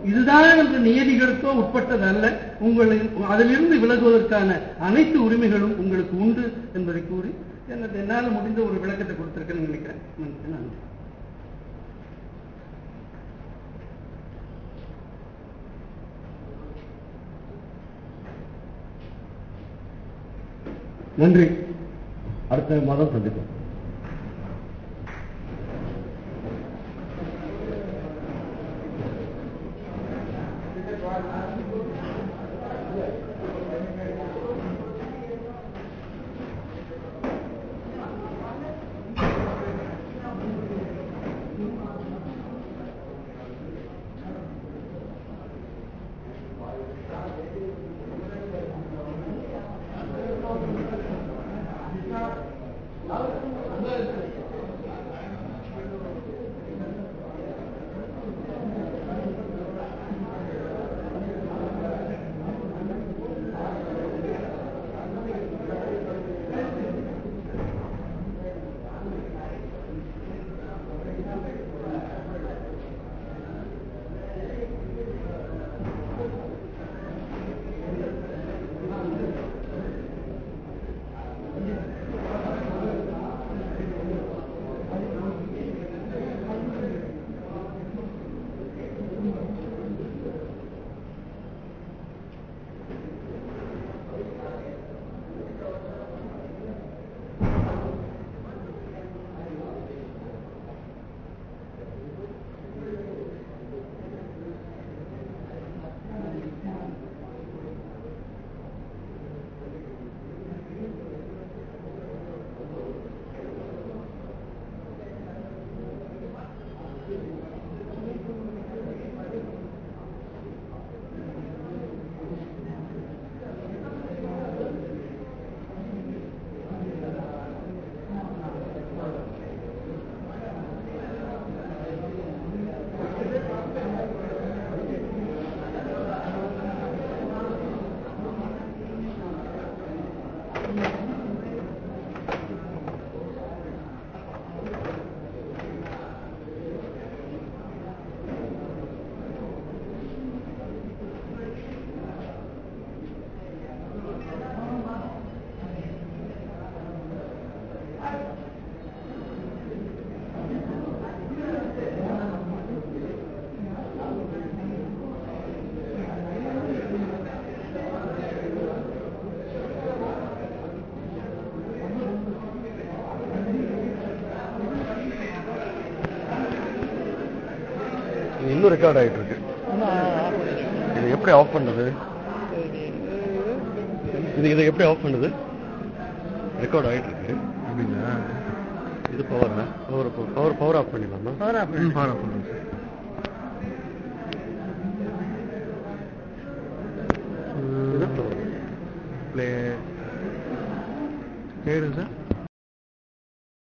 Speaker 2: இதுதான் என்ற நியதிகளுக்கோ உட்பட்டது அல்ல உங்களை அதிலிருந்து விலகுவதற்கான அனைத்து உரிமைகளும் உங்களுக்கு உண்டு என்பதை கூறி எனக்கு என்னால் முடிந்த ஒரு விளக்கத்தை கொடுத்திருக்கேன்னு நினைக்கிறேன் நன்றி நன்றி
Speaker 4: நன்றி அடுத்த மாதம் சந்திப்போம் இது இன்னும் ரெக்கார்ட் ஆயிட்டு இருக்கு இது எப்படி ஆஃப் பண்ணுது இது இதை எப்படி ஆஃப் பண்ணுது ரெக்கார்ட் ஆயிட்டு இருக்கு அப்படிங்களா இது பவரா பவர் பவர் பவர் ஆஃப் பண்ணிடலாமா
Speaker 6: பவர் ஆஃப் பவர் ஆஃப் பண்ணுங்க
Speaker 4: இது
Speaker 6: ப்ளே கேடுங்க சார்